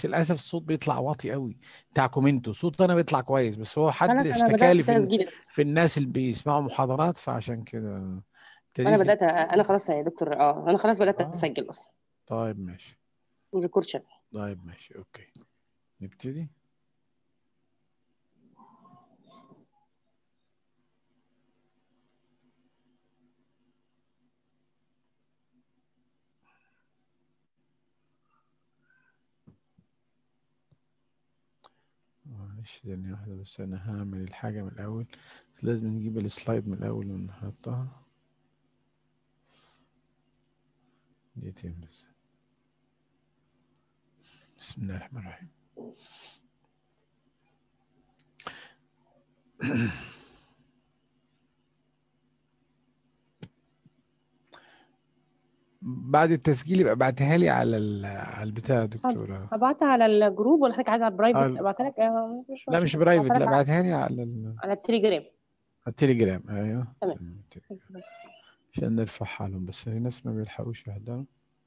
بس للاسف الصوت بيطلع واطي قوي بتاعكم انتوا صوت انا بيطلع كويس بس هو حد خلاص انا اشتكى بدات لي في ال... تسجيل في الناس اللي بيسمعوا محاضرات فعشان كده انا ابتديت بدات انا خلاص يا دكتور اه انا خلاص بدات اه اسجل اصلا طيب ماشي والريكورد شغال طيب ماشي اوكي نبتدي معلش ثانية واحدة بس أنا هعمل الحاجة من الأول بس لازم نجيب السلايد من الأول ونحطها دقيقتين بس بسم الله الرحمن الرحيم بعد التسجيل يبقى ابعتها لي على ال- على البتاع يا حاضر دكتورة ابعتها على الجروب ولا حضرتك عايزها على البرايفت على ابعتها لك آه، مش لا مش مشكله برايفت ابعتها لا لك على ابعتها لي على ال- على التليجرام التليجرام ايوه تمام تمام التليجرام. عشان نرفعها لهم بس في ناس ما بيلحقوش يحضروا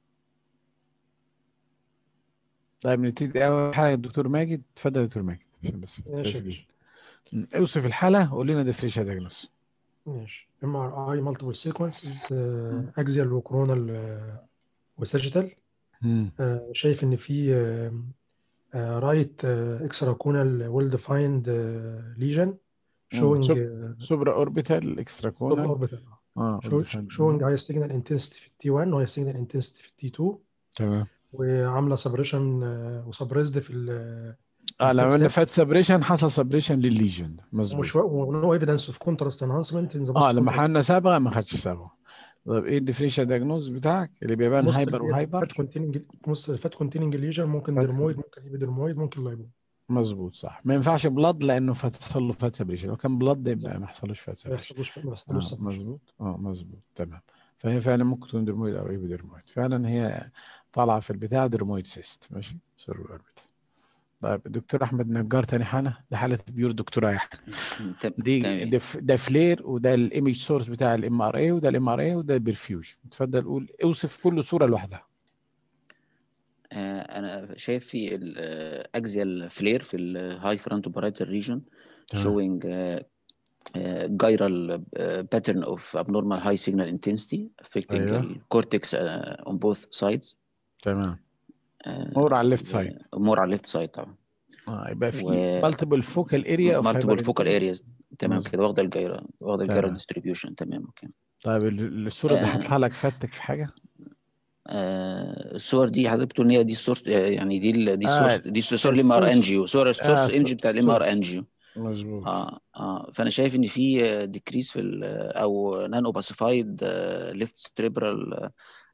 طيب نبتدي اول حاجه الدكتور ماجد اتفضل يا دكتور ماجد عشان بس ماشي يا التسجيل باشا م، اوصف الحاله وقول لنا ديفريشن دايجنوس ماشي ام ار اي مالتيبل سيكونسز اكزيال وكورونال وساجيتال شايف ان في رايت اكسترا كونال ويل ديفايند ليجن شوينج سوبرا اوربيتال اكسترا كونال اوربيتال اه شوينج هاي سيجنال انتنسيتي في التي 1 وهاي سيجنال انتنسيتي في التي 2 تمام وعامله سبريشن وسبريزد في ال اه لما الفات عملنا سيل فات سبريشن حصل سبريشن للليجن مظبوط ومش ونو ايفيدنس اوف كونتراست انهانسمنت ان ذا اه بوست لما كونتراست حلنا صبغه ما خدش صبغه طب ايه الديفريشن دايجنوز بتاعك اللي بيبان موست هايبر فات وهايبر كونتيننج موست فات كونتيننج ليجن ممكن فات درمويد ممكن ايبيدرمويد ممكن لايبو مظبوط صح ما ينفعش بلاد لانه فات حصل له فات سبريشن لو كان بلاد يبقى ما حصلوش فات ما سبريشن يحصلوش ما اه يحصلوش سبريشن مظبوط اه مظبوط تمام فهي فعلا ممكن تكون درمويد او ايبيدرمويد فعلا هي طالعه في البتاع درمويد سيست ماشي سيرو اوربيت طيب الدكتور احمد نجار تاني حاله ده حاله بيور دكتور اي تم- دي تمام ده, ف- ده فلير وده الايمج سورس بتاع الام ار اي وده الام ار اي وده البرفيوجن اتفضل قول اوصف كل صوره لوحدها آه، انا شايف في الاكزيال فلير في الهاي فرونت بارايتال ريجن تمام showing gyral pattern of abnormal high signal intensity affecting ايوه the cortex uh, on both sides تمام uh, مور على الليفت سايد more على left side طبعا اه يبقى و في مالتيبل فوكال اريا اوف multiple هايبر focal areas تمام مظبوط كده واخده الجيرة واخده الجيرة تمام distribution تمام اوكي طيب ال- الصوره دي آه، حطها لك فاتك في حاجه آه، الصور دي حضرتك بتقول ان هي دي السورس يعني دي ال- دي اه السورس دي صور الام ار السورس انجيو صور اه السورس انجي بتاع الام ار سورس انجيو مظبوط اه اه فانا شايف ان في ديكريس في ال او نان اوباسيفايد ليفت سيريبرال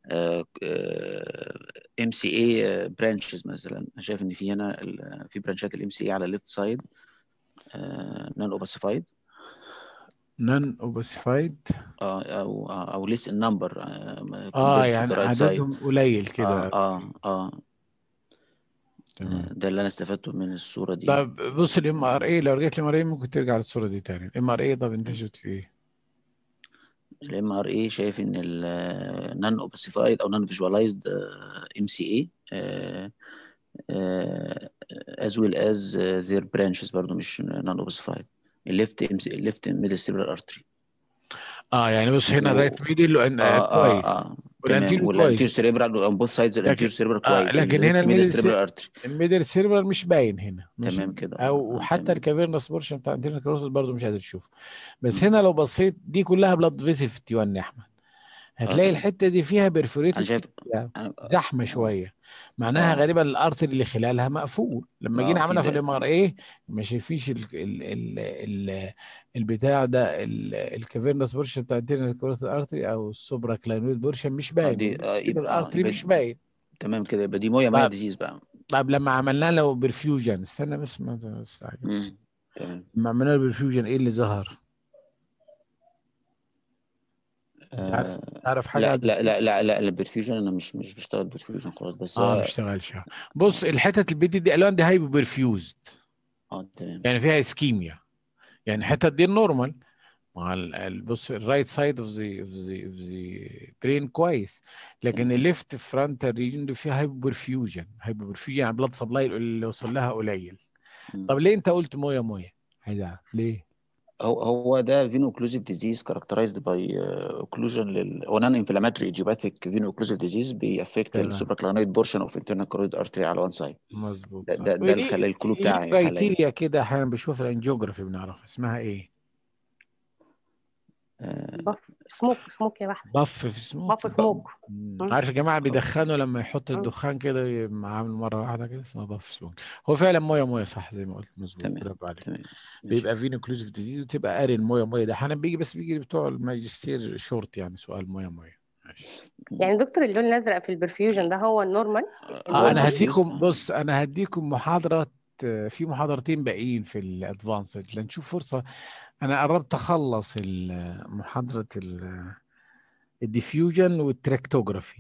ام سي اي برانشز مثلا انا شايف ان في هنا ال- في برانشات الام سي اي على الليفت سايد نان اوباسيفايد نون اوبسيفايد اه او او ليس النمبر اه كومبيرد تو يعني ذا رايت سايد عددهم قليل كده اه اوكي اه اه تمام ده اللي انا استفدته من الصورة دي طب بص الام ار اي لو رجعت الام ار اي ممكن ترجع للصوره دي تاني الام ار اي طب انت شفت في ايه الام ار اي شايف ان النون اوبسيفايد او نون فيجواليزد ام سي اي as well as uh, their branches برضو مش non ossified الليفت الليفت ميدل سيربرال ارتري اه يعني بص هنا و الرايت ميدل اه اه كويس اه والانتيريور تمام والانتير كويس سيربرال اون بوث سايدز الانتير لكن سيربرال اه كويس لكن هنا الليفت ميدل الميدل سيربرال ارتري الميدل سيربرال مش باين هنا ماشي تمام كده او اه وحتى تمام الكافيرنس بورشن بتاع الانتيريور كروسس برضه مش قادر تشوفه بس هنا لو بصيت دي كلها بلاد فيسل في التي 1 يا احمد اه هتلاقي تمام الحته دي فيها انا بيرفوريتد شايف كده انا زحمه اه شويه معناها اه غالبا الارتري اللي خلالها مقفول لما جينا اه في عملنا في ده الام ار اي ما شايفيش ال ال ال ال البتاع ده الكافيرنس بورشن بتاع الانتيريور كروسس ارتري او السوبرا كلانويد بورشن مش اه باين دي اه والميدل يبقى اه ارتري يبقى مش باين تمام كده يبقى دي مويا مايا طيب ديزيز بقى طيب لما عملنا له برفيوجن استنى بس ما تستعجلش امم تمام لما عملنا له برفيوجن ايه اللي ظهر؟ انت عارف آه تعرف حاجه عن لا لا البرفيوجن؟ لا لا لا البرفيوجن انا مش مش بشتغل برفيوجن خلاص بس اه ما هو اشتغلش بص الحتت البيض دي الوان دي هايبو برفيوزد اه تمام يعني فيها اسكيميا يعني الحتت دي النورمال مع ال- ال- بص الرايت سايد اوف ذا اوف ذا اوف ذا برين كويس لكن الليفت فرونتال ريجن ده فيها هايبوبرفيوجن هايبوبرفيوجن يعني بلاد سبلاي اللي وصل لها قليل مم. طب ليه انت قلت مويه مويه عايز اعرف ليه هو هو ده فينو اوكلوزيف ديزيز كاركترايزد باي اوكلوجن لل هو نان انفلاماتوري ايديوباثيك فينو اوكلوزيف ديزيز بيأفكت تمام. السوبراكلانويد بورشن اوف انترنال كارود ارتري على وان سايد مظبوط ده صح ده, ده اللي وليه- خلى الكلو ليه بتاعي حاليا كرايتيريا كده احيانا بشوف الانجيوجرافي بنعرفها اسمها ايه؟ آه، بف سموك سموك يا واحد بف في سموك بف سموك مم. مم. عارف يا جماعه بيدخنوا لما يحط مم. الدخان كده عامل مره واحده كده اسمها باف سموك هو فعلا مويه مويه صح زي ما قلت مظبوط تمام برافو عليك تمام ماشي بيبقى فينو كلوزيف ديزيز وتبقى قارن مويه مويه ده احيانا بيجي بس بيجي بتوع الماجستير شورت يعني سؤال مويه مويه ماشي يعني دكتور اللون الازرق في البرفيوجن ده هو النورمال اه انا النورمال هديكم بص انا هديكم محاضره آه، في محاضرتين باقيين في الادفانسد لنشوف فرصه انا قربت اخلص ال- محاضره ال- الديفيوجن والتراكتوجرافي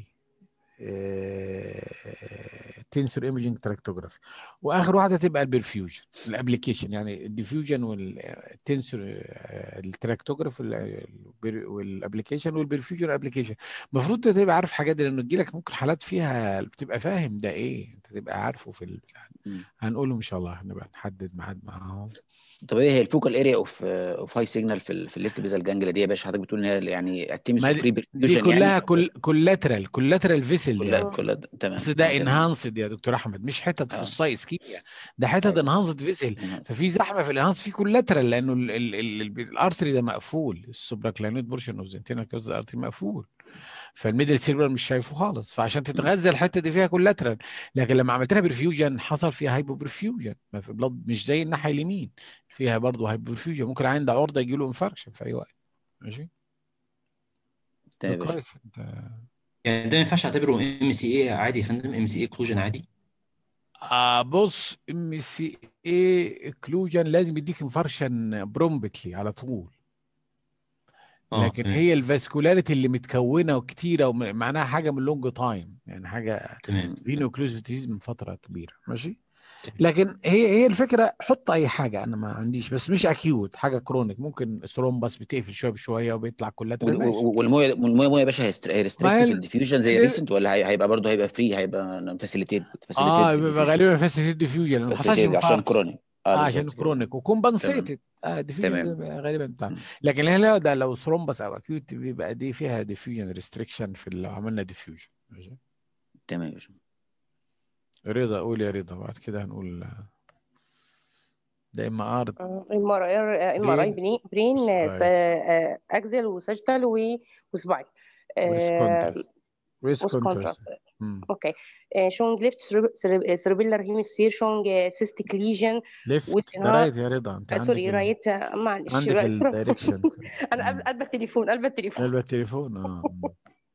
تنسور ايمجنج تراكتوجرافي واخر واحده تبقى البرفيوجن الابلكيشن يعني الديفيوجن والتنسور التراكتوجرافي والابلكيشن والبرفيوجن ابلكيشن المفروض انت تبقى عارف حاجات دي لانه تجيلك ممكن حالات فيها بتبقى فاهم ده ايه انت تبقى عارفه في ال... مم. هنقوله ان شاء الله هنبقى نحدد ميعاد معاهم طب ايه هي الفوكال اريا اوف اوف هاي سيجنال في ال في الليفت بيزال جانجلا دي يا باشا حضرتك بتقول ان هي يعني اتيمس ما فري دي, دي برفيوجن كلها يعني كل كولاترال كولاترال فيسل كلها يعني كلها تمام بس ده تمام انهانسد يا دكتور احمد مش حتت اه فصاي اسكيميا ده حتت ايوه انهانسد فيسل ففي زحمه في الانهانس في كولاترال لانه ال- ال- ال- ال- الارتري ده مقفول السوبراكلانويد بورشن اوف زنتينا كوز الارتري مقفول فالميدل سيربر مش شايفه خالص فعشان تتغذى الحته دي فيها كولاترال لكن لما عملت لها برفيوجن حصل فيها هايبو برفيوجن ما في بلاد مش زي الناحيه اليمين فيها برضه هايبو برفيوجن ممكن عنده عرضه يجي له انفاركشن في اي وقت ماشي تمام يا باشا كويس انت يعني ده ما ينفعش اعتبره ام سي اي عادي يا فندم ام سي اي كلوجن عادي آه بص ام سي اي اكلوجن لازم يديك انفارشن برومبتلي على طول اه لكن تمام هي الفاسكولاريتي اللي متكونه وكتيره ومعناها حاجه من لونج تايم يعني حاجه تمام فينو كلوزيتيز من فتره كبيره ماشي تمام لكن هي هي الفكره حط اي حاجه انا ما عنديش بس مش اكيوت حاجه كرونيك ممكن ثرومبس بتقفل شويه بشويه وبيطلع كولاترال وال- ماشي وال- والمويه والمويه مويه يا باشا ما ريستريكت هي في الديفيوجن زي ال- الريسنت ولا هي- هيبقى برضه هيبقى فري هيبقى فاسيليتيت فاسيليتيت اه في بيبقى الديفيوجن غالبا فاسيتي ديفيوجن ما حصلش فاسيليتيت عشان انفاركشن كرونيك اه اه عشان بالظبط كده كرونيك تمام وكومبنسيتد اه ديفيوجن تمام بيبقى غالبا بتاع م. لكن هنا ده لو ثرومبس او اكيوت بيبقى دي فيها ديفيوجن ريستريكشن في لو عملنا ديفيوجن ماشي تمام يا باشا رضا قول يا رضا بعد كده هنقول ده اما ار ام ار اي ام ار اي برين برين سباين اكزل وساجيتال وسباين وريس كونتراست ريس وسط كونتراست كونتراست امم اوكي شونج ليفت سيربيلر هيمسفير شونج سيستيك ليجن ليفت ده وتنهار رايت يا رضا انت عندك سوري ال... رايت معلش عندك سوري الدايركشن انا قلب قلب التليفون قلب التليفون قلب التليفون اه مم.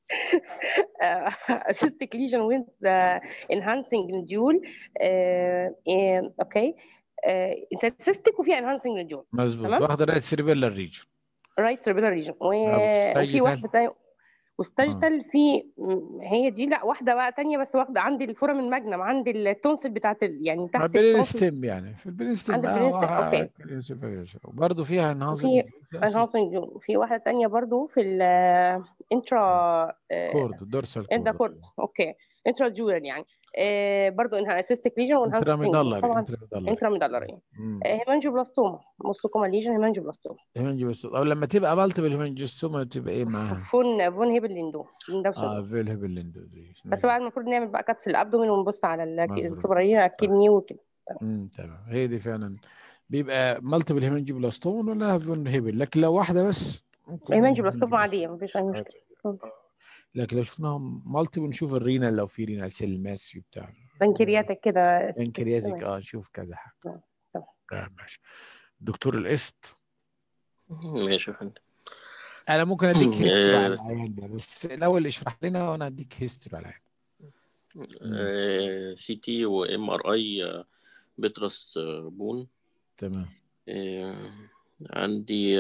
cystic lesion with the enhancing nodule آه، آه، اوكي انت cystic وفيها enhancing nodule مظبوط تمام واخده رايت سيربيلار ريجن right cerebellar region و- او وفي ساجيتال واحده تانية اه والساجيتال في م- هي دي لا واحده بقى تانية بس واخده عندي الفورم الماجنم عندي التونسل بتاعت ال... يعني مع تحت البرين التونسل ستيم يعني في البرين ستيم عند اه البرين ستيم اوكي وبرضه فيها انهانسد وفي فيها اسيست enhancing nodule وفي واحده تانية برضو في الانترا كورد الدورسال اندا كورد كورد اوكي انترا جورال يعني آه برضو انها سيستيك ليجن وانهانسنج انتراميدالري طبعا انتراميدالري انترا ميدالري امم هيمانجيوبلاستوما موستوكوما ليجن هيمانجيوبلاستوما هيمنجيوستوم او لما تبقى مالتيبل هيمنجيوستوما تبقى ايه معاها؟ فون فون هيبل ليندو ليندو اه سيندروم فيل هيبل ليندو دي بس مظبوط بعد المفروض نعمل بقى كاتس الابدومين ونبص على الك- مظبوط السوبرالين على صح الكدني وكده امم تمام هي دي فعلا بيبقى مالتيبل هيمنجيوبلاستوما ولا فون هيبل لكن لو واحده بس ممكن هيمانجيوبلاستوما عاديه مفيش اي مشكله آه. لكن لو شفناهم مالتيبل نشوف الرينال لو في رينال سيل ماس بتاع بنكرياتك كده بنكرياتيك تمام اه نشوف كذا حاجه تمام تمام. تمام ماشي دكتور الاست ماشي يا فندم انا ممكن اديك هيستوري على آه، العيان ده بس الاول اشرح لنا وانا اديك هيستوري على العيان مم. آه، سي تي وام ار اي بترس آه، بون تمام آه، عندي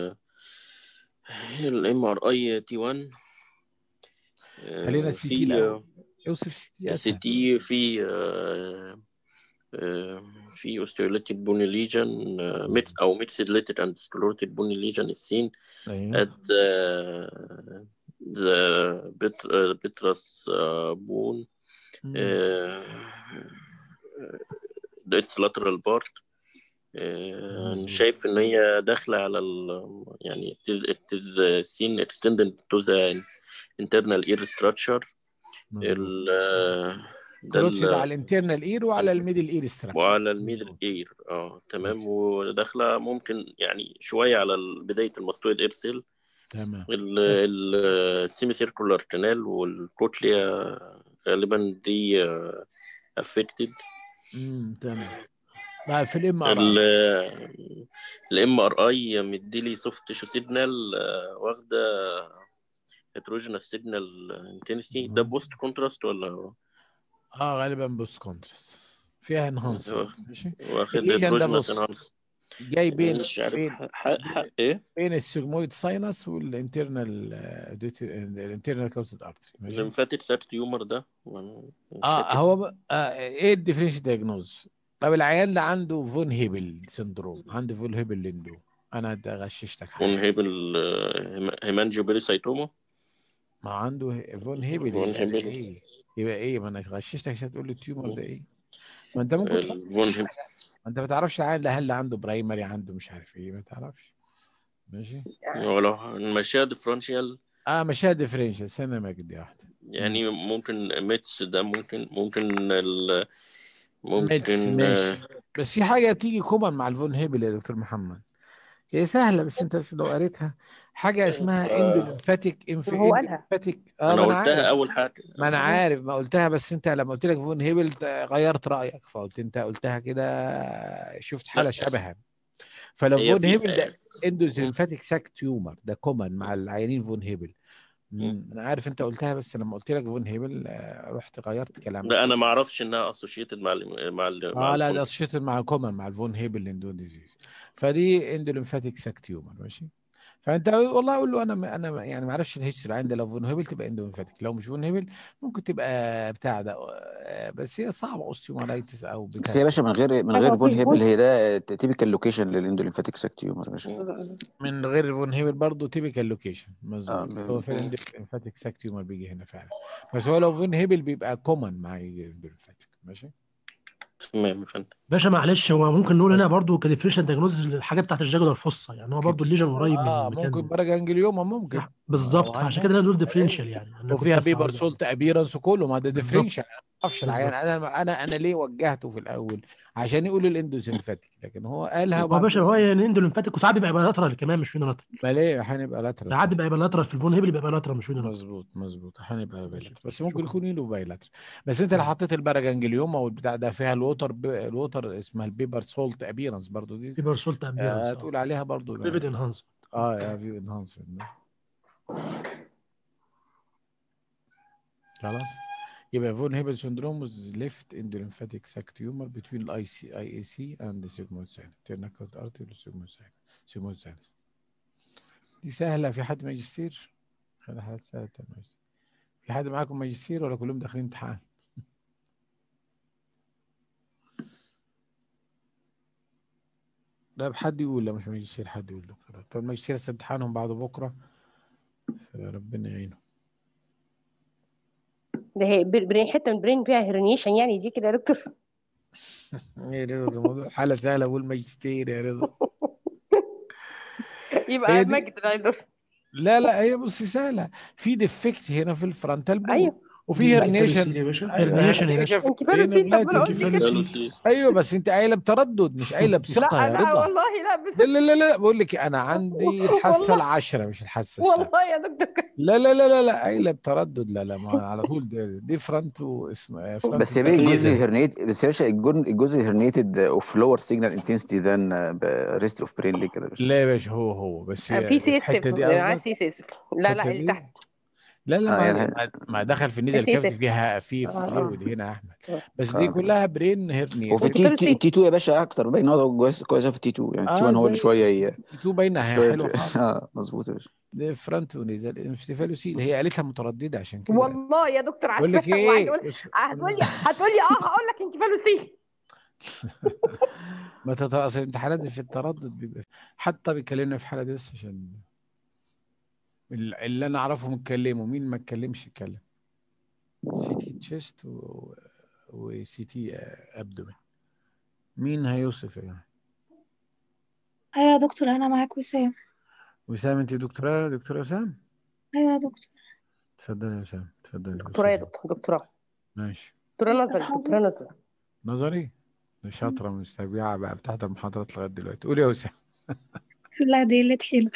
الام ار اي تي 1 خلينا السي تي في الاول اوصف السي تي السي اسهل تي في آه، آه، في osteolytic bony lesion uh, mixed أو mixed and sclerotic bony lesion is seen ايوه at the, the pet- uh, petrous uh, bone مم. uh, its lateral part uh, مظبوط. شايف إن هي داخلة على ال يعني it is, it is uh, seen extended to the internal ear structure مظبوط ال uh, ده كروتشد ال- على الانترنال اير وعلى الميدل اير ستراكشر وعلى الميدل اير اه تمام ماشي. وداخله ممكن يعني شويه على ال- بدايه الماستويد اير سيل تمام السيمي سيركولار كانال والكوتليا غالبا دي افكتد امم تمام طيب في الام ار الام ار اي مديلي سوفت تيشو سيجنال واخده هيتروجينال سيجنال انتنسي ده بوست كونتراست ولا اه غالبا بوست كونترست فيها انهانس ماشي واخد الليجن ده هيتروجينال بص جاي بين مش عارف بين ح- ح- ايه بين السيجمويد ساينس والانترنال الانترنال كاوسيد ارتري ماشي الليمفاتيك ساك تيومر ده وأنا مش اه فاكر. هو ب... آه ايه الديفرنشال دايجنوز طب العيان ده عنده فون هيبل سندروم عنده فون هيبل ليندو انا ده غششتك حاجه ونهيبل هيمانجيو بيريسايتوما ما عنده هي- فون هيبل فون يبقى هيبل. ايه يبقى ايه ما انا غششتك عشان تقول لي التيومر ده ايه ما انت ممكن تحط الفون هيبل ما انت ما تعرفش العيان ده هل عنده برايمري عنده مش عارف ايه ما تعرفش ماشي ولو نمشيها ديفرنشيال اه مشاها ديفرنشال سنه مجدي واحده يعني ممكن ميتس ده ممكن ممكن ال ميتس ممكن ماشي بس في حاجه تيجي كومن مع الفون هيبل يا دكتور محمد هي سهله بس انت بس لو قريتها حاجه اسمها اندوليمفاتيك انف هو قالها. اندوليمفاتيك اه انا ما انا قلتها عارف اول حاجه ما انا عارف ما قلتها بس انت لما قلت لك فون هيبل ت- غيرت رايك فقلت انت قلتها كده شفت حاله لا. شبها فلو هي فون في- هيبل ده اندوزيمفاتيك ساك تيومر ده كومن مع العيانين فون هيبل مم، انا عارف انت قلتها بس لما قلت لك فون هيبل آه، رحت غيرت كلامك لا انا ما اعرفش انها اسوشيتد مع ال مع ال مع اه لا الفون. ده اسوشيتد مع كومن مع الفون هيبل ليندون ديزيز فدي اندوليمفاتيك ساك تيومر ماشي فانت والله اقول له انا انا يعني ما اعرفش الهيستوري عندي لو فون هيبل تبقى اندوليمفاتيك لو مش فون هيبل ممكن تبقى بتاع ده آه، بس هي صعبه اوستيومالايتس او بس بتاع هي يا باشا من غير من هو غير في فون هيبل فون- هي ده تيبيكال لوكيشن للاندوليمفاتيك ساك تيومر يا باشا من غير فون هيبل برضه تيبيكال لوكيشن مظبوط آه، هو في الاندوليمفاتيك ساك تيومر بيجي هنا فعلا بس هو لو فون هيبل بيبقى كومن مع الاندوليمفاتيك ماشي تمام يا فندم باشا معلش هو ممكن نقول هنا برضو كديفريشن دايجنوز الحاجه بتاعت الجاجولار فصه يعني هو برضو الليجن قريب من اه المكان ممكن ده. باراجانجليوما ممكن بالظبط آه، فعشان وعندنا- كده نقول ديفرنشال يعني أنا كنت وفيها بس بيبر عاوز- سولت ابيرنس وكله ما ده بالظبط. ديفرنشال ما اعرفش العيان بالظبط. انا انا انا ليه وجهته في الاول عشان يقول الاندوسيمفاتيك لكن هو قالها هو يا وبعد باشا هو يعني اندوليمفاتيك وساعات بيبقى بايلاترال كمان مش يونيلاترال ما ليه هنبقى لاترال ساعات بيبقى بايلاترال في الفون هيبل بيبقى بايلاترال مش يونيلاترال مظبوط مظبوط هنبقى بايلاترال بس ممكن شكراً. يكون يلو بايلاترال بس انت اللي حطيت الباراجانجليوما والبتاع ده فيها الووتر ب... الووتر اسمها البيبر سولت ابيرنس برضو دي بيبر سولت آه ابيرنس تقول عليها برضو ده. فيفيد انهانس اه يا فيو انهانسمنت خلاص يبقى فون هيبل syndrome is left endolymphatic sac tumor between the IC, IAC and the sigmoid sinus ternacot artery والsigmoid sinus sigmoid sinus دي سهلة في حد ماجستير؟ خلي حالات سهلة بتاع الماجستير في حد معاكم ماجستير ولا كلهم داخلين امتحان؟ لا حد يقول لا مش ماجستير حد يقول دكتوراه بتوع الماجستير لسه امتحانهم بعد بكرة فربنا يعينه ده هي بر- برين حته من برين فيها هرنيشن يعني دي كده يا دكتور يا رضا ده الموضوع حالة سهلة أقول ماجستير يا رضا يبقى هي دي- مجد العذر لا لا هي بصي سهلة في ديفكت هنا في الفرونتال بون ايوه وفي هرنيشن يا باشا أيوة، هرنيشن يا هرنيشن باشا في انكفالوسي طب ما انا قلت البلاتين. كده قالوا لي ايوه بس انت قايله بتردد مش قايله بثقه لا يا انا رضا والله لا بس لا لا لا لا بقول لك انا عندي الحاسه والله. العشره مش الحاسه السابعه والله يا دكتور لا لا لا لا لا قايله بتردد لا لا ما على طول دي, دي فرونتو اسم فرونتو بس يا بيه الجزء ميزة. الهرنيت بس يا باشا الجزء الجزء الهرنيتد اوف لور سيجنال انتنسيتي ذان ريست اوف برين ليه كده يا باشا لا يا باشا هو هو بس في سيستم الحته دي معاه قصدك سيستم لا الحتة لا اللي دي؟ تحت لا لا آه، ما, يعني- ما- ما دخل في النزل في كافيتي سيستم. فيها في آه، آه. فلويد هنا يا احمد آه. بس دي آه. كلها برين هيرني وفي التي انكفالوسي. تي 2 يا باشا اكتر باين هو كويس كويس في التي 2 يعني التي 1 هو اللي شويه ي- تي 2 باينه هي شويه حلوه خالص اه مظبوط يا باشا دي فرونتو نزل انفستيفالوسيل هي قالتها متردده عشان كده والله يا دكتور بقول لك عارفة ايه وهتقول بص- هتقول لي هتقول لي اه هقول لك انكفالوسي ما تت- اصل الامتحانات دي في التردد بيبقى حتى بيكلمنا في الحاله دي بس عشان ال- اللي انا اعرفه متكلموا مين ما اتكلمش يتكلم سي تي تشيست و... وسي تي ابدومين مين هيوصف يعني ايوه يا دكتور انا معاك وسام وسام انت دكتوراه دكتوره وسام ايوه يا دكتور تفضلي يا وسام تفضلي دكتوراه يا أستاذة. دكتور دكتوراه ماشي دكتوراه نظري دكتوراه نظري نظري شاطره مستبيعه بقى بتحضر محاضرات لغايه دلوقتي قولي يا وسام لا دي اللي حيلة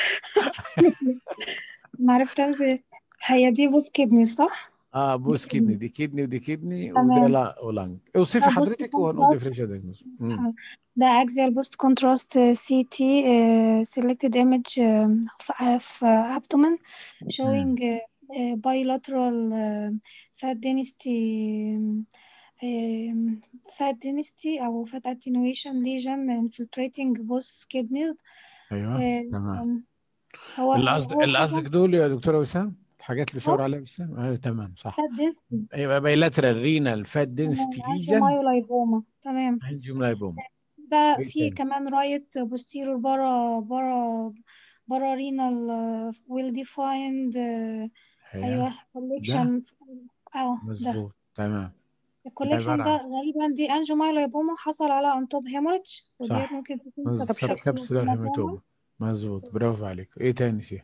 ما عرفتها ازاي هي دي بوس كدني صح؟ اه بوس كدني دي كدني ودي كدني وده تمام. لا ولانج اوصفي ده بوست حضرتك وهنقول كونتراست ديفرنشال دايجنوز ده axial post contrast CT uh, selected image um, of, of uh, abdomen showing uh, uh, bilateral uh, fat density um, um, fat density أو fat attenuation lesion infiltrating both kidneys ايوه uh, تمام um, هو اللي قصدك هو اللي طبعا قصدك دول يا دكتوره وسام الحاجات اللي بيشاور اه عليها وسام ايوه تمام صح fat density يبقى بايلاترال رينال فات دنسيتي تمام ليجن angiomyolipoma تمام انجيوملايبوما ده ايه في تاني كمان رايت بوستيرور برا برا برا رينال ويل ديفايند ايوه ايوه ده كوليكشن اه ده مظبوط تمام ده الكوليكشن عباره ده عن غالبا دي انجيومايلوبوما حصل على ان توب هيموريدج وديت صح ممكن تكون سب سبكابسولار كابسولار هيماتوما هيماتوما مظبوط برافو عليك ايه تاني فيها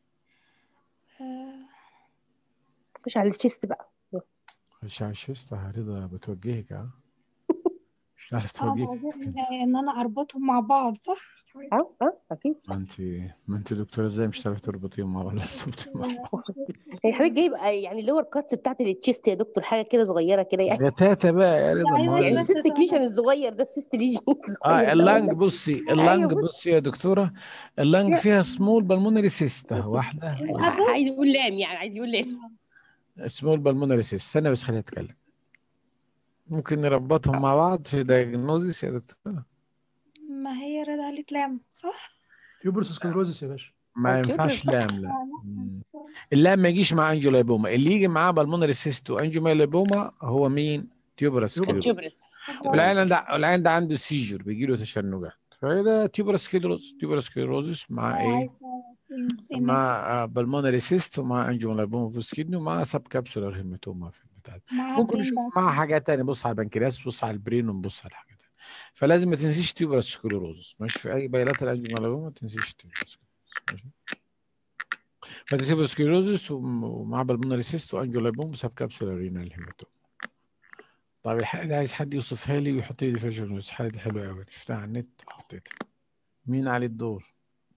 آه، خش على التشيست بقى خش على الشيست رضا بتوجهك اه مش عارف اه توجهك عايزين انت ان انا اربطهم مع بعض صح اه اه اكيد ما انت ما انت دكتوره ازاي مش هتعرفي تربطيهم مع ولا تربطيهم مع بعض هي حضرتك جايب يعني اللور كاتس بتاعت التشيست يا دكتور حاجه كده صغيره كده يعني يا تاتا بقى يا رضا ايوه ما يعني هو سمعت السيست كليشن سمعت الصغير ده السيست ليجن اه الصغير ده اللنج ولا بصي ايوه اللنج بص بصي يا دكتوره اللنج فيها سمول بالمونري سيستا واحده واحده الابل عايز يقول لام يعني عايز يقول لام سمول بالمونري سيست استنى بس خليها تتكلم ممكن نربطهم مع بعض في دايجنوزيس يا دكتوره ما هي رضا قالت لام صح؟ تيوبرس سكلروزس يا باشا ما او تيوبر ينفعش صح لام لا اه لا مم. صح اللام ما يجيش مع انجيولايبوما اللي يجي معاه بالمونري سيست وانجيولايبوما هو مين تيوبرس تيوبرس كيدروز التشيبرس والعيان ده العيان ده عنده سيجر بيجي له تشنجات فده تيوبرس كيدروز تيوبرس كيدروزس مع اه ايه عايز سين سين مع بالمونري سيست ومع انجيولايبوما فوس كيدني ومع سب كابسولار هيماتوما في البتاع ده. مع ممكن برين نشوف بقى معاه حاجات تانية نبص على البنكرياس نبص على البرين ونبص على الحاجات تانية فلازم ما تنسيش تيوبرس سكليروزس ماشي في اي بايلاترال انجيولايبوما ما تنسيش تيوبرس ماشي فتيوبرس سكليروزس ومع بالمونري سيست وانجيولايبوما سب كابسولار رينال هيماتوما طيب الحاله دي عايز حد يوصفها لي ويحط لي ديفرنشال نويز الحاله دي حلوه قوي شفتها على النت حطيتها مين عليه الدور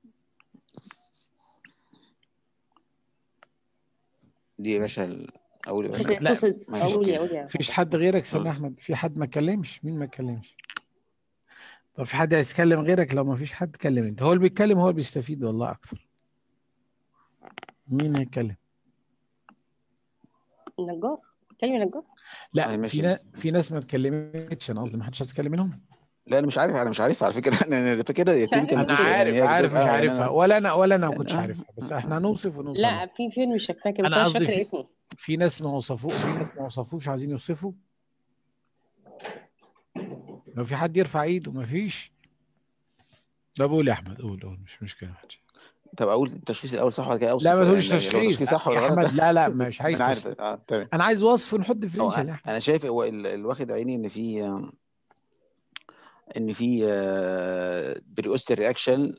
دي يا باشا ال- اقول يا بس باشا لا سوسس ماشي اقول يا اوكي اقول يا مفيش حد غيرك سامح اه احمد في حد ما اتكلمش مين ما اتكلمش طب في حد عايز يتكلم غيرك لو ما فيش حد اتكلم انت هو اللي بيتكلم هو اللي بيستفيد والله اكتر مين هيتكلم النجار كلمة نجار لا انا في ماشي نا... في ناس ما اتكلمتش انا قصدي ما حدش عايز يتكلم منهم لا انا مش عارف انا مش عارف على فكره انا أنا فاكر يا مش تيمي عارف كانت انا بتوصف عارف يعني هي عارف بتبقى مش اه يعني عارفها انا ولا انا ولا انا ما يعني كنتش اه عارفها بس احنا هنوصف ونوصل لا لها في فيلم مش فاكراه بس انا انا مش قصدي فاكرة في اسمه في ناس ما وصفوه في ناس ما وصفوش عايزين يوصفوا لو في حد يرفع ايده ما فيش ده قول يا احمد قول قول مش مشكله محدش. طب اقول التشخيص الاول صح ولا كده لا اوصف ما يعني تقولش لو تشخيص تشخيص صح يا ولا غلط احمد لا لا مش عايز انا عارف تشخيص اه تمام انا عايز وصف ونحط هو ديفرنشال يا احمد انا شايف هو ال- الواخد عيني ان في ان في بريوستر رياكشن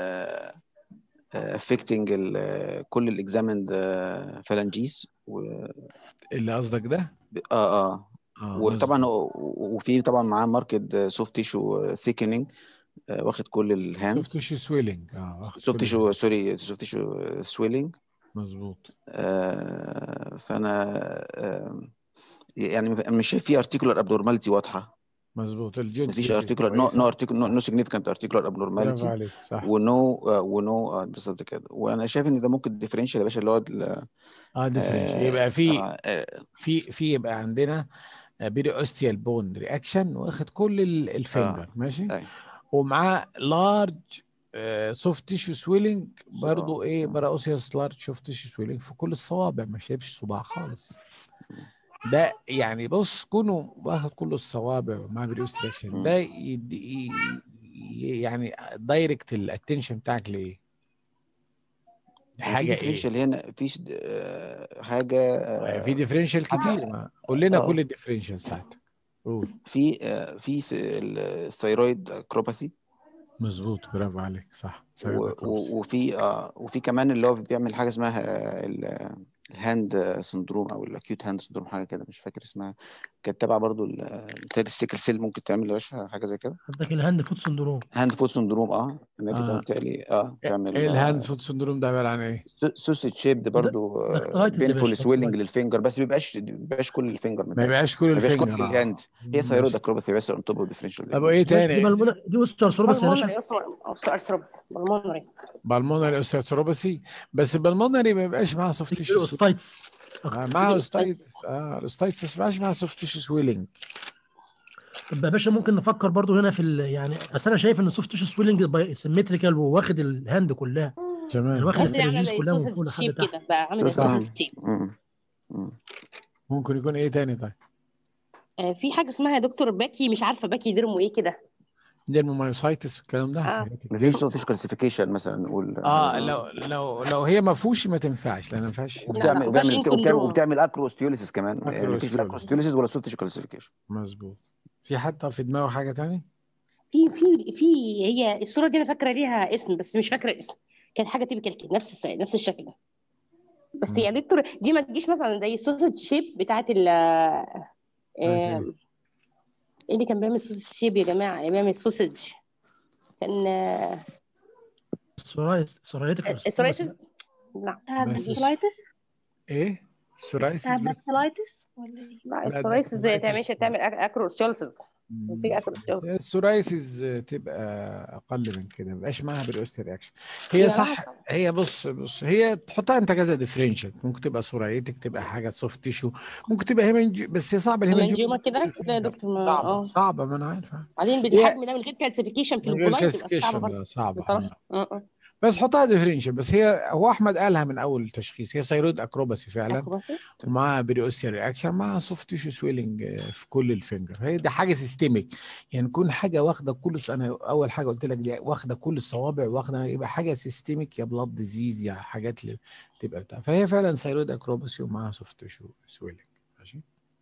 افكتنج كل الاكزامند فالانجيز و اللي قصدك ده اه اه اه وطبعا مظبوط هو- وفي طبعا معاه ماركت سوفت تيشو ثيكنينج واخد كل الهاند شفت شي سويلنج اه واخد سوفت كل تيشو الهند سوري سوفت تيشو سويلنج مظبوط فانا آه، يعني مش شايف في ارتيكولار ابنورماليتي واضحه مظبوط الجوينت مفيش سبيسيس ارتيكولار نو نو كويسه ارتيكول نو صح سيجنيفيكانت ارتيكولار برافو ابنورماليتي عليك صح ونو ونو بالظبط كده وانا شايف ان ده ممكن ديفرنشال يا باشا اللي هو ال- اه ديفرنشال اه يبقى في اه آه، في في يبقى عندنا بيري اوستيال بون رياكشن واخد كل ال- آه، الفنجر ماشي ايوه ومعاه لارج سوفت تيشو سويلنج صراحة برضو ايه برا اوسيوس لارج سوفت تيشو سويلنج في كل الصوابع ما شايفش صباع خالص ده يعني بص كونه واخد كل الصوابع مع بريوس رياكشن ده يدي ي- يعني دايركت الاتنشن بتاعك لايه؟ يعني في حاجه ايه؟ ديفرنشال هنا في آه، حاجه آه، في ديفرنشال كتير ما- قول لنا آه. كل الديفرنشال ساعتك قول في آه، في ث- الثيرويد اكروباثي مظبوط برافو عليك صح و- ثيرويد و- أكروبسي. وفي آه، وفي كمان اللي هو بيعمل حاجه اسمها آه، ال- الهاند سندروم او الاكيوت هاند سندروم حاجه كده مش فاكر اسمها كانت تبع برضو بتاعت السيكل سيل ممكن تعمل يا باشا حاجه زي كده عندك الهاند فوت سندروم هاند فوت سندروم اه لما آه. يبقى بالتالي اه تعمل ايه الهاند فوت سندروم ده عباره عن ايه؟ سوسيت شيب ده برضو دكتورايتس يا بينفول باشا، سويلنج دكتورايتس. للفينجر بس ما بيبقاش ما بيبقاش كل الفينجر ما يبقاش كل ما يبقاش كل الفينجر آه. الهاند هي ثيرويد ماشي. اكروباثي بس اون توب اوف ديفرنشال طب وايه دي تاني؟ بالمونري دي اوستيوارثروبس يا باشا بالمونري ارثروبس بالمونري بالمونري اوستيوثروبسي بس البلمونري ما بيبقاش معاه سوفت تيشو الاوستايتس معاه اوستايتس اه الاوستايتس بس ما بيبقاش معاه سوفت تيشو سويلنج طب يا باشا ممكن نفكر برضو هنا في ال... يعني اصل انا شايف ان السوفت تيشو سويلنج سيمتريكال وواخد الهاند كلها يعني تمام واخد بس دي عامله الترابيز زي كلها من السوسج فوق لحد شيب تحت كده بقى عامله زي فاهم. السوسج شيب ممكن يكون ايه تاني طيب؟ آه، في حاجه اسمها يا دكتور باكي مش عارفه باكي درمو ايه كده ديرمومايوسايتس والكلام ده آه. حاجات ما فيش صوت كلاسيفيكيشن مثلا نقول اه لو لو لو هي ما فيهوش ما تنفعش لان ما فيهاش لا، وبتعمل لا، وبتعمل مبقاش وبتعمل, syndrome. وبتعمل اكروستيوليسيس كمان يعني مفيش أكروستيوليسيس. الاكروستيوليسيس ولا سوفت تيشو كلاسيفيكيشن مظبوط في حد في دماغه حاجه تاني؟ في في في هي الصوره دي انا فاكره ليها اسم بس مش فاكره الاسم كانت حاجه تيبيكال كده نفس الس- نفس الشكل ده بس مم. يا دكتور دي ما تجيش مثلا زي السوسج شيب بتاعت ال آه، إيه؟ ايه اللي كان بيعمل سوسج شيب يا جماعه اللي بيعمل سوسج كان آه، السورايس سورايتك السورايسيس لا بتاع بس- البكتيلايتس ايه؟ سورايسيس بتاع بس البكتيلايتس ولا ايه؟ لا لا، السورايسيس زي الدكتورايتس. تعمل تعمل اكروستيولسيس مم. في اكروستيولسيس السورايسيس تبقى اقل من كده ما بيبقاش معاها بريوست رياكشن هي يا صح هي بص بص هي تحطها انت كذا ديفرنشال ممكن تبقى سورايتك تبقى حاجه سوفت تيشو ممكن تبقى هيمنج بس هي صعبه هيمنجيوما كده لا يا دكتور ما صعبه اه صعبه ما انا عارف بعدين بالحجم ده من غير كالسيفيكيشن في من غير الكولايت تبقى صعبه كلاسيفيكيشن برضه ده صعبه بصراحه اه اه بس حطها ديفرنشال بس هي هو احمد قالها من اول التشخيص هي ثيرويد اكروباسي فعلا أكروباسي. ومعاها بريوستيا رياكشن مع سوفت تيشو سويلنج في كل الفنجر هي دي حاجه سيستميك يعني تكون حاجه واخده كل انا اول حاجه قلت لك دي واخده كل الصوابع واخده يبقى حاجه سيستميك يا بلاد ديزيز يا حاجات اللي تبقى بتاع فهي فعلا ثيرويد اكروباسي ومعاها سوفت تيشو سويلنج ماشي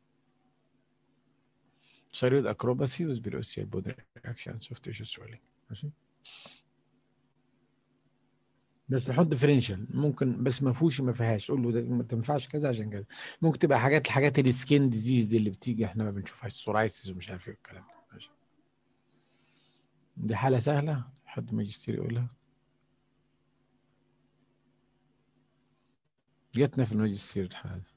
ثيرويد اكروباسي وذ بريوستيا بودي رياكشن سوفت تيشو سويلنج ماشي بس نحط ديفرنشال ممكن بس ما فيهوش ما فيهاش قول له ده ما تنفعش كذا عشان كذا ممكن تبقى حاجات الحاجات السكين ديزيز دي اللي بتيجي احنا ما بنشوفهاش السورايسيس ومش عارف ايه الكلام ده ماشي دي حالة سهلة حد ماجستير يقولها جاتنا في الماجستير الحالة دي.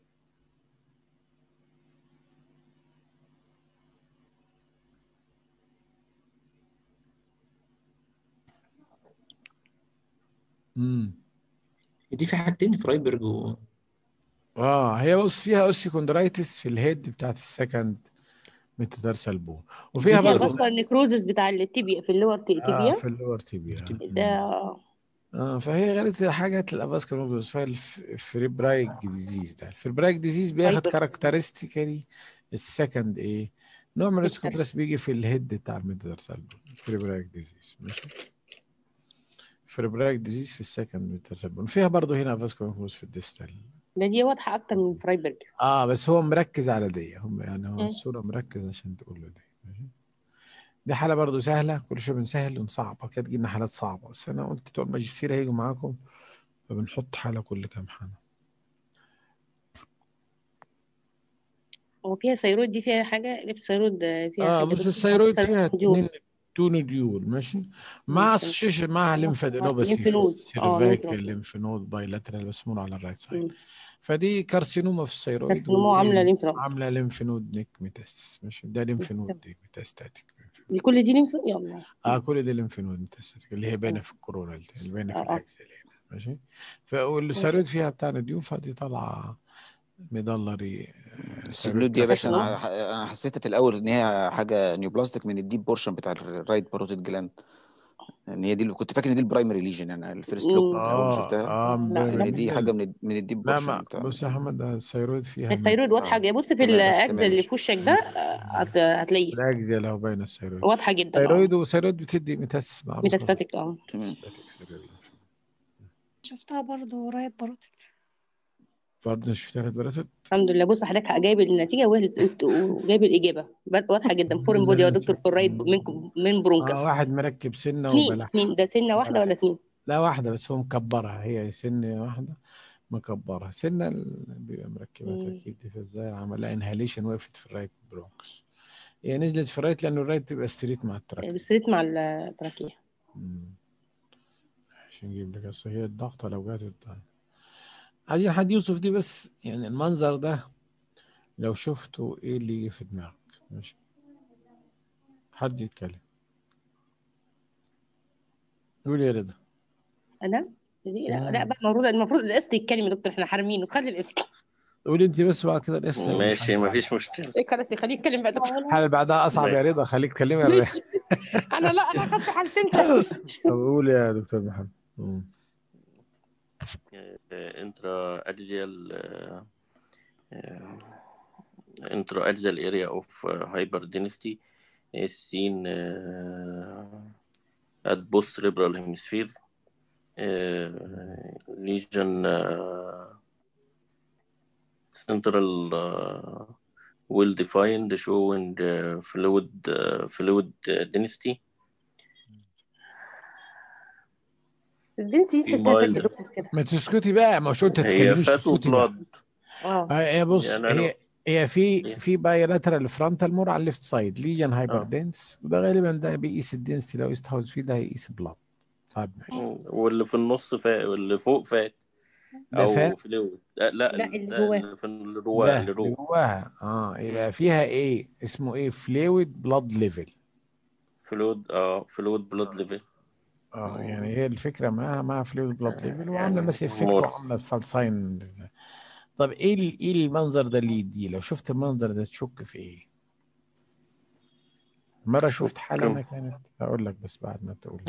امم دي في حاجتين فرايبرج و اه هي بص فيها اوستيكوندرايتس في الهيد بتاعت السكند ميتاتارسال بون وفيها فيها برضه فاسكولار نيكروزس بتاع التيبيا في اللور آه تيبيا في اللور تيبيا ده اه فهي غالبا حاجات الافاسكولار نوبلوس فيها الفريبرايك ديزيز ده الفريبرايك ديزيز بياخد فايبر. كاركترستيكالي السكند ايه نوع من الاسكوبلاس بيجي في الهيد بتاع الميتاتارسال بون فريبرايك ديزيز ماشي فريبرايك ديزيز في السكند ميتاتارسال بون فيها برضه هنا افاسكولار نوبلوس في الديستال ده دي واضحه اكتر من فرايبرج اه بس هو مركز على دي هم يعني هو مم. الصورة مركز عشان تقول له دي ماشي دي حالة برضو سهلة كل شوية بنسهل ونصعبة كانت تجينا حالات صعبة بس أنا قلت بتوع الماجستير هيجوا معاكم فبنحط حالة كل كام حالة وفيها ثيرويد دي فيها حاجه لبس ثيرويد فيها اه حاجة بس دكتور؟ الثيرويد فيها ثيرويد اتنين تو نوديول ماشي مع ممكن. الشيش مع الليمفادينوباسي ليمف في نود. اه، السيرفيكال ليمف نود. ليمف نود بايلاترال بس مور على الرايت سايد مم. فدي كارسينوما في الثيرويد كارسينوما ودي عامله ليمف نود عاملة ليمف نود نيك ميتاستس ماشي ده ليمف نود دي ميتاستاتيك دي كل دي ليمف يلا اه كل دي ليمف نود ميتاستاتيك اللي هي باينه في الكورونا اللي باينه في آه، آه. الاكسل هنا ماشي فالثيرويد فيها بتاع نديون فدي طالعه مدلري السبلوت دي يا باشا انا انا حسيت في الاول ان هي حاجه نيوبلاستيك من الديب بورشن بتاع الرايت باروتيد جلاند يعني هي دي اللي كنت فاكر ان دي البرايمري ليجن يعني الفيرست لوك مم. اول ما اه شفتها اه لا، من لا. ان دي بعيد. حاجه من من الديب لا بورشن ما بتاع بص يا احمد ده الثيرويد فيها الثيرويد واضحه آه. جدا بص في تمام، الاجزاء اللي احتمال. في وشك ده آه، هت- هتلاقيه الاجزاء اللي هو باينه الثيرويد واضحه جدا الثيرويد والثيرويد بتدي ميتاس معروفه ميتاستاتيك اه تمام ميتاستاتيك ثيرويد. شفتها برضو رايت بروتت برضه شفتها اتبرتت الحمد لله بص حضرتك جايب النتيجه وهي- وجايب الاجابه بل- واضحه جدا فورين بودي يا دكتور في الرايت من من برونكس اه واحد مركب سنه اثنين وبلح اثنين ده سنه واحده ولا اثنين لا واحده بس هو مكبرها هي سنه واحده مكبرها سنه اللي بيبقى مركبها مم. تركيب دي ازاي عملها انهاليشن وقفت في الرايت برونكس هي نزلت في الرايت لانه الرايت بيبقى ستريت مع التراك بستريت مع التراكيه مم. عشان نجيب لك اصل هي الضغطه لو جت الضغط. عايزين حد يوصف دي بس يعني المنظر ده لو شفته ايه اللي يجي في دماغك ماشي حد يتكلم قول يا رضا انا لا مم. لا بقى المفروض المفروض الاس يتكلم يا دكتور احنا حارمينه خلي الاس قول انت بس بعد كده الاسم ماشي مفيش مشكلة ايه خلاص خليه يتكلم بقى يا دكتور الحالة اللي بعدها اصعب يا ماشي. رضا خليك تكلمي يا رضا انا لا انا اخدت حالتين طب قول يا دكتور محمد مم. intra axial uh, uh, intra axial area of uh, hyperdensity is seen uh, at both cerebral hemisphere. Uh, lesion uh, central uh, well defined showing uh, fluid uh, fluid uh, density الدنسي في تحسها فات يا mild. دكتور كده ما تسكتي بقى ما شو انت هي تتكلميش فات تسكتي بقى وبلاد اه آه، هي بص يعني أنا- هي هي في Yes. في بايلاترال فرونتال مور على الليفت سايد ليجن هايبر دنس وده غالبا ده بيقيس الدنسيتي لو قيست هاوس فيه ده هيقيس بلاد طيب ماشي واللي في النص فات واللي فوق فات ده او فات فلويد لا لا لا، اللي ده جواه. اللي في اللي ده جواه اللي اللي جوه جواها اه يبقى فيها ايه اسمه ايه فلويد بلاد ليفل فلويد اه فلويد بلاد ليفل اه يعني هي الفكره معاها مع فلويد بلاد ليفل وعامله يعني ماس افكت مور. وعامله فالساين طب ايه ال- ايه المنظر ده اللي يدي لو شفت المنظر ده تشك في ايه؟ مرة شفت شك. حالة أنا كانت هقول لك بس بعد ما تقول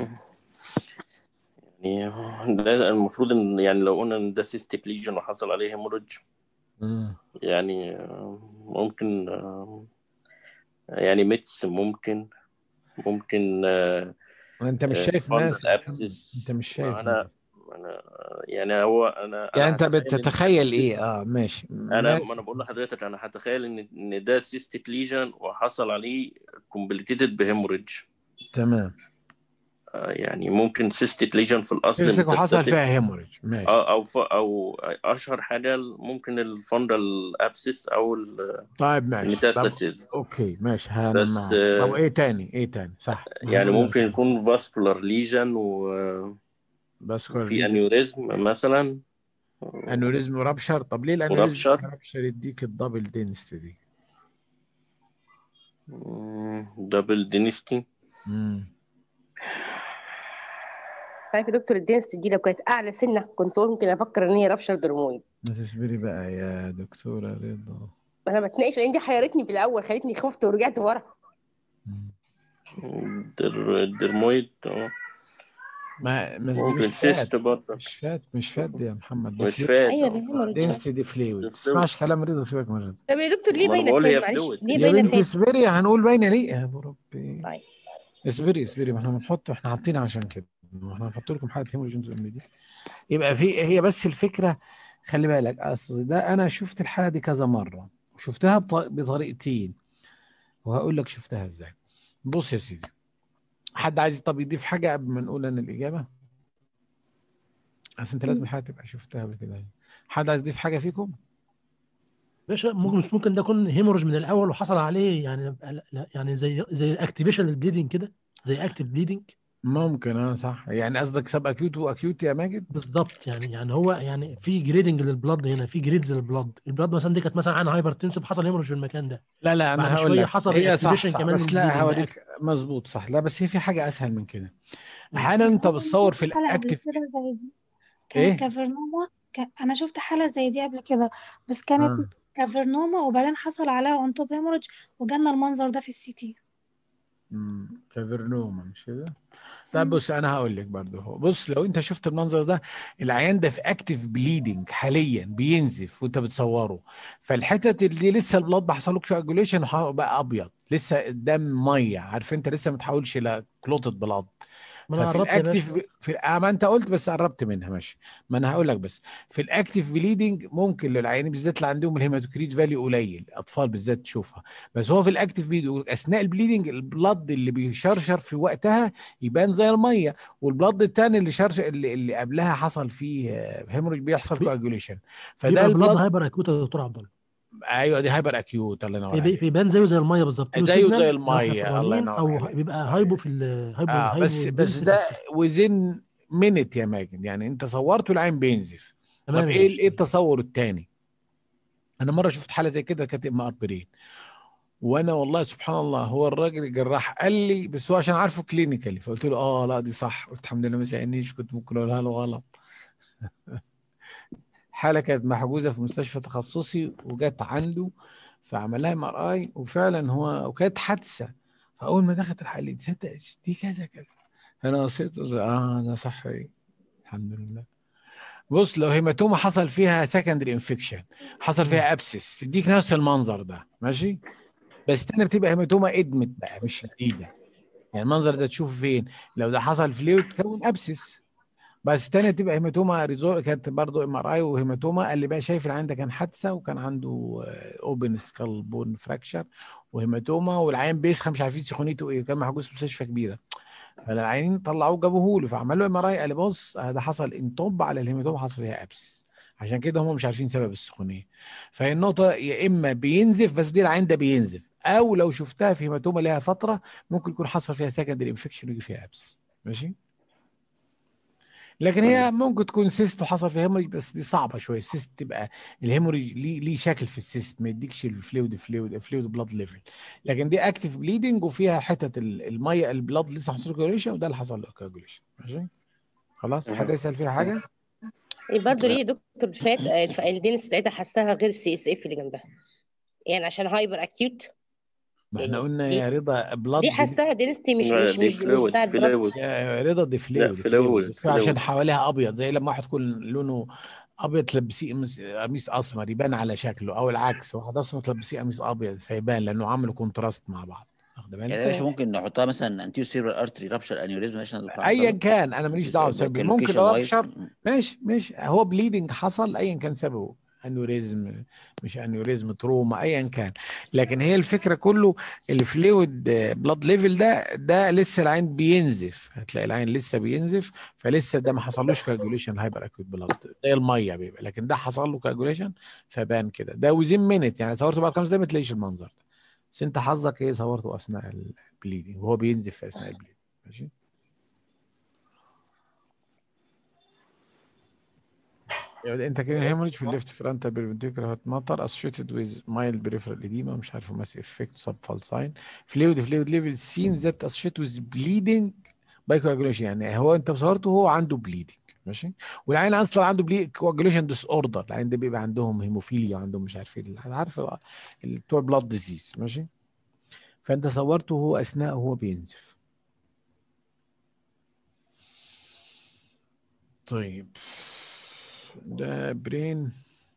يعني ده المفروض ان يعني لو قلنا ان ده سيستيك ليجن وحصل عليه هيموريدج مم. يعني آه، ممكن آه، يعني ميتس ممكن ممكن آه، أنت مش آه، شايف fundal ناس يا محمد. abscess. أنت مش شايف أنا ناس انا يعني هو انا يعني أنا أنت هتخيل إن- بتتخيل إيه؟ أه ماشي انا ماشي. ما انا بقول لحضرتك انا هتخيل ان ان ده سيستيك ليجن وحصل عليه كومبليتيتد بهيموريدج تمام يعني ممكن سيستيك ليجن في الاصل فيزيك وحصل metastatic. فيها هيموريج ماشي اه او ف... او اشهر حاجه ممكن الفندل ابسس او طيب ماشي طب الميتاستاسيز أوكي ماشي أنا بس، معاك آه، طب إيه تاني؟ إيه تاني؟ صح يعني هنقول ممكن لك. يكون فاسكولار ليجن وفي بس كل انيوريزم مثلا انوريزم ورابشر طب ليه الانوريزم ورابشر. ورابشر يديك الدبل دينست دي؟ دبل دينستي مم. عارف يا دكتور الدنسيتي دي لو كانت اعلى سنه كنت ممكن افكر ان هي رابشر درمويد ما تصبري بقى يا دكتورة رضا انا بتناقش لان دي حيرتني في الاول خلتني خفت ورجعت ورا مم. در... درمويد آه. ما ما دي ممكن مش فات سيست برضه مش فات مش فات دي يا محمد دي مش فلويد فات ايوه آه. ده هيموريدج دينست دي فلويد دي تسمعش fluid. كلام رضا سيبك من رضا طب يا دكتور ليه ما أنا باينه بقول فات هي معلش fluid. ليه يا باينه بنتي فات اصبري هنقول باينه ليه يا ابو ربي طيب اصبري اصبري ما احنا بنحط احنا حاطين عشان كده ما احنا هنحط لكم حاله هيموجينز ام دي يبقى في هي بس الفكره خلي بالك اصل ده انا شفت الحاله دي كذا مره وشفتها بط- بطريقتين وهقول لك شفتها ازاي بص يا سيدي حد عايز طب يضيف حاجه قبل ما نقول ان الاجابه اصل انت لازم الحاجه تبقى شفتها قبل كده حد عايز يضيف حاجه فيكم باشا ممكن مش ممكن ده يكون هيموريج من الاول وحصل عليه يعني يعني زي زي اكتيفيشن البليدنج كده زي اكتيف بليدنج ممكن اه صح يعني قصدك سب اكيوت واكيوت يا ماجد بالظبط يعني يعني هو يعني في جريدنج للبلد هنا في جريدز للبلد البلد مثلا دي كانت مثلا عن هايبر تنسب حصل هيموريج في المكان ده لا لا انا بعد هقول شوية لك حصل هي صح reactivation صح كمان بس لا للبليدنج هوريك مظبوط صح لا بس هي في حاجه اسهل من كده احيانا انت بتصور في حالة قبل الاكتف كده زي دي إيه؟ كانت كافرنوما ك... انا شفت حالة زي دي قبل كده بس كانت آه. كافرنوما وبعدين حصل عليها اون توب هيموريدج وجالنا المنظر ده في السي تي امم كافرنوما مش كده طيب بص انا هقول لك برضه هو بص لو انت شفت المنظر ده العيان ده في اكتف بليدنج حاليا بينزف وانت بتصوره فالحتت اللي لسه البلاد ما حصلوش اجوليشن بقى ابيض لسه الدم ميه عارف انت لسه ما تحولش الى كلوتد بلاد ما انا ففي قربت يا الاكتف باشا في آه ما انت قلت بس قربت منها ماشي ما انا هقول لك بس في الاكتف بليدنج ممكن للعيانين بالذات اللي عندهم الهيماتوكريت فاليو قليل اطفال بالذات تشوفها بس هو في الاكتف بليدنج اثناء البليدنج البلد اللي بيشرشر في وقتها يبان زي الميه والبلد الثاني اللي شرشر اللي, اللي قبلها حصل فيه هيموريج بيحصل بي- كواجوليشن فده بيبقى البلاد البلد هايبر اكيوت يا دكتور عبد الله ايوه دي هايبر اكيوت الله ينور بيبي- عليك بيبان زيه زي الميه بالظبط له زيه سيجنال زي لو احنا الميه الله فرانين ينور او عليك بيبقى هايبو في ال هايبو اه هايبو بس بس دنسيتي ده في السيستم وزن منت يا ماجد يعني انت صورته العين بينزف طب تمام يا ايه باشا ايه التصور الثاني انا مره شفت حاله زي كده كانت ام ار برين وانا والله سبحان الله هو الراجل الجراح قال لي بس هو عشان عارفه كلينيكالي فقلت له اه لا دي صح قلت الحمد لله ما سالنيش كنت ممكن اقولها له غلط حاله كانت محجوزه في مستشفى تخصصي وجت عنده فعمل لها ام ار اي وفعلا هو وكانت حادثه فاول ما دخلت الحاله لي تصدق دي كذا كذا انا بصيت اه ده صح ايه الحمد لله بص لو هيماتوما حصل فيها سكندري انفكشن حصل مم. فيها ابسس تديك نفس المنظر ده ماشي بس تاني بتبقى هيماتوما ادمت بقى مش جديده يعني المنظر ده تشوفه فين لو ده حصل فلويد تكون ابسس بس تاني بتبقى هيماتوما ريزول كانت برضه ام ار اي وهيماتوما اللي بقى شايف العين ده كان حادثه وكان عنده اوبن سكال بون فراكشر وهيماتوما والعين بيسخن مش عارفين سخونيته ايه وكان محجوز في مستشفى كبيره فالعيانين طلعوه جابوه له فعملوا ام ار اي قال لي بص ده حصل انطب على الهيماتوما حصل فيها ابسس عشان كده هم مش عارفين سبب السخونيه فهي النقطه يا اما بينزف بس دي العين ده بينزف او لو شفتها في هيماتوما ليها فتره ممكن يكون حصل فيها سكندري انفكشن ويجي فيها ابسس ماشي لكن هي ممكن تكون سيست وحصل فيها هيموريج بس دي صعبه شويه السيست تبقى الهيموريج ليه ليه شكل في السيست ما يديكش الفلويد فلويد فلويد بلاد ليفل لكن دي اكتف بليدنج وفيها حتت ال- الميه البلاد لسه حصل كوجوليشن وده اللي حصل له كوجوليشن ماشي خلاص حد يسال فيها حاجه إيه برضه ليه دكتور فات آه، الف- الدينس بتاعتها حسها غير السي اس اف اللي جنبها يعني عشان هايبر اكيوت ما احنا يعني قلنا دي يا رضا بلاد دي حسها دينستي مش لا، مش دي مش, مش فلويد بتاعت بلاد فلويد يا رضا دي لا فلويد فلويد فلويد بس عشان فلويد حواليها ابيض زي لما واحد يكون لونه ابيض تلبسيه قميص قميص اسمر يبان على شكله او العكس واحد اسمر تلبسيه قميص ابيض فيبان لانه عملوا كونتراست مع بعض واخد يعني بالك يا باشا ممكن نحطها مثلا انتيو سيربرال ارتري رابشر انيوريزم عشان دكتور عبد ايا الله كان انا ماليش دعوه بسبب ممكن لوكيشن وايز رابشر ماشي ماشي هو بليدنج حصل ايا كان سببه انيوريزم مش انيوريزم تروما ايا كان لكن هي الفكره كله الفلويد بلاد ليفل ده ده لسه العين بينزف هتلاقي العين لسه بينزف فلسه ده ما حصلوش كاجوليشن هايبر اكيوت بلاد زي الميه بيبقى لكن ده حصل له كاجوليشن فبان كده ده وزين منت يعني صورته بعد خمس دقايق ما تلاقيش المنظر ده بس انت حظك ايه صورته اثناء البليدنج وهو بينزف في اثناء البليدنج ماشي يعني انت كده هيموريج في الليفت فرونتال بيرفنتيكولار هات مطر associated with mild peripheral edema مش عارف ماس افكت سب فالساين فلويد فلويد ليفل سين ذات associated with bleeding باي coagulation يعني هو انت صورته هو عنده بليدنج ماشي والعين اصلا عنده بلي كواجوليشن ديس اوردر العين ده بيبقى عندهم هيموفيليا عندهم مش عارف ايه عارف ال- بتوع بلاد ديزيز ماشي فانت صورته هو اثناء هو بينزف طيب ده برين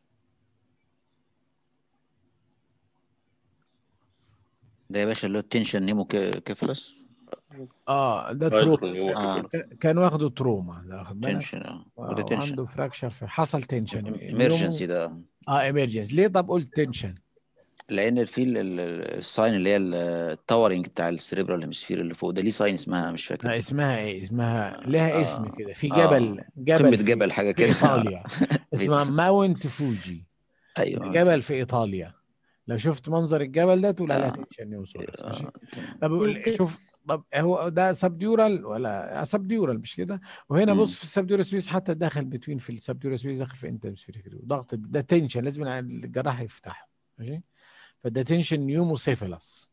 ده يا باشا اللي هو التنشن نيمو ك- كيفلس اه ده تروما هايدرون يوم اه كان واخده تروما ده واخد بالك تنشن اه وده آه، تنشن وعنده فراكشر في حصل تنشن ايمرجنسي ده اه ايمرجنسي ليه طب قلت تنشن لان في ال- ال- الساين اللي هي ال- التاورنج بتاع السريبرال هيمسفير اللي فوق ده ليه ساين اسمها مش آه فاكر اسمها ايه اسمها لها اسم آه كده في آه جبل جبل قمة في, جبل حاجة في كده ايطاليا اسمها ماونت فوجي ده ايوه جبل في ايطاليا لو شفت منظر الجبل ده تقول عليها اه تنشن نيوسورس ماشي اه تمام. طب ممكن شوف طب هو ده سبديورال ولا سبديورال مش كده وهنا مم. بص في السبديورال سويس حتى داخل بتوين في السبديورال سويس داخل في انت ضغط ده تنشن لازم الجراح يفتحه ماشي فده تنشن نيوموسيفيلاس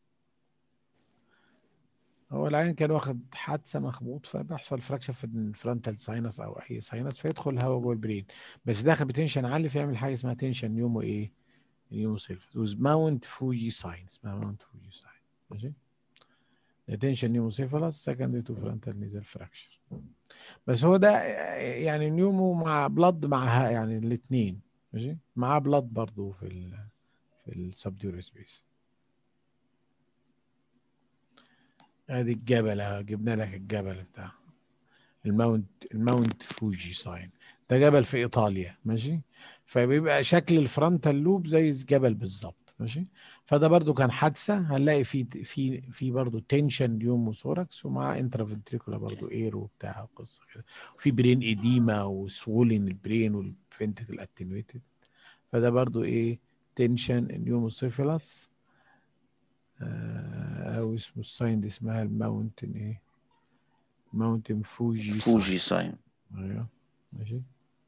هو العين كان واخد حادثه مخبوط فبيحصل فراكشر في الفرونتال ساينس او اي ساينس فيدخل هواء جوه البرين بس داخل بتنشن عالي فيعمل حاجه اسمها تنشن نيومو ايه نيوموسيفيلاس وز ماونت فوجي ساين اسمها ماونت فوجي ساين ماشي attention pneumocephalus secondary to frontal nasal fracture بس هو ده يعني نيومو مع بلاد مع ها يعني الاثنين ماشي معاه بلاد برضو في ال في السبديور سبيس ادي الجبل اهو جبنا لك الجبل بتاع الماونت الماونت فوجي ساين ده جبل في ايطاليا ماشي فبيبقى شكل الفرونتال لوب زي الجبل بالظبط ماشي فده برضو كان حادثه هنلاقي في في في برضو تنشن نيوموثوركس ومع انترافنتريكولا برضو اير وبتاع وقصه كده وفي برين اديما وسوولين البرين والفنتكل اتنويتد فده برضو ايه تنشن نيوموسيفيلاس آه او اسمه الساين دي اسمها الماونتن ايه ماونتن فوجي ساين. فوجي ساين ايوه ماشي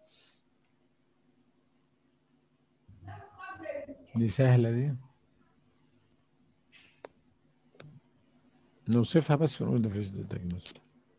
دي سهلة دي نوصفها بس ونقول differential diagnosis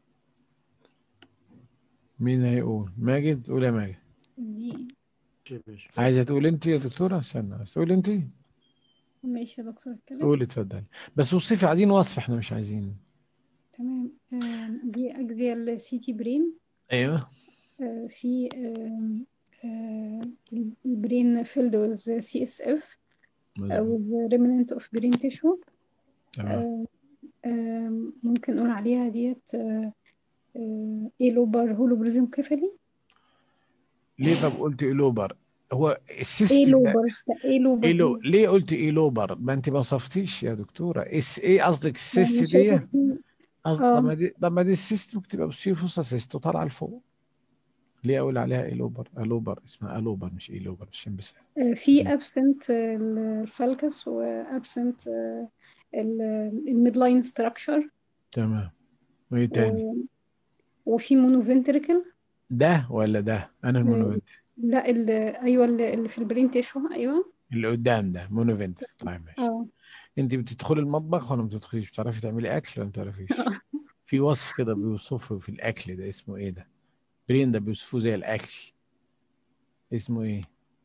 مين هيقول ماجد قول يا ماجد دي يا باشا عايزة تقول انت يا دكتورة استنى بس تقول انت ماشي يا دكتور اتكلم قولي اتفضلي بس وصفي عايزين وصف احنا مش عايزين تمام آم، دي أجزيال سي تي برين ايوه آه، في آم، آه، البرين filled with CSF مظبوط with remnant of brain tissue تمام آه، آم، ممكن نقول عليها ديت آه، آه، ايه لوبر هولوبريزم كفلي ليه طب قلت ايلوبر هو السيست ايه ده لوبر لا، ايه لوبر ايلو دي ليه قلت ايلوبر ما انت ما وصفتيش يا دكتورة اس ايه قصدك يعني السيست دي شايفة في قصد اه طب ما دي طب ما دي السيست ممكن تبقى بتصير فصة سيست وطالعة لفوق ليه اقول عليها ايلوبر الوبر اسمها الوبر مش ايلوبر عشان بس آه، في absent الفالكس و absent الميد لاين ستراكشر تمام وايه تاني وفي مونوفنتريكل ده ولا ده انا المونوفنت لا ال- ايوه اللي اللي في البرين تيشو ايوه اللي قدام ده مونوفنت طيب ماشي اه انت بتدخلي المطبخ ولا ما بتدخليش بتعرفي تعملي اكل ولا ما بتعرفيش في وصف كده بيوصفه في الاكل ده اسمه ايه ده برين ده بيوصفوه زي الاكل اسمه ايه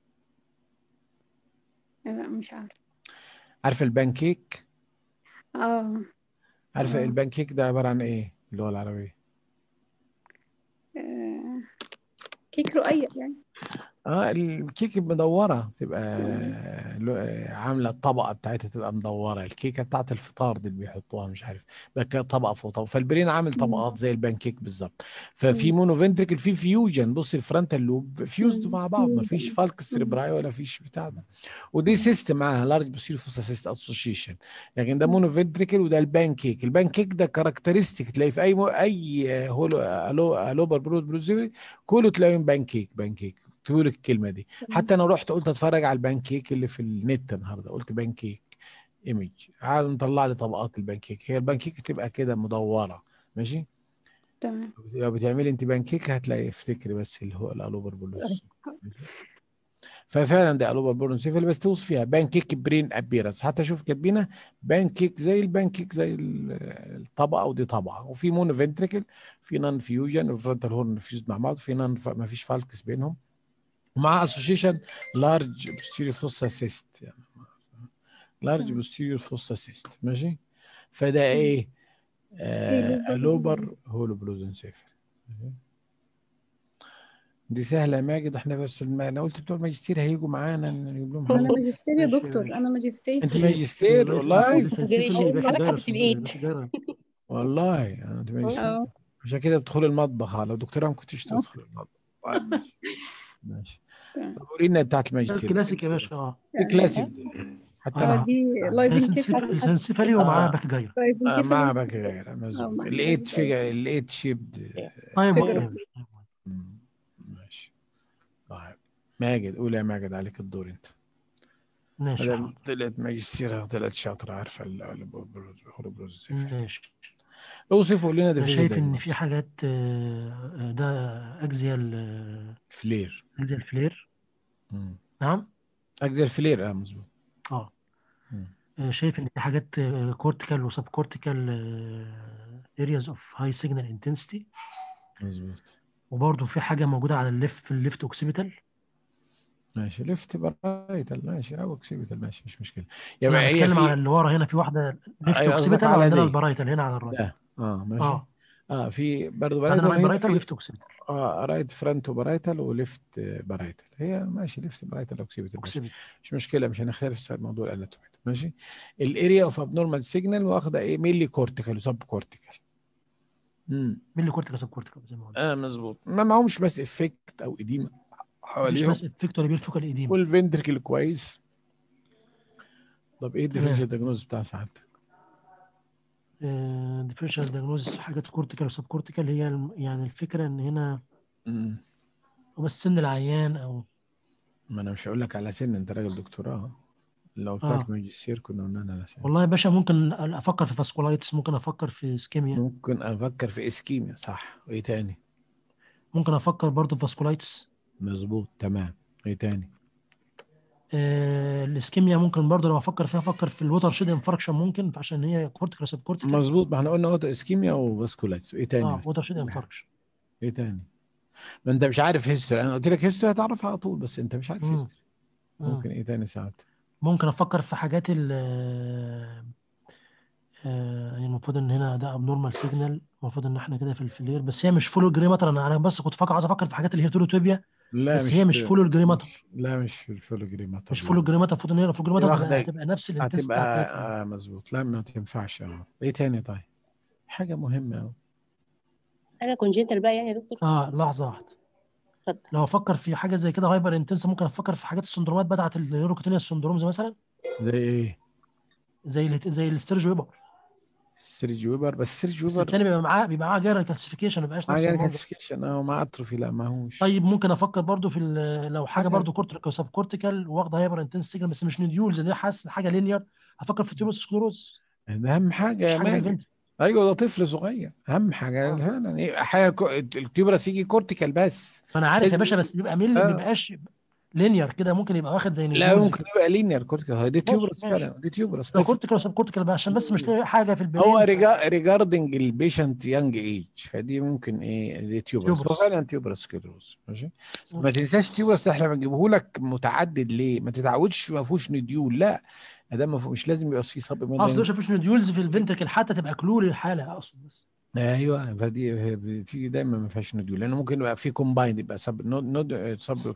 لا مش عارفه عارفه البانكيك اه عارفه اه البانكيك ده عباره عن ايه اللغه العربيه آه، كيك رقيق يعني اه الكيك المدوره تبقى لو- عامله الطبقه بتاعتها تبقى مدوره الكيكه بتاعت الفطار دي اللي بيحطوها مش عارف بقى كده طبقه فوق طبقه فالبرين عامل طبقات زي البانكيك بالظبط ففي مم. مونو فنتريكل في فيوجن بص الفرونتال لوب فيوزد مم. مع بعض ما فيش فيوجن. فالكس مم. سيربراي ولا فيش بتاع ده ودي سيست معاها لارج بوسير فوسا سيست اسوشيشن لكن ده مم. مونو فنتريكل وده البانكيك البانكيك ده كاركترستيك تلاقي في اي مو اي هولو الو الوبر برود بروزيري كله تلاقيهم بانكيك بانكيك تقول الكلمه دي حتى انا رحت قلت اتفرج على البانكيك اللي في النت النهارده قلت بانكيك ايمج عاد نطلع لي طبقات البانكيك هي البانكيك تبقى كده مدوره ماشي تمام لو بتعملي انت بانكيك هتلاقي افتكري بس اللي هو الالوبر بولوس ففعلا ده الوبر بولونسيفال بس توصفيها بانكيك برين ابيرنس حتى شوف كاتبينها بانكيك زي البانكيك زي ال- الطبقه ودي طبقه وفي مونو فنتريكل في نون فيوجن والفرونتال هورن فيوزد مع بعض في نون ما فيش فالكس بينهم ومع اسوشيشن لارج بوستيريور فوسا سيست يعني لارج تمام بوستيريور فوسا سيست ماشي فده ايه ايه آه لوبر الوبر هولو بلوزنسيفر دي سهله يا ماجد احنا بس الم... انا قلت بتوع الماجستير هيجوا معانا نجيب لهم انا حاجه ماجستير يا ماشي يا دكتور باشا انا ماجستير انت يا ماجستير باشا والله ليسنسيفيلي يا باشا انا جايرس حاطط يا الايد باشا جايرس والله انا انت ماجستير اه عشان كده بتدخل المطبخ لو دكتوره ما كنتش اه تدخل المطبخ طيب ماشي ماشي تمام طب قولي لنا بتاعت ده الماجستير الكلاسيك يا باشا اه ايه كلاسيك دي حتى اه انا دي لايزن كيف ليسنسيفيلي ومعاه اه باك جاير لايزن آه، كيف مع باك غير اه مظبوط مع الايت باك فيجر الايت شيبد تايم وايت فيجر يا باشا ماشي طيب ماجد قول يا ماجد عليك الدور انت ماشي هذا حاضر طلعت ماجستير طلعت شاطرة عارفة الهوروبروز ماشي اوصفوا لنا انا ديفيجن شايف ان في دايجنوز حاجات آه، آه، ده اكزيال آه، فلير اكزيال فلير مم. نعم اجزاء فلير اه مظبوط اه مم. آه، شايف ان في حاجات كورتيكال وسب كورتيكال ارياز اوف هاي سيجنال انتنسيتي مظبوط وبرضه في حاجه موجوده على الليفت في الليفت اوكسيبيتال ماشي ليفت برايتال ماشي او اوكسيبيتال ماشي مش مشكله انا يبقى هي بتكلم على في اللي ورا هنا في واحده ليفت ايوه قصدك اوكسيبيتال على وعندنا دي البرايتال هنا على الرايت ده اه ماشي اه اه في برضه عندنا برايتال رايت هنا برايتال في وليفت اوكسيبيتال اه رايت فرونت برايتال وليفت برايتال هي ماشي ليفت برايتال اوكسيبيتال ماشي اوكسيبيتال مش مشكله مش هنختلف في موضوع الاناتومي ماشي الاريا اوف ابنورمال سيجنال واخده ايه ميلي كورتيكال وسب كورتيكال امم مين اللي كورتيكال سب كورتيكال زي ما قلنا اه مظبوط ما معهمش بس افكت او اديمه مفيش حواليهم بس افكت ولا بيرفوكال ايديما والفنتركل كويس طب ايه تمام الديفرنشال دياجنوز بتاع سعادتك؟ ديفرنشال دياجنوز حاجات كورتيكال وسب كورتيكال هي الم- يعني الفكره ان هنا امم هو بس سن العيان او ما انا مش هقول لك على سن انت راجل دكتوراه لو قلت اه لك ماجستير كنا قلنا على سن والله يا باشا ممكن افكر في فاسكولايتس ممكن افكر في اسكيميا ممكن افكر في اسكيميا صح وايه تاني؟ ممكن افكر برضه في فاسكولايتس مظبوط تمام ايه تاني؟ آه الاسكيميا ممكن برضه لو افكر فيها افكر في الوتر شيد انفاركشن ممكن عشان هي كورتيكال سب كورتيكال مظبوط ما احنا قلنا اوتو اسكيميا وفاسكولايتس ايه تاني اه بس؟ ووتر شيد انفاركشن ايه تاني؟ ما انت مش عارف هيستوري انا قلت لك هيستوري هتعرفها على طول بس انت مش عارف مم. هيستوري مم. ممكن ايه تاني ساعات؟ ممكن افكر في حاجات ال آه، آه، يعني المفروض ان هنا ده ابنورمال سيجنال المفروض ان احنا كده في الفلير بس هي مش فول جريماتر انا انا بس كنت فاكر عايز افكر في حاجات الهيتروتوبيا لا بس مش هي مش فول جريماتر مش لا مش في الفولوجريماتر مش لا فول جريماتر المفروض ان هي فول دي جريماتر هتبقى واخدة هتبقى نفس الانتنس هتبقى بتاع التراك آه مظبوط لا ما تنفعش اه ايه تاني طيب حاجة مهمة أوي حاجه كونجنتال بقى يعني يا دكتور اه لحظه واحده اتفضل لو افكر في حاجه زي كده هايبر انتنس ممكن افكر في حاجات السندرومات بتاعت النيوروكوتينيا سندرومز مثلا زي ايه؟ زي ال زي الستيرج ويبر سيرجي ويبر بس سيرجي بس ويبر التاني بيبقى معاه بيبقى معاه جيرال كالسيفيكيشن ما بيبقاش معاه نفس جاي المنظر كلاسيفيكيشن اه مع اتروفي لا معهوش طيب ممكن افكر برضو في ال- لو حاجه حاجة برضو كورتيكال سب كورتيكال واخده هايبر انتنس سيجنال بس مش نديولز دي حاسس حاجه لينير افكر في تيوبوس سكلوروز ده أهم حاجة مش يا حاجه في ماجد الفنت أيوه ده طفل صغير أهم حاجة اه فعلا إيه أحيانا كو- التيوبرس يجي كورتيكال بس ما انا مش عارف يا لازم باشا بس بيبقى ميل ما اه بيبقاش لينير كده ممكن يبقى واخد زي لا نديولز ممكن يبقى لينير كورتيكال هو دي ماشي تيوبرس ماشي فعلا دي تيوبرس لو طفل كورتيكال وسب كورتيكال بقى عشان بس مش لاقي حاجه في هو البرين ف- ريجاردنج البيشنت يانج ايج فدي ممكن ايه دي تيوبرس هو تيوبرس فعلا تيوبرس سكلروز ماشي بس مم. ما تنساش تيوبرس ده احنا بنجيبه لك متعدد ليه ما تتعودش ما فيهوش نديول لا ده ما فيه مش لازم يبقى فيه سب اقصد مش مفيش نديولز في الفنتركل حتى تبقى كلو للحاله اقصد بس ايوه فدي هي بتيجي دايما ما فيهاش نديول لانه ممكن يبقى في كومبايند يبقى سب نود نود سب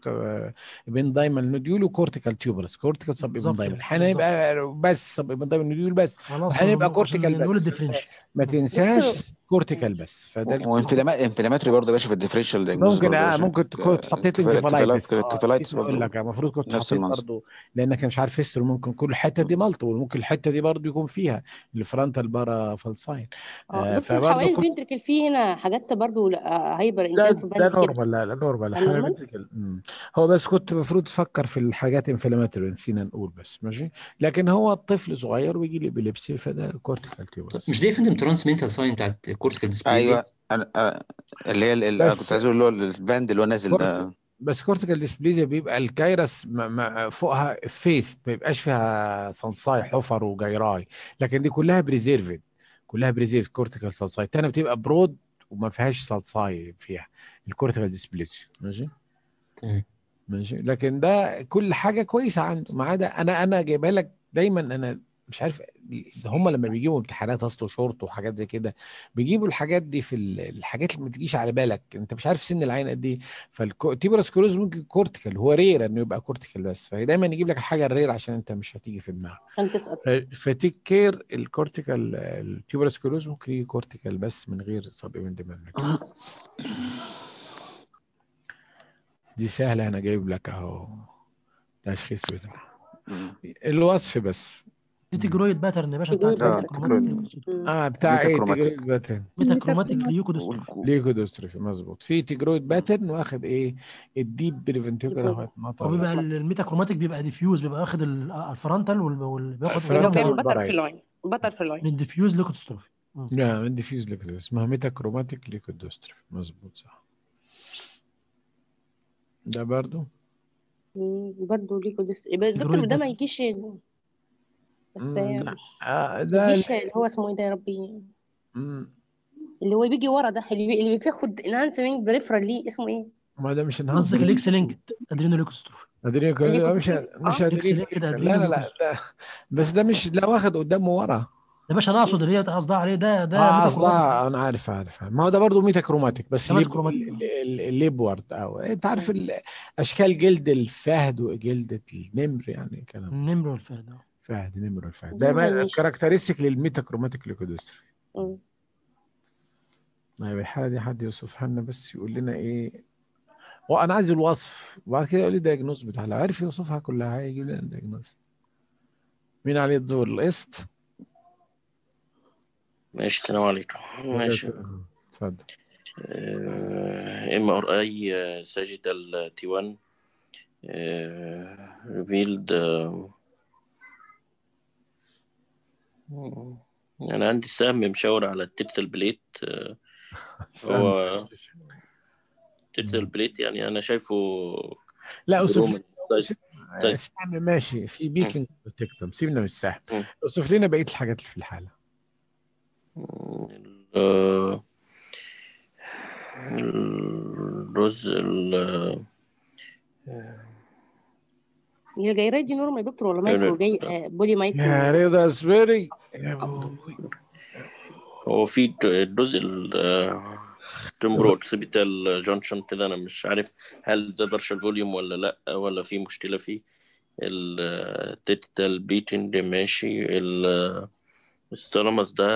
بين دايمال نديول وكورتيكال تيوبرس كورتيكال سب ابن بالظبط دايمال كده احيانا بالظبط يبقى بس سب ابن دايمال نديول بس خلاص واحيانا يبقى عشان كورتيكال نقول بس الديفرنشال ما دكتور تنساش كورتيكال بس فده الكلام وانفلاماتري برضه يا باشا في الديفرنشال دياجنوز ممكن برضه يا اه باشا ممكن تكون حطيت انكفالايتس اه كفالايتس نسيت اقول برضه لك المفروض كنت نفس حطيت المنظر برضو لانك مش عارف هيستوري ممكن كل الحته دي مالتيبل ممكن الحته دي برضو يكون فيها الفرونتال بارا فالساين اه آه دكتور فبرضو حوالين كنت الفنتركل في هنا حاجات برضو آه، هايبر ده انتنس ده باند كده نورمال لا لا نورمال ده حاجه نورمال فينتريكل هو بس كنت المفروض تفكر في الحاجات انفلاماتوري نسينا نقول بس ماشي لكن هو الطفل صغير ويجي لي ابيليبسي فده كورتيكال طب تيوبرس مش دي يا فندم ترانسمنتال ساين بتاعت كورتيكال ديسبليزيا ايوه انا أنا- اللي هي ال- ال- انا كنت بس عايز اقول اللي هو الباند اللي هو نازل كورت ده بس كورتيكال ديسبليزيا بيبقى الكايرس م- م- فوقها فيست ما بيبقاش فيها صنصاي حفر وجيراي لكن دي كلها بريزيرفد كلها بريزيرف كورتيكال صنصاي التانية بتبقى برود وما فيهاش صنصاي فيها الكورتيكال ديسبليزيا ماشي تمام ماشي لكن ده كل حاجه كويسه عنده ما عدا انا انا جايبها لك دايما انا مش عارف هم لما بيجيبوا امتحانات اصل وشورت وحاجات زي كده بيجيبوا الحاجات دي في ال- الحاجات اللي ما تجيش على بالك انت مش عارف سن العين قد ايه فالتيبرس كلوز ممكن كورتيكال هو رير انه يبقى كورتيكال بس فدايما يجيب لك الحاجه الرير عشان انت مش هتيجي في دماغك عشان تسقط ف- فتيك كير الكورتيكال التيوبرس كلوز ممكن يجي كورتيكال بس من غير سب ايفنت دي سهله انا جايب لك اهو تشخيص بتاعها مم. الوصف بس تيجرويد باترن يا باشا تيجرويد بتاعت باترن. اه الميتاكروماتيك تكرويد مم. اه بتاع ايه ميتاكروماتيك تيجرويد باترن ميتاكروماتيك ليوكودوستروفي والكو ليكودوستروفي مظبوط في تيجرويد باترن واخد ايه الديب بريفنتيكولا برافو. اهوت هو مطر بيبقى ال- الميتاكروماتيك بيبقى ديفيوز بيبقى واخد ال- الفرونتال وال- وال- بياخد الفرونتال بيبقى وياخد البتر في والبرايت اللاين البتر في اللاين من الديفيوز ليوكودوستروفي لا من ديفيوز ليكودوستروفي اسمها ميتاكروماتيك ليكودوستروفي مظبوط صح ده برضو مم. برضه ليكو ديس يبقى دكتور تيجرويد ده ما باترن يجيش بس مم، ما لا آه ده يجيش اللي هو اسمه ايه ده يا ربي مم، اللي هو بيجي ورا ده اللي, بي... اللي بياخد انهانسمنت بريفرال ليه اسمه ايه؟ ما ده مش قصدك انهانسمنت الاكس لينك ادرينو ليوكودوستروفي ادرينو اللي لا كنت مش بتقول مش اه ادرينو اكس لينكد لا لا ادرينو لا ده بس ده مش لا واخد قدام وورا يا باشا انا اقصد اللي هي قصدها عليه ده ده اه ميتا كروماتيك قصدها انا عارف عارف ما هو ده برضه ميتا كروماتيك بس ده ميتا ليب كروماتيك ال- ال- الليبورد او انت عارف ال- اشكال جلد الفهد وجلدة النمر يعني كلام النمر والفهد آه. فهد نمر الفهد دي ده ما- مهمش كاركترستيك للميتا كروماتيك ليكودستروفي مم. طيب الحالة دي حد يوصفها لنا بس يقول لنا ايه وانا عايز الوصف وبعد كده يقول لي الدياجنوز بتاعها لو عرف يوصفها كلها هيجيب لنا الدياجنوز مين عليه الدور القسط ماشي السلام عليكم ماشي اتفضل ام ار اي ساجيتال تي 1 ريفيلد انا عندي السهم مشاور على التيتل بليت آه، هو تيتل بليت يعني انا شايفه لا اوصف برومن طيب طيب السهم ماشي في بيكنج تكتم سيبنا من السهم مم. اوصف لنا بقيه الحاجات اللي في الحاله ال- الرز ال- هي الجيرات دي نورمال يا دكتور ولا مايكرو جاي آه، بولي مايكرو يا رضا اصبري يا أبوي. هو في الجزء التمبرو سيبيتال جونشن كده انا مش عارف هل ده برشا فوليوم ولا لا ولا في مشكله فيه التيتال بيتنج ماشي ال- السلامس ده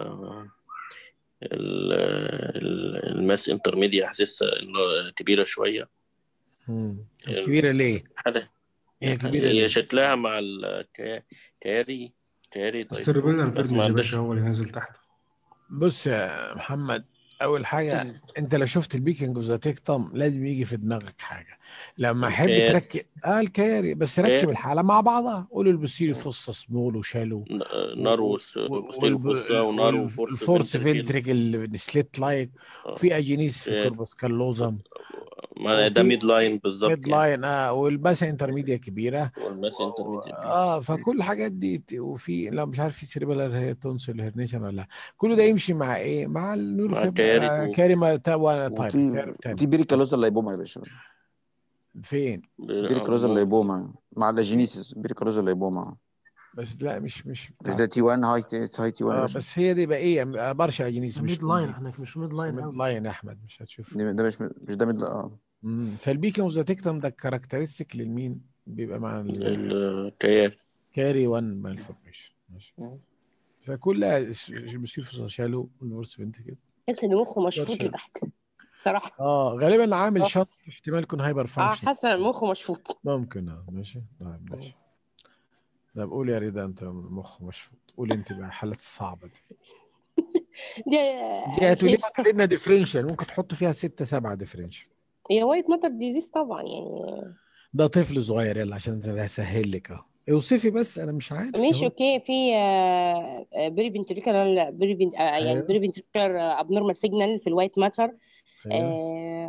ال- ال- الماس انترميديا حاسسها إنه كبيره شويه مم. كبيره ليه؟ حاجه هي كبيره ليه؟ هي شكلها مع الكاري كاري طيب السيربيلر بس ما فيرمز يا عندهاش باشا هو اللي نازل تحت بص يا محمد اول حاجه انت لو شفت البيكنج اوف ذا تيكتم لازم يجي في دماغك حاجه لما احب الكياري. تركب اه الكياري بس ركب الكياري. الحاله مع بعضها قول البوستيري فصه سمول وشالو نار وستيرو فوسا ونار وفورس الفورس فنتركل. فينتريكل سليت لايك آه. وفي اجينيس في إيه. كوربس كالوزم ما ده وفي- ميد لاين بالظبط ميد لاين اه والباسا انترميديا كبيره والماس انترميديت اه فكل الحاجات دي ت- وفي لا مش عارف في سيريبلر هي تونسل هيرنيشن ولا لا كل ده يمشي مع ايه مع النيورو مع الكياري آه و- كاريما تايب وفي كاري تاني. في بيريكالوزا لايبوما يا باشا فين بيريكالوزا لايبوما مع اللاجينيسيس بيريكالوزا لايبوما بس لا مش مش بس ده تي 1 هاي تي هاي تي 1 يا اه باشا بس هي دي بقى ايه برشا اجينيس مش ميد لاين احنا مش ميد لاين ميد قوي لاين يا احمد مش هتشوف ده ده مش مش ده ميد اه امم فالبيكن اوف ذا تيكتم ده كاركترستيك للمين بيبقى مع الكياري كاري 1 مالفورميشن ماشي مم. فكلها بيصير شالو والفورس فينت كده تحس ان مخه مشفوط برشا. لتحت بصراحه اه غالبا عامل آه. شنط احتمال يكون هايبر اه فانكشن حاسه ان مخه مشفوط ممكن اه ماشي طيب ماشي طب قول يا رضا انت مخ مشفوط قول انت بقى الحالات الصعبه دي دي دي هتقولي لنا لنا ديفرنشال ممكن تحط فيها ستة سبعة ديفرنشال هي وايت ماتر ديزيز طبعا يعني ده طفل صغير يلا عشان هسهل لك اهو اوصفي بس انا مش عارف ماشي هو- اوكي في بيري فنتريكولار بيري فنت- آه، يعني أيوه. بيري فنتريكولار ابنورمال سيجنال في الوايت ماتر أيوه.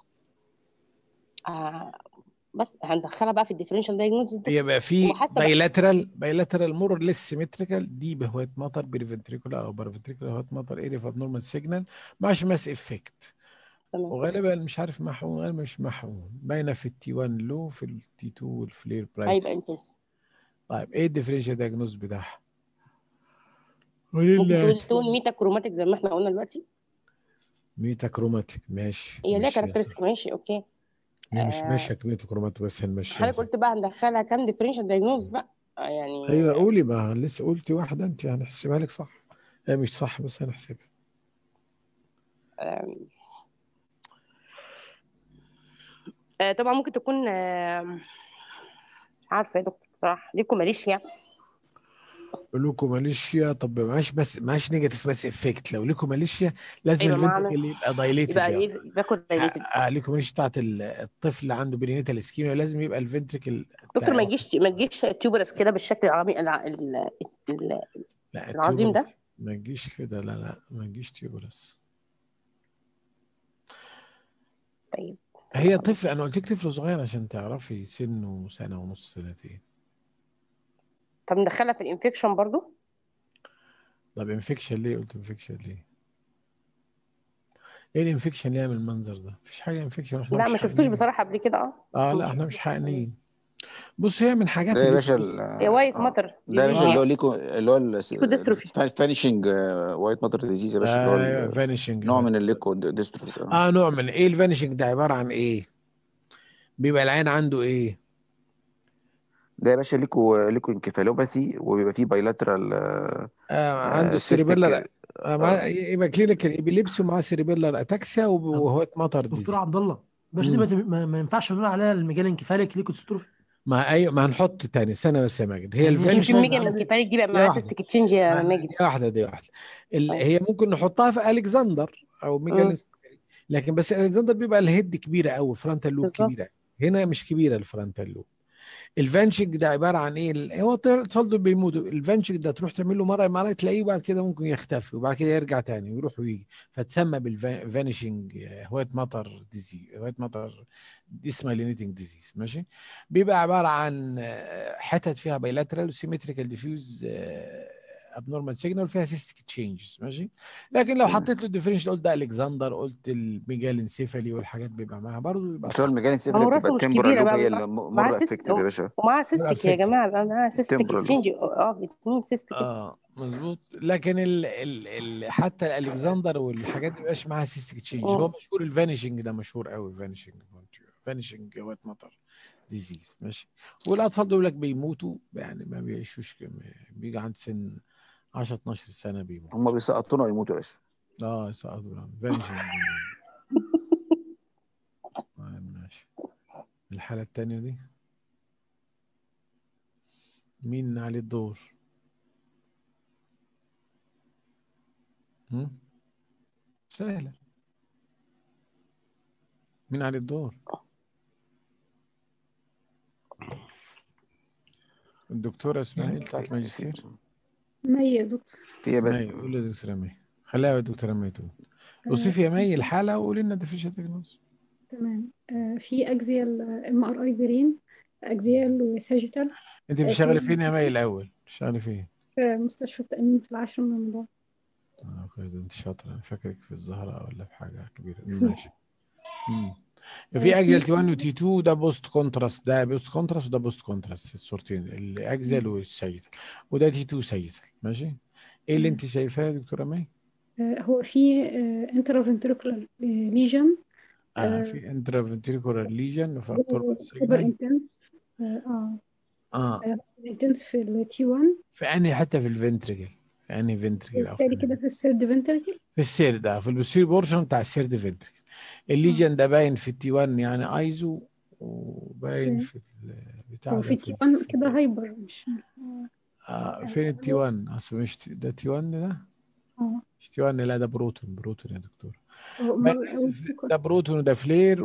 بس هندخلها بقى في الديفرنشال دايجنوستس يبقى في وحسب- بايلاترال بايلاترال مور ليس سيمتريكال دي بهوايه مطر بريفنتريكولار او بارافنتريكولار هوايه مطر اريا في ابنورمال سيجنال معش ماس افكت تمام وغالبا مش عارف محقون غالبا مش محقون باينه في التي 1 لو في التي 2 والفلير برايس هيبقى انتنس طيب ايه الديفرنشال دايجنوز بتاعها؟ قولي ممكن لي تقول تقول ميتا كروماتيك زي ما احنا قلنا دلوقتي ميتا كروماتيك ماشي هي ليها ماشي يا كاركترستيك ماشي اوكي هي مش آه، ماشيه ميتا كروماتيك بس هنمشيها حضرتك قلت بقى هندخلها كام ديفرنشال دايجنوز بقى آه، يعني ايوه قولي بقى لسه قلتي واحده انت هنحسبها لك صح هي مش صح بس هنحسبها آم، آه، طبعا ممكن تكون آم، مش عارفه يا دكتور بصراحه ليكوماليشيا لوكوماليشيا طب معاش بس معاش نيجاتيف بس افكت لو لوكوماليشيا لازم أيوة، ما الفنتركل يبقى دايليتد يبقى يعني ايه باخد دايليتد لوكوماليشيا بتاعت ال- الطفل اللي عنده برينيتال اسكيميا لازم يبقى الفنتركل دكتور ما يجيش ما تجيش تيوبرس كده بالشكل العظيم الع- ال- ال- لا العظيم ده؟ التيوبرس ما تجيش كده لا لا ما تجيش تيوبرس طيب هي طفل انا قلت لك طفل صغير عشان تعرفي سنه سنه ونص سنتين طب ندخلها في الانفكشن برضو طب انفكشن ليه قلت انفكشن ليه ايه الانفكشن اللي يعمل المنظر ده مفيش حاجه انفكشن احنا لا مش ما شفتوش حقنين. بصراحه قبل كده اه اه ما لا احنا شفتوش. مش حقنين بص هي من حاجات ده يا اللي باشا ال- يا وايت آه. مطر ده يا باشا اللي هو ديزيز ليكو اللي هو ليكوديستروفي. فانيشنج وايت ماتر ديزيز يا باشا اللي هو ايوه ال- فانيشنج نوع من الليكو ديستروفي اه نوع من ايه الفانيشنج ده عباره عن ايه بيبقى العين عنده ايه ده يا باشا ليكو ليكو انكفالوباثي وبيبقى فيه بايلاترال آه عنده السيريبيلر آه مع يبقى كلينيكال ابيليبسي ومعاه سيريبيلر اتاكسيا وب- وهو مطر دكتور ديزيز عبد الله باشا دي ما, ما, ما ينفعش نقول عليها المجال انكفاليك ليكوستروفي ما ايوه ما هنحط تاني استنى بس يا ماجد هي يعني يمكن الفانيشنج ميجا من كفايه دي بقى دي معاها واحدة. سيستيك تشينج يا ما- ماجد دي واحده دي واحده ال- طيب. هي ممكن نحطها في الكسندر او ميجالين لكن بس الكسندر بيبقى الهيد كبيره قوي فرونتال لوب بالظبط. كبيره هنا مش كبيره الفرونتال لوب الفانشنج ده عباره عن ايه ال- هو الاطفال دول بيموتوا الفانشنج ده تروح تعمل له مره مره تلاقيه بعد كده ممكن يختفي وبعد كده يرجع تاني ويروح ويجي فتسمى بالفانيشنج وايت ماتر ديزيز وايت ماتر ديسمايلينيتنج ديزيز ماشي بيبقى عباره عن آه، حتت فيها بايلاترال وسيمتريكال ديفيوز ابنورمال سيجنال فيها سيستيك تشينجز ماشي لكن لو حطيت له الديفرنشال قلت ده الكسندر قلت الميجال انسيفالي والحاجات بيبقى معاها برضه يبقى بس هو صح المجال هو انسيفالي راسه بتبقى مش التمبرال كبيره لوب هي بقى اللي معاه مور سيست افكتد يا باشا ومعاها سيستيك يا affected. جماعه بقى معاها سيستيك Temporal. تشينج اه الاثنين سيستيك اه مظبوط لكن ال ال ال حتى الكسندر والحاجات دي مبقاش معاها سيستيك تشينج مم. هو مشهور الفانيشنج ده مشهور قوي فانيشنج فانيشنج وات مطر ديزيز ماشي والاطفال دول لك بيموتوا يعني ما بيعيشوش كم- بيجي عند سن 10 12 سنه بيموت هم بيسقطونا ويموتوا يا باشا اه يسقطوا فانيشنج ماشي الحاله الثانيه دي مين عليه الدور؟ هم؟ سهلة مين عليه الدور؟ الدكتورة اسماعيل بتاعت ماجستير مي يا دكتور في يا مي باشا قول يا دكتورة مي خليها يا دكتورة مي تقول وصفي يا مي الحالة وقولي لنا ديفيشن دياجنوز تمام آه، في اكزيال ام ار اي برين اكزيال وساجيتال انت آه، بتشتغلي في- فين يا مي الأول؟ بتشتغلي فين؟ في مستشفى التأمين في العاشر من رمضان اه كويس ده انت شاطرة انا فاكرك في الزهراء ولا في حاجة كبيرة ماشي مم. في اكزل تي 1 وتي 2 ده بوست كونتراست ده بوست كونتراست وده بوست كونتراست الصورتين الاكزل والسيجيتال وده تي 2 سيجيتال ماشي ايه اللي انت شايفاه يا دكتورة مي؟ آه، هو في انترافنتريكولار ليجن اه في انترافنتريكولار ليجن في التربة اوفر السيجنال انتنس اه اه انتنس في التي 1 في انهي حتة في الفنتريكل في انهي فنتريكل او في بالتالي أنهي كده في السيرد فنتركل في السير ده في البوستير بورشن بتاع السيرد فنتريكل الليجن ده باين في التي 1 يعني ايزو وباين مم. في ال- بتاع هو ده في في تي 1 في- كده هايبر مش آه فين التي 1 اصل مش تي- ده تي 1 ده اه مش تي 1 لا ده بروتون بروتون يا دكتور هو باين أمال أول في- سيكونس ده بروتون وده فلير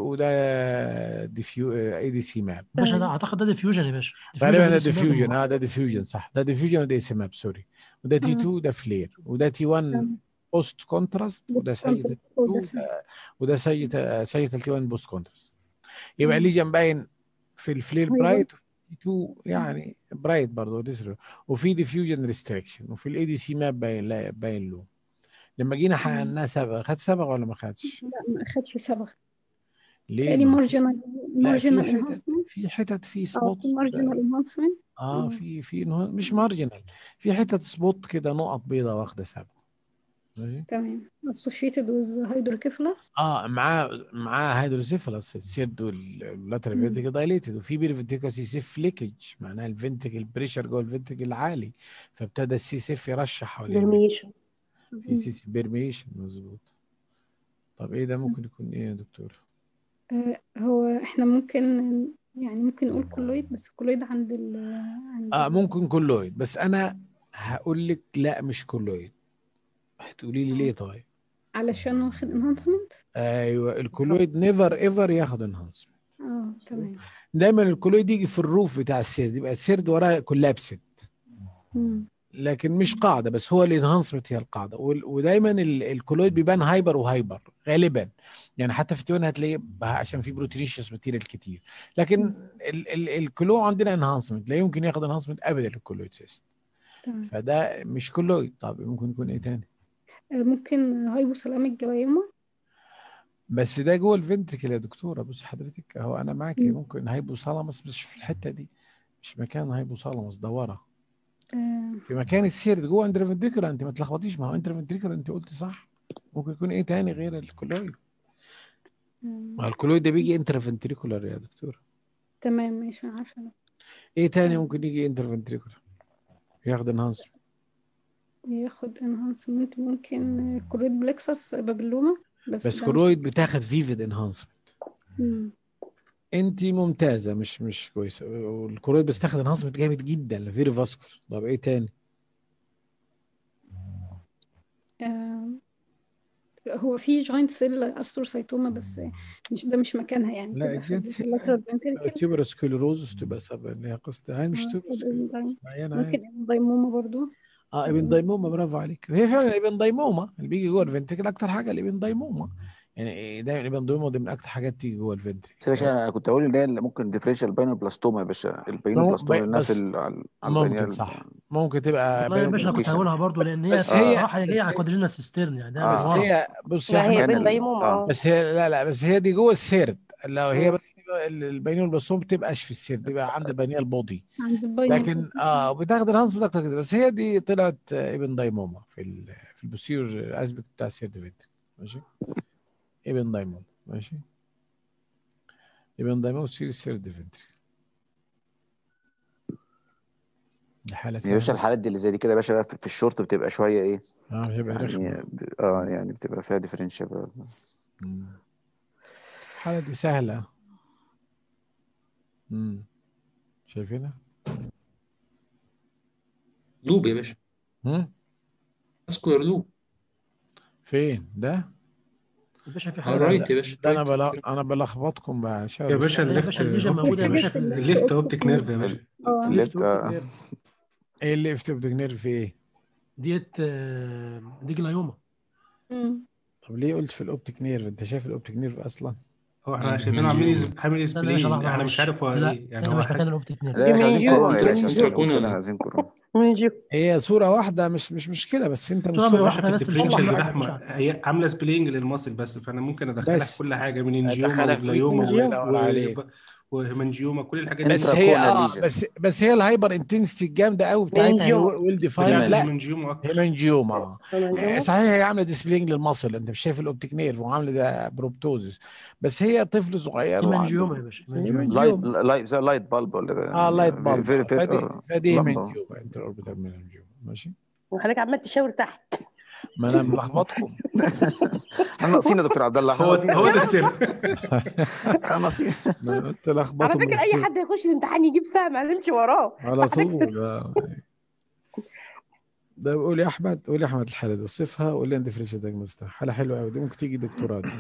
وده ديفيو اي دي سي ماب باشا ده تمام. اعتقد ده ديفيوجن يا باشا غالبا ده ديفيوجن اسمه ديفيوجن ده اه ده ديفيوجن صح ده ديفيوجن وده سي ماب سوري وده تي آه. 2 ده فلير وده تي 1 تمام. بوست كونتراست وده بوست سيجيتال كونتراست 2 وده سيجيتال. وده- وده سيجيتال سيجيتال تي 1 بوست كونتراست يبقى مم. الليجن باين في الفلير هايبر. برايت وفي 2 يعني برايت برضه ديسر وفي ديفيوجن ريستريكشن وفي الاي دي سي ماب باين لا باين له لما جينا حققناها صبغه خد صبغه ولا ما خدش؟ لا ما اخدش صبغ ليه؟ تقالي ما في- مارجنال لا في مارجنال حتت انهانسمنت في حتت في اه سبوتس في مارجنال انهانسمنت اه في في إنه مش مارجنال في حتت سبوت كده نقط بيضاء واخده صبغه ماشي تمام associated with hydrocephalus اه معاه معاه هيدروسيفالس السيرد واللاترال مم. فينتيكل دايليتد وفي بيرفنتيكال سي سيف ليكج معناها الفنتيكل بريشر جوه الفنتيكل عالي فابتدى السي سيف يرشح حوالين الفنتيكل. برميشن في سي سي بيرميشن مظبوط طب ايه ده ممكن يكون ايه يا دكتور؟ آه هو احنا ممكن يعني ممكن نقول كولويد بس كولويد عند ال عند اه ال- ممكن كولويد بس انا هقول لك لا مش كولويد هتقولي لي ليه طيب؟ علشان واخد انهانسمنت ايوه الكولويد نيفر ايفر ياخد انهانسمنت اه تمام دايما الكولويد يجي في الروف بتاع السيرد يبقى السيرد وراه كولابسد مم. لكن مش قاعده بس هو الانهانسمنت هي القاعده وال- ودايما ال- الكولويد بيبان هايبر وهايبر غالبا يعني حتى في تيون هتلاقيه بها- عشان في بروتينيشيوس ماتيريال كتير لكن ال ال الكلو عندنا انهانسمنت لا يمكن ياخد انهانسمنت ابدا الكولويد سيست تمام فده مش كولويد طب ممكن يكون ايه تاني آه ممكن هايبوثالاميك جلايوما بس ده جوه الفنتركل يا دكتوره بص حضرتك اهو انا معاكي مم. ممكن هايبوثالاموس مش في الحته دي مش مكان هايبوثالاموس ده ورا آه، في مكان السيرد جوه انترفنتريكولار انت ما تلخبطيش ما هو انترفنتريكولار انت قلت صح ممكن يكون ايه تاني غير الكولويد مم. ما الكولويد ده بيجي انترفنتريكولار يا دكتور تمام ماشي أنا عارفة ده. ايه تاني ممكن يجي انترفنتريكولار ياخد انهانس ياخد انهانسمنت ممكن كوريد بلكسس بابلوما بس بس ده كولويد بتاخد فيفيد انهانسمنت مم. انت ممتازه مش مش كويسه والكولويد بس تاخد انهانسمنت جامد جدا فيري فاسكولار طب ايه تاني آه، هو في جوينت سيل استروسايتوما بس مش ده مش مكانها يعني لا تبقى في الجنس اللاترال فنتريكل تيوبرسكلوروزس تبقى سبب اللي هي قصدي هاي مش آه، تيوبرسكلوروزس عيانة هاي ممكن دايموما برضو اه ابن دايموما برافو عليك هي فعلا ابن دايموما اللي بيجي جوه الفنتريكل اكتر حاجه الابن دايموما يعني دايما ابن دايموما دي من اكتر حاجات تيجي جوه بس يا الفنتريكل باشا انا كنت اقول ان هي اللي ممكن ديفرنشال باينوبلاستوما يا باشا الباينوبلاستوما مو- لانها بس في ال- على على ممكن البنيال صح ممكن تبقى والله يا باشا بينهم كنت كوميونيكيشن هقولها برضو لان هي بس هي الصراحه هي جايه بس على هي كوادرينا سيسترن يعني ده من بس اه ورا هي بص يا ما هي احمد مكان بين ال... دايموما اه اه بس هي لا لا بس هي دي جوه السيرد لو هي مم. بس البينيول بس ما بتبقاش في السيرد بيبقى عند البينيال بودي عند الباينوبلاستوما لكن اه بتاخد الهانس اكتر كده بس هي دي طلعت آه، ابن دايموما في ال في البوستيريور اسبكت بتاع السيرد فينتريكل ماشي ابن دايموما ماشي ابن دايموما سير السيرد فينتريكل دي حاله يا باشا سهله الحالات دي اللي زي دي كده يا باشا بقى في في الشورت بتبقى شويه ايه اه هيبقى يعني رخمه ب- اه يعني بتبقى فيها ديفرنشال مم. الحاله دي سهله امم شايفينها لوب يا باشا هم؟ اسكولار لوب فين ده يا باشا في على حاجه لا الرايت لا يا باشا ده انا رايت بلا انا بلخبطكم بقى يا شباب باشا استنى لا يا الليفت باشا الليجن اوبتيك موجوده يا باشا حاجات في ال- ال- الليفت اوبتيك نيرف يا باشا اه ليفت الليفت اوبتيك اه نيرف ايه اللي في نيرف في ايه ديت آه، دي جلايوما مم. طب ليه قلت في الاوبتيك نيرف انت شايف الاوبتيك نيرف اصلا هو احنا شايفينه عاملين منجيوما يز- عامل استنى يا باشا سبلين لحظه انا مش معلش عارف هو لا ايه يعني ده هو مش مكان حاجه الاوبتيك نيرف لا يا باشا عايزين منجيوما كورونا يا باشا عايزين انترا كورونا كونا عايزين كورونا منجيوما هي صورة واحدة مش مش مشكلة بس انت مش صورة يا من صورة باشا في واحده بس مش الديفرنشال كل حاجه بتاعها باشا هي عامله سبلينج للمصل بس فانا ممكن ادخلها في بس كل حاجه من انجيوما دخلها في وجلايوما الله منجيوما ينور عليك و- وهيمانجيوما كل الحاجات دي بس انترا هي كونا اه ليجن بس بس هي الهايبر انتنسيتي الجامدة قوي بتاعتها هي منجيوما ويل باشا ديفايند هيمنج لا هيمانجيوما اكتر هيمانجيوما اه منجيوما صحيح هي عاملة ديسبلينج للمصل انت مش شايف الاوبتيك نيرف وعاملة ده بروبتوزس بس هي طفل صغير هيمانجيوما وعنده يا باشا هيمانجيوما لايت هيمانجيوما لايت زي لايت بالب ولا اه لايت يعني بالب فيري فيري فدي اه فدي لمبه هيمانجيوما انتر اوربيتال هيمانجيوما ماشي وحضرتك عمال تشاور تحت ما انا ملخبطكم احنا ناقصين يا دكتور عبد الله احنا هو ناقصين يا هو ده باشا السر احنا ناقصين ما أنا قلت على لخبطوا فكره اي نفسي حد هيخش الامتحان يجيب سهم هنمشي وراه على طول آه. ده قول يا احمد قول يا احمد الحاله دي وصفها وقول لي ديفرنشال دايجنوستيك حاله حلوه قوي دي ممكن تيجي دكتوراه دي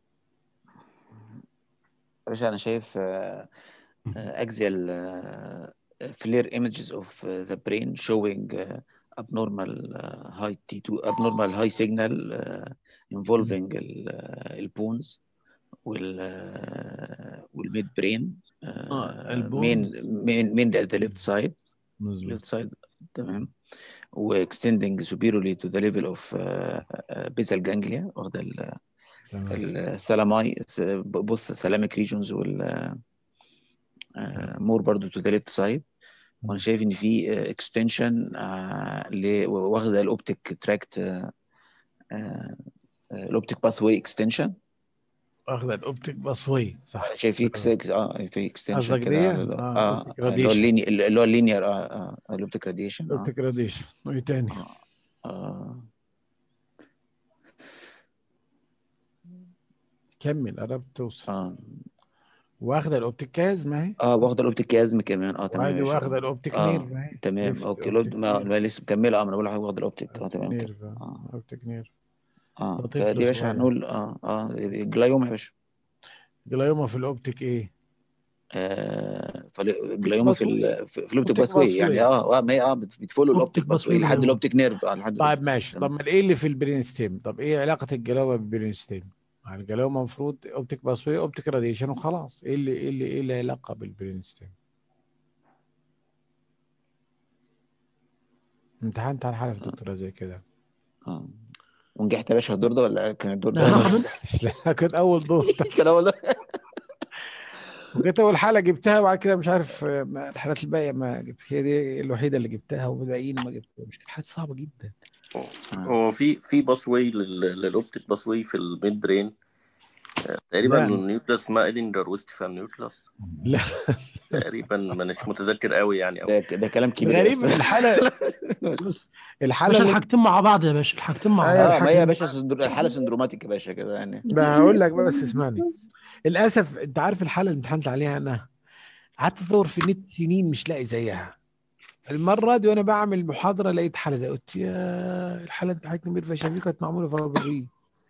يا باشا انا شايف اكزيال flare images of uh, the brain showing uh, abnormal uh, high T2 abnormal high signal uh, involving ال- uh, البونز وال uh, والميد برين اه مين البونز مين مين at the left side مظبوط left side تمام و extending superiorly to the level of uh, uh, basal ganglia واخد ال- تمام الثلاماي both thalamic regions وال uh, more برضو to the left side وانا شايف ان في اكستنشن واخده الاوبتيك تراكت الاوبتيك باث واي اكستنشن واخده الاوبتيك باسوي صح شايف في اكس اه في اكستنشن قصدك كده دي على ال- اه اه اوبتيك اللي هو راديشن الليني اللي هو اللينير اه اه الاوبتيك راديشن اه اوبتيك راديشن وايه تاني اه آه. كمل قربت توصل اه واخده الاوبتيك كاز ما هي اه واخده الاوبتيك كيازم كمان اه تمام وادي يا باشا واخده اه الاوبتيك اه نيرف ما هي تمام ليفت اوكي اوبتيك لود ما نيرف ما لسه مكمله اه ما انا بقول لحضرتك واخده الاوبتيك اه اوبتيك تمام كده نيرف آه، اه اوبتيك نيرف ده اه طفل فدي يا باشا صغير هنقول اه اه جلايوما يا باشا جلايوما في الاوبتيك ايه آه اوبتيك جلايوما في باسوي ال في الاوبتيك اوبتيك باث واي يعني باسوي اه اه ما هي اه بت- بتفولو اوبتيك الاوبتيك باث واي باسوي لحد جلايوما الاوبتيك نيرف اه لحد طيب الاوبتيك ماشي طب تمام ما ايه اللي في البرين ستيم طب ايه علاقه الجلاوه بالبرين ستيم يعني الجلاوه المفروض اوبتيك باسوي اوبتيك راديشن وخلاص ايه اللي ايه اللي ايه اللي علاقه بالبرين ستيم امتحنت على حاله في دكتوره زي كده اه ونجحت يا باشا في الدور ده ولا كان الدور لا ده صح منه لا كانت اول دور كان اول ده وكانت اول حلقه جبتها وبعد كده مش عارف آه، ما- الحلقات الباقيه ما جبت هي دي الوحيده اللي جبتها وباقيين ما جبتها مش كانت حاجات صعبه جدا هو في في باس واي للاوبتيك باس واي في الميد برين آه، تقريبا لا. النيوكلاس اسمها ادنجر ويستفان نيوكلاس لا تقريبا مش متذكر قوي يعني أو ده ده كلام كبير غريب أصلاً. الحلقه بص الحلقه باشا اللي الحاجتين مع بعض يا باشا الحاجتين مع أيوة، بعض اه ما هي يا الحاجة- باشا سندر... الحاله سندروماتيك يا باشا كده يعني ما هقول لك بس اسمعني للاسف انت عارف الحلقه اللي امتحنت عليها انا قعدت ادور في النت سنين مش لاقي زيها المره دي وانا بعمل محاضره لقيت حلقه زي قلت يا الحلقه بتاعت نمير فشافي كانت معموله في ابو الريف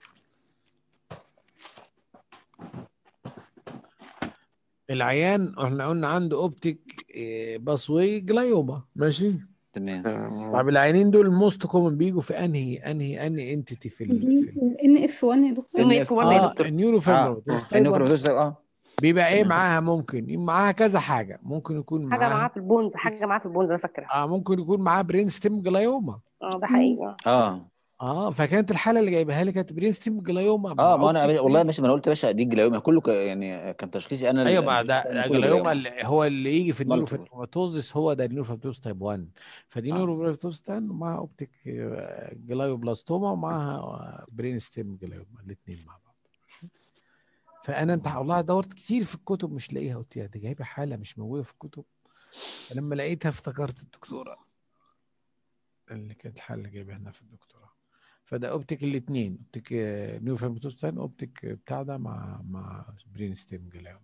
العيان احنا قلنا عنده اوبتيك باسوي جلايوما ماشي تمام طب العيانين دول الموست كومن بيجوا في انهي انهي انهي انتيتي في ال في ال ان اف 1 يا دكتور ان اف 1 يا اه دكتور النيورو اه فايبروماتوز النيوكروفيروس ده اه بيبقى ايه تمام. معاها ممكن معاها كذا حاجه ممكن يكون حاجه معاه معاها في البونز حاجه معاه في البونز انا فاكره اه ممكن يكون معاها برين ستيم جلايوما اه ده حقيقي اه اه فكانت الحاله اللي جايبها لي كانت برين ستيم جلايوما اه ما انا يا أوبتيك باشا- والله يا برين. باشا ما انا قلت يا باشا دي الجلايوما كله ك... يعني كان تشخيصي انا ايوه ال- ما ده كله جلايوما جلايوما اللي هو اللي يجي في Multiple. النيوروفيبروماتوزس هو ده النيوروفيبروماتوز تايب 1 فدي آه. نيوروفيبروماتوز ومعاها اوبتيك آه، جلايوبلاستوما ومعاها برين ستيم جلايوما الاثنين مع بعض فانا انت والله دورت كتير في الكتب مش لاقيها قلت يا دي جايبه حاله مش موجوده في الكتب فلما لقيتها افتكرت الدكتوره اللي كانت الحاله اللي جايبها هنا في الدكتوراه فده اوبتيك الاثنين اوبتيك نيوروفيبروماتوز اوبتيك بتاع ده مع مع برين ستيم جلايوما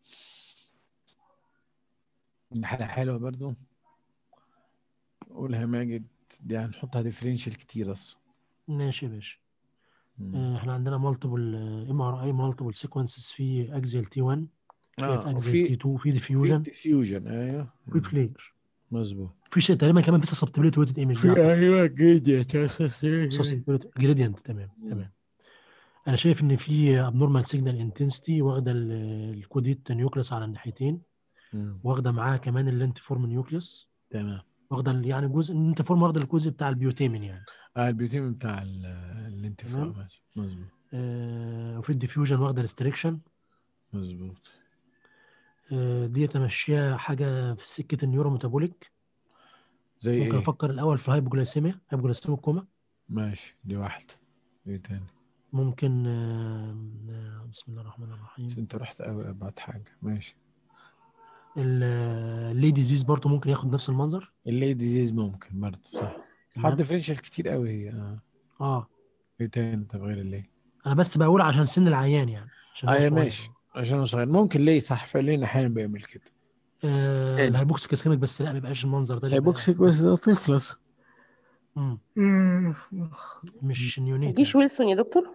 حلقة حلوة برضو قولها ماجد دي هنحطها ديفرنشال كتير اصلا ماشي يا باشا مم. آه، احنا عندنا مالتيبل ام ار اي مالتيبل سيكونسز في اكزيال تي 1 في اه اكزيال وفي تي 2 في في ديفيوجن ديفيوجن ايوه في مم. فلير مظبوط في شيء تقريبا كمان في سبتبيليتي ويتد ايمج في ايوه جريدينت جريدينت تمام تمام انا شايف ان في ابنورمال سيجنال انتنسيتي واخده ال- الكوديت نيوكليس على الناحيتين واخده معاها كمان اللينت فورم نيوكليس تمام واخده ال- يعني جزء اللينت فورم واخده الجزء بتاع البيوتيمين يعني اه البيوتيم بتاع ال- الانتفاع تمام. ماشي مظبوط آه وفي الديفيوجن واخده الريستريكشن مظبوط آه ديت امشيها حاجه في سكه النيورو ميتابوليك زي ممكن ايه افكر الاول في الهايبوجلايسيميا هايبوجلايسيميك كوما ماشي دي واحدة ايه تاني ممكن آه آه، بسم الله الرحمن بس الرحيم انت رحت قوي ابعد حاجة ماشي اللي ديزيز برضه ممكن ياخد نفس المنظر اللي ديزيز ممكن برضه صح حط تمام ديفرنشال كتير قوي هي اه اه ايه تاني طب غير اللي انا بس بقول عشان سن العيان يعني عشان هو اه صغير ماشي عشان هو صغير ممكن ليه صح فعليا احيانا بيعمل كده آه تاني. الهايبوكسيك اسكيميك بس لا ما بيبقاش المنظر ده بيبقى هيبوكسيك بس ده تخلص مم. مش نيونيت مفيش يعني. ويلسون يا دكتور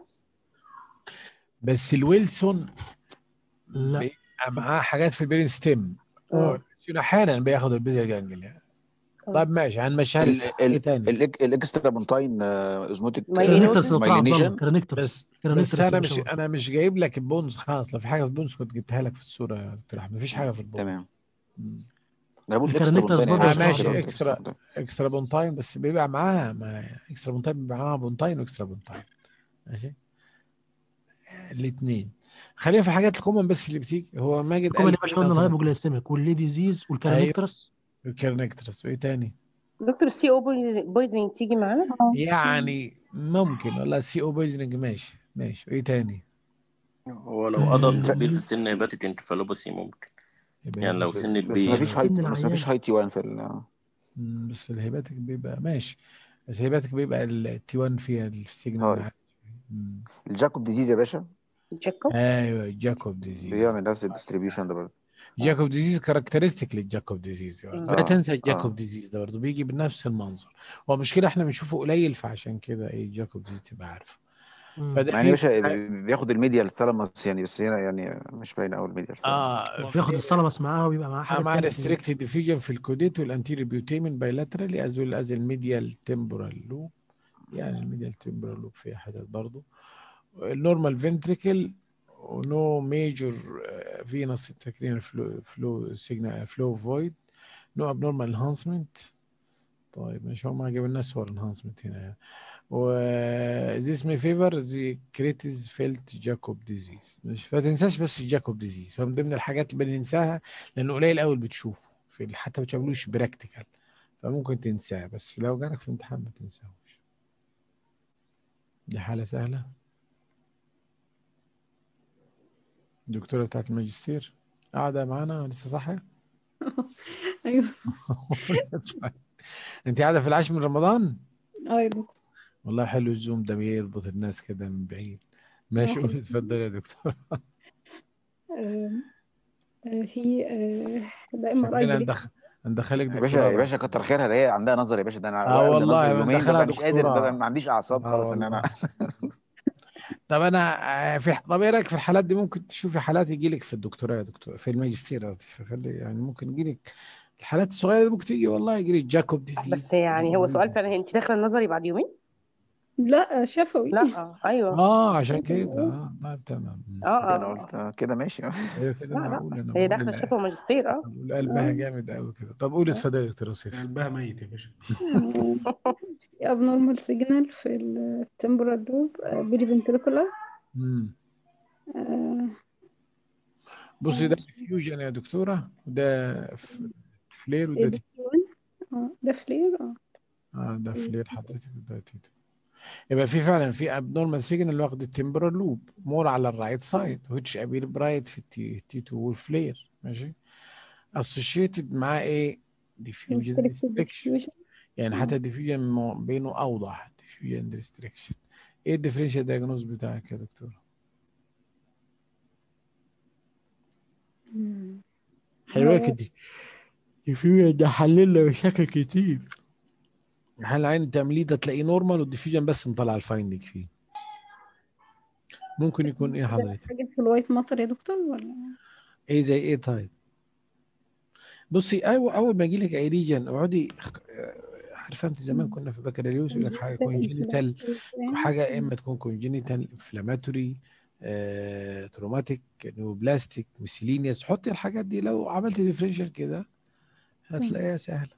بس الويلسون لا بيبقى معاه حاجات في البرين ستيم اه احيانا بياخد البيزا جانجل يعني آه. طب ماشي هنمشيها ال- لسه ايه ال- تاني ال- الاكسترا بونتاين اوزموتيك مايلينوزيس. كرانيكتس يا دكتور عبد الله مايلينيشن كرانيكتس بس كرانيكتس بس يا انا باشا مش برضه. انا مش جايب لك البونز خلاص لو في حاجه في البونز كنت جبتها لك في الصوره يا دكتور احمد مفيش حاجه في البونز تمام مم. انا بقول الكرانيكتس اكسترا بونتاين برضه يعني اه يا مش دكتور ماشي عبد اكسترا الله اكسترا بونتاين اكسترا بونتاين بس بيبقى معاها ما اكسترا بونتاين بيبقى معاها بونتاين واكسترا بونتاين ماشي الاثنين خلينا في الحاجات الكومن بس اللي بتيجي هو ماجد كمان قال يا باشا كلمة قلنا طلعت الهايبوجلايسيميك واللي ديزيز والكرانيكتس الكيرنكترس وايه تاني دكتور السي او بويزنج تيجي معانا يعني ممكن والله السي او بويزنج ماشي ماشي وايه تاني هو لو آه، ادلت كبير في ديزيز السن هيباتيك انكفالوباثي ممكن يبقى يعني لو يبقى سن بس ما كبير فيش هاي سن بس ما فيش العيان هاي تي 1 في ال مم، بس الهيباتيك بيبقى ماشي بس الهيباتيك بيبقى التي 1 فيها السيجنال هاي عالي مم. الجاكوب ديزيز يا باشا جاكوب ايوه جاكوب ديزيز بيعمل نفس الديستريبيوشن ده برضه جاكوب ديزيز كاركترستيك للجاكوب ديزيز برضه. مم. لا اه تنسى الجاكوب اه ديزيز ده برضه بيجي بنفس المنظر هو مشكلة احنا بنشوفه قليل فعشان كده ايه جاكوب ديزيز تبقى عارفه مم. فده يعني يا بيبقى باشا بياخد الميديال ثالاموس يعني بس هنا يعني مش باين قوي الميديال ثالاموس اه هو في بياخد الثالاموس معاه وبيبقى معاه حاجه مع تانية في ريستريكتد ديفيجن في الكوديت والانتيريور بيوتيمين بايلاترالي از ويل از الميديال تمبورال لوب يعني الميديال تمبورال لوب فيها حتت برضه النورمال فنتريكل ونو ميجور فينس تكرين فلو فلو سيجنال فلو فويد نو ابنورمال انهانسمنت طيب ماشي هو ما جاب لنا صور انهانسمنت هنا يعني و this may favor the creates felt جاكوب ديزيز مش فتنساش بس جاكوب ديزيز هو من ضمن الحاجات اللي بننساها لانه قليل قوي بتشوفه في حتى ما بتعملوش براكتيكال فممكن تنساه بس لو جالك في امتحان ما تنساهوش دي حالة سهلة الدكتورة بتاعت الماجستير قاعدة معانا لسه صاحية؟ ايوه انت قاعدة في العاشر من رمضان؟ اه يا دكتور والله حلو الزوم ده بيربط الناس كده من بعيد ماشي آه. قولي اتفضلي يا دكتور آه، آه، في آه، ده ام ار اي شكلنا بريك هندخ- هندخلك يا باشا دكتوراه يا باشا كتر خيرها ده هي عندها نظر يا باشا ده انا اه قبل والله نظر يومين ندخلها ببقى مش قادر دكتوراه. ببقى ما عنديش اعصاب اه خالص ان انا والله. طب انا آه، في طب ايه رايك في الحالات دي ممكن تشوفي حالات يجي لك في الدكتوراه يا دكتور في الماجستير قصدي فخلي يعني ممكن يجي لك الحالات الصغيره دي ممكن تيجي والله يجي لك جاكوب ديزيز بس يعني هو سؤال فعلا انت داخله النظري بعد يومين؟ لا شفوي لا ايوه اه عشان كده اه طيب تمام اه انا اه قلت آه، كده ماشي ايوه كده لا انا لا هقول انا هي بقول داخله ال- شفا ماجستير اه بقول قلبها جامد قوي كده طب قولي اتفضلي يا دكتور يوسف قلبها ميت يا باشا في abnormal signal في التمبرال لوب بيريفنتريكولار مم. بصي ده ديفيوجن يا دكتوره وده ف- فلير وده تيتو اه ده فلير اه اه ده فلير حضرتك وده تيتو يبقى في فعلا في ابنورمال سيجنال اللي واخد التمبرال لوب مور على الرايت سايد which appear bright في التي التيتو والفلير ماشي associated معاه ايه diffusion restricted restriction diffusion يعني حتى الديفيوجن بينه اوضح diffusion restriction ايه الديفرنشال دايجنوز بتاعك يا دكتور مم. خلي بالك دي الديفيوجن ده حللنا مشاكل كتير حل عين تعمليه ده تلاقيه نورمال والديفيوجن بس مطلع الفايندنج فيه ممكن يكون ايه حضرتك حاجة في الوايت ماتر يا دكتور ولا ايه زي ايه طيب بصي اول اول ما يجي لك اي ريجن اقعدي عارفه انت زمان كنا في بكالوريوس يقول لك حاجه كونجينيتال حاجه يا اما تكون كونجينيتال انفلاماتوري تروماتيك نيوبلاستيك ميسيلينيوس حطي الحاجات دي لو عملت ديفرنشال كده هتلاقيها سهله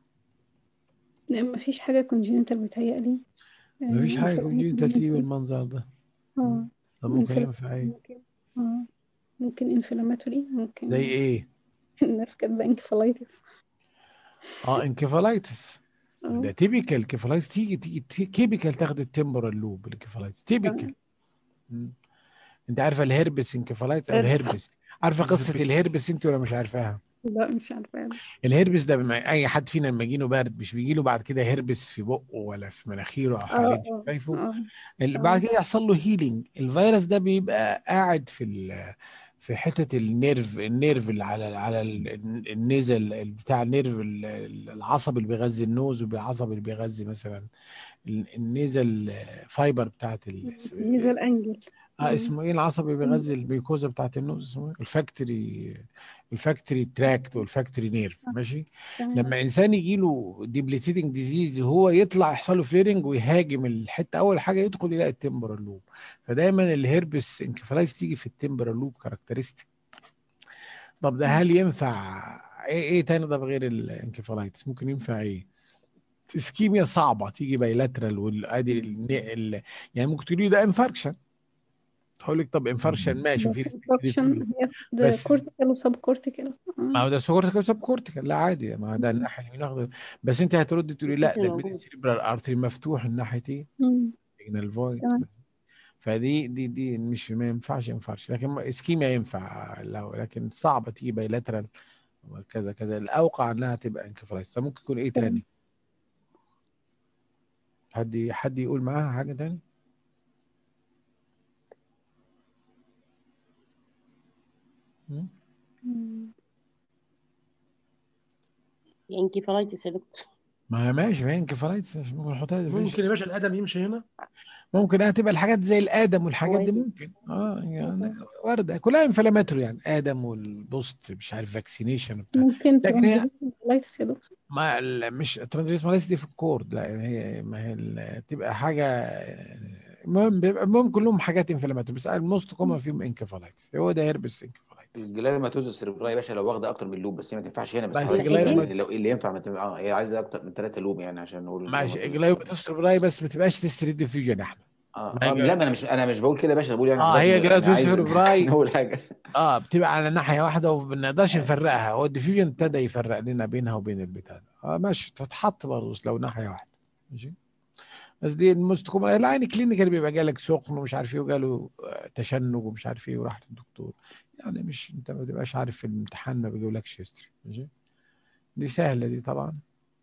ما فيش حاجة كونجينيتال بتهيألي مفيش حاجه آه، كونجينيتال تيجي بالمنظر ده اه طب ممكن inflammatory ينفع ايه ممكن اه ممكن انفلاماتوري ممكن زي ايه الناس كاتبة انكفالايتس اه انكفالايتس اه ده تيبيكال انكفالايتس تيجي تيجي تيبيكال تاخد التمبرال لوب الانكفالايتس تيبيكال انت عارفه الهربس انكفالايتس او هربس. الهربس عارفه قصه الهربس انت ولا مش عارفاها لا مش عارفة الهربس ده بما اي حد فينا لما يجيله برد مش بيجي له بعد كده هربس في بقه ولا في مناخيره او اه حوالين اه شفايفه اه اللي اه بعد كده يحصل له هيلينج الفيروس ده بيبقى قاعد في ال في حته النيرف النيرف اللي على على ال- النزل ال- بتاع النيرف ال- ال- العصب اللي بيغذي النوز والعصب اللي بيغذي مثلا ال- النيزل فايبر بتاعت ال- ميزة الأنجل اه اسمه ايه العصب اللي بيغذي البيكوزا بتاعت النوز اسمه ايه الفاكتوري الفاكتوري تراكت والفاكتوري نيرف ماشي تمام لما انسان يجي له ديبليتيدنج ديزيز هو يطلع يحصل له فليرنج ويهاجم الحته اول حاجه يدخل يلاقي التمبرال لوب فدايما الهربس انكفالايتس تيجي في التمبرال لوب كاركترستيك طب ده هل ينفع ايه ايه تاني ده غير الانكفالايتس ممكن ينفع ايه اسكيميا صعبه تيجي بايلاترال والادي ال- ال- يعني ممكن تقولي ده انفاركشن تقول لك طب انفاركشن ماشي بس وفي انفكشن ده بس كورتيكال وسب كورتيكال ما هو ده كورتيكال سب كورتيكال لا عادي ما ده الناحيه اليمين واخده بس انت هتردي تقولي لا ده موجود. الميدل سيريبرال ارتري مفتوح الناحيه ايه؟ سيجنال فويد تمام. فدي دي دي مش ما ينفعش ينفعش لكن اسكيميا ينفع لو لكن صعبه تيجي بايلاترال وكذا كذا الاوقع انها تبقى انكفالايتس طب ممكن يكون ايه تمام. تاني؟ حد حد يقول معاها حاجه تاني؟ مم؟ انكفالايتس يا دكتور ما هي ماشي ما هي انكفالايتس ماشي ممكن نحطها definition. ممكن يا باشا الادم يمشي هنا ممكن هتبقى الحاجات زي الادم والحاجات دي كويس. ممكن اه يعني وارده كلها انفلاماتوري يعني ادم والبوست مش عارف فاكسينيشن وبتاع ممكن لكن هي ترانزيت يا دكتور ما ال- مش ترانزفيرس ماليس دي في الكورد لا يعني هي ما هي ال- تبقى حاجه المهم بيبقى المهم كلهم حاجات انفلاماتوري بس الموست كومن فيهم انكفالايتس هو ده هيربس انكفالايتس الجلايوماتوزس سيربراي يا باشا لو واخده اكتر من لوب بس هي ما تنفعش هنا بس بس عايز جلايوما- يعني لو ايه اللي ينفع ما تنفع- اه هي عايزه اكتر من ثلاثه لوب يعني عشان نقول ماشي الجلايوماتوزس جلايوماتوس سيربراي بس ما تبقاش تستريد ديفيوجن يا احمد اه ما آه، هي- لا ما انا مش انا مش بقول كده يا باشا أنا بقول يعني اه دلوقتي هي أنا جلايوماتوس عايز سيربراي نقول حاجه اه بتبقى على ناحيه واحده وما بنقدرش نفرقها هو الديفيوجن ابتدى يفرق لنا بينها وبين البتاع ده اه ماشي تتحط برضه لو ناحيه واحده ماشي بس دي الموست كومن العين كلينيكال بيبقى جالك سخن ومش عارف ايه وجاله آه، تشنج ومش عارف ايه وراح للدكتور يعني مش انت ما تبقاش عارف في الامتحان ما بيجيبلكش هيستوري ماشي دي سهله دي طبعا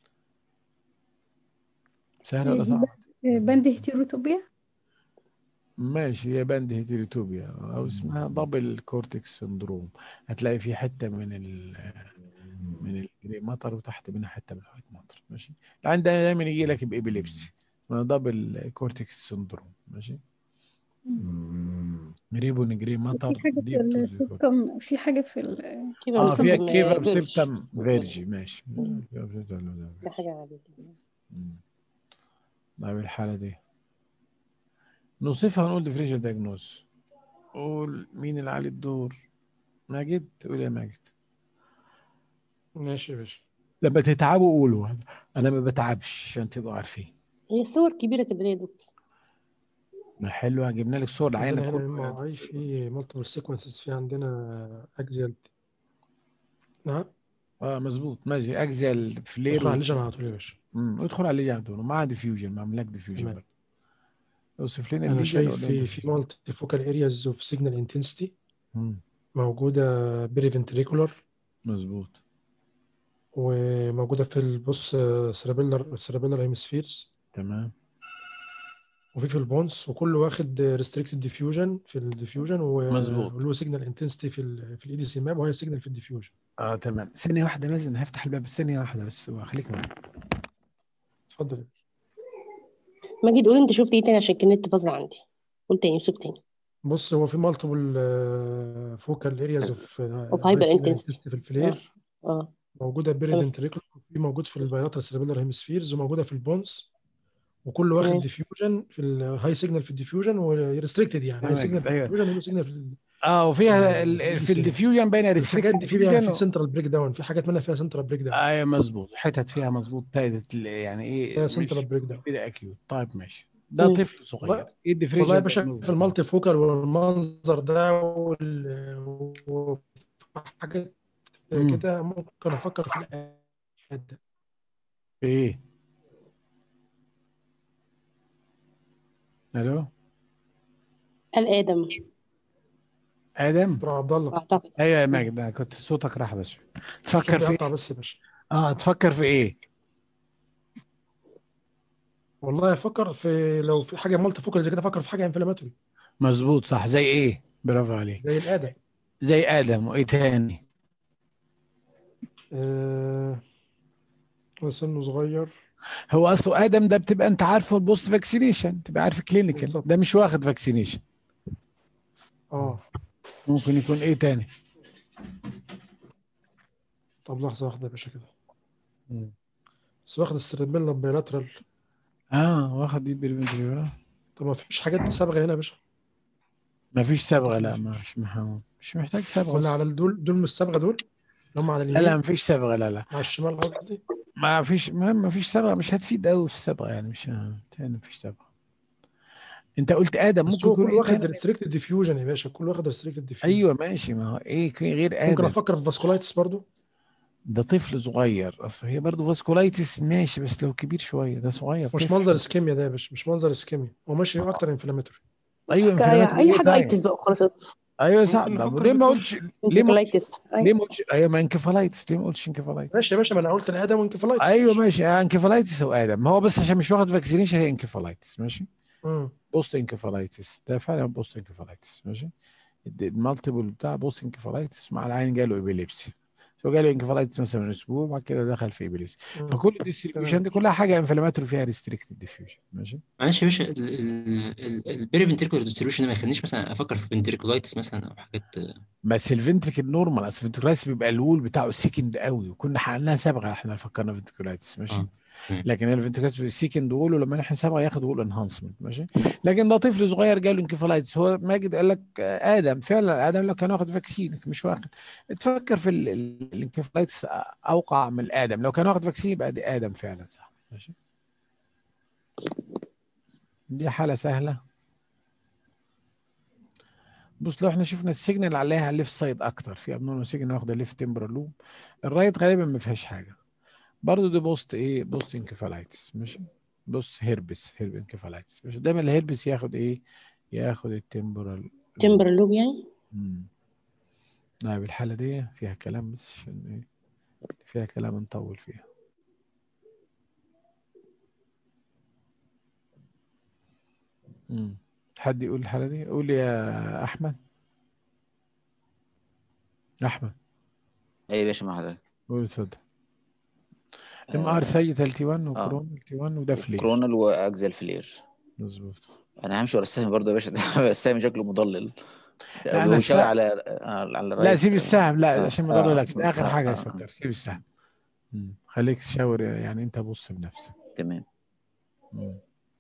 سهله ولا دي صعبه؟ ب- بند هيتيروتوبيا ماشي هي باند هيتيروتوبيا او اسمها دبل كورتكس سندروم هتلاقي في حته من ال من الجري مطر وتحت منها حته من الوايت مطر ماشي العين ده دايما يجي لك بابيليبسي اسمها دبل كورتكس سندروم ماشي ريبون جري مطر في حاجة في ديب تو السيبتم في حاجة في ال اه فيها سيبتم كيفا فيرج. بسبتم فيرجي ماشي مم. كيفا بسبتم ده حاجة عادية مم. طيب الحالة دي نوصفها نقول ديفرنشال دايجنوز قول مين اللي عليه الدور ماجد قول يا ماجد ماشي يا باشا لما تتعبوا قولوا انا ما بتعبش عشان تبقوا عارفين هي الصور كبيرة كده ليه يا دكتور ما حلوة جبنا لك صور عندنا العينة هنا كله ام اي في مالتيبل سيكونسز في عندنا اكزيال نعم اه مظبوط ماشي اكزيال فلير ادخل على الليجن على طول يا باشا امم ادخل على الليجن دول مع ديفيوجن مع ملاك ديفيوجن تمام. برضه اوصف لنا انا الليجن شايف ولا في في مالتي فوكال ارياز اوف سيجنال انتنسيتي موجوده بيري فنتريكولار مظبوط وموجوده في البص سيرابيلر سيرابيلر هيمسفيرز تمام وفي في البونس وكله واخد ريستريكتد ديفيوجن في الديفيوجن مظبوط. وله سيجنال انتنسيتي في ال في الاي دي سي ماب وهي سيجنال في الديفيوجن اه تمام ثانية واحدة لازم هفتح الباب ثانية واحدة بس خليك معايا اتفضل ماجد قول انت شفت ايه تاني عشان كان النت فاصل عندي قول تاني يوسف تاني بص هو في مالتيبل فوكال ارياز اوف Of hyper intensity. في الفلير اه موجوده بيري تمام. فنتريكولار وفي موجود في البايلاترال سيربيلر هيمسفيرز وموجوده في البونس وكله واخد تمام. ديفيوجن في الهاي سيجنال في الديفيوجن وريستريكتد يعني هاي تمام، سيجنال في أيوة. الديفيوجن ولو سيجنال في ال- اه وفيها آه، ال- دي في سي. الديفيوجن باينه الحاجات ريستريكتد دي فيها ديفيوجن في سنترال بريك داون في حاجات منها فيها سنترال بريك داون ايوه مظبوط حتت فيها مظبوط ابتدت ال- يعني ايه فيها مش سنترال بريك داون كده اكيوت طيب ماشي ده مم. طفل صغير والله- ايه الديفرنشال والله يا باشا diagnosis؟ في المالتي فوكال والمنظر ده وال- وحاجات مم. كده ممكن افكر في الآد ده في ايه الو قال ادم ادم دكتور عبد الله اعتقد ايوه يا ماجد أنا كنت صوتك راح بس تفكر عشان في بيقطع ايه بس يا باشا اه تفكر في ايه والله افكر في لو في حاجه مالتي فوكال زي كده افكر في حاجه انفلاماتوري مظبوط صح زي ايه برافو عليك زي الادم زي ادم وايه تاني آه سنه صغير هو اصله ادم ده بتبقى انت عارفه البوست فاكسينيشن تبقى عارف كلينيكال بالظبط. ده مش واخد فاكسينيشن اه ممكن يكون ايه تاني طب لحظه واحده يا باشا كده مم. بس واخد السيربيلا بايلاترال اه واخد دي بالفنتريولا طب ما فيش حاجات صبغه هنا يا باشا ما فيش صبغه لا مش محاول مش محتاج صبغه ولا أصلاً. على دول دول مش صبغه دول اللي هم على لا لا اليمين ما فيش صبغه لا لا على الشمال قصدي ما فيش ما ما فيش صبغه مش هتفيد قوي في الصبغه يعني مش تاني ما فيش صبغه انت قلت ادم بس ممكن هو يكون كله ايه واخد تاني ريستريكتد ديفيوجن يا باشا كله واخد ريستريكتد ديفيوجن ايوه ماشي ما هو ايه كي- غير ممكن ادم افكر في فاسكولايتس برضو ده طفل صغير اصل هي برضه فاسكولايتس ماشي بس لو كبير شويه ده صغير مش طفل منظر اسكيميا ده يا باشا مش منظر اسكيميا هو ماشي اكتر انفلاماتوري ايوه ك- انفلاماتوري اي ايه حاجه طيب ايتس بقى خلاص ايوه صح ممكن طب نفكر ليه في ما طفل. قلتش ليه ما قلتش انكفالايتس ليه ما قلتش ايوه ما انكفالايتس ليه ما قلتش انكفالايتس ماشي يا باشا ما انا قلت الادم وانكفالايتس ايوه ماشي انكفالايتس وادم ما هو بس عشان مش واخد فاكسينيشن هي انكفالايتس ماشي مم. بوست انكفالايتس ده فعلا بوست انكفالايتس ماشي المالتيبل بتاع بوست انكفالايتس مع العين جاله ابيليبسي هو جاله انكفالايتس مثلا من اسبوع وبعد كده دخل في ابيليبسي مم. فكل الديستريبيوشن دي كلها حاجه انفلاماتوري فيها ريستريكتد ديفيوجن ماشي معلش يا باشا البيري فنتريكولار ديستريبيوشن ما يخلينيش مثلا افكر في فنتريكولايتس مثلا او حاجات بس الفنتريكل نورمال اصل الفنتريكولايتس بيبقى الول بتاعه سيكند قوي وكنا حقناها صبغه احنا فكرنا فنتريكولايتس ماشي اه مم. لكن الفنتريكولايتس سيكند وول ولما نحن نحسبها ياخد وول انهانسمنت ماشي لكن ده طفل صغير جاله انكفالايتس هو ماجد قال لك آه، ادم فعلا ادم لو كان واخد فاكسين لكن مش واخد تفكر في ال- ال- الانكفالايتس اوقع من ادم لو كان واخد فاكسين يبقى دي ادم فعلا صح ماشي دي حاله سهله بص لو احنا شفنا السيجنال عليها ليفت سايد اكتر في ابنورمال سيجنال واخده ليفت تمبرال لوب الرايت غالبا ما فيهاش حاجه برضه دي بوست ايه بوست انكفالايتس ماشي بص هيربس هيرب انكفالايتس مش دايما الهيربس ياخد ايه ياخد التمبرال تمبر لوب يعني امم طيب الحالة دي فيها كلام بس عشان ايه فيها كلام نطول فيها امم حد يقول الحالة دي قول يا أحمد أحمد ايه يا باشا مع حضرتك قول اتفضل ام ار سيد ال تي 1 وكورونا ال تي 1 وده فلير كرونال واكزال فلير مظبوط انا همشي ورا السهم برضه يا باشا ده السهم شكله مضلل لا انا وشاور السهم على على على لا الرايت سيب السهم لا آه، عشان ما آه، اضللكش ده اخر آه، حاجة آه، تفكر سيب السهم مم. خليك تشاور يعني انت بص بنفسك تمام مم.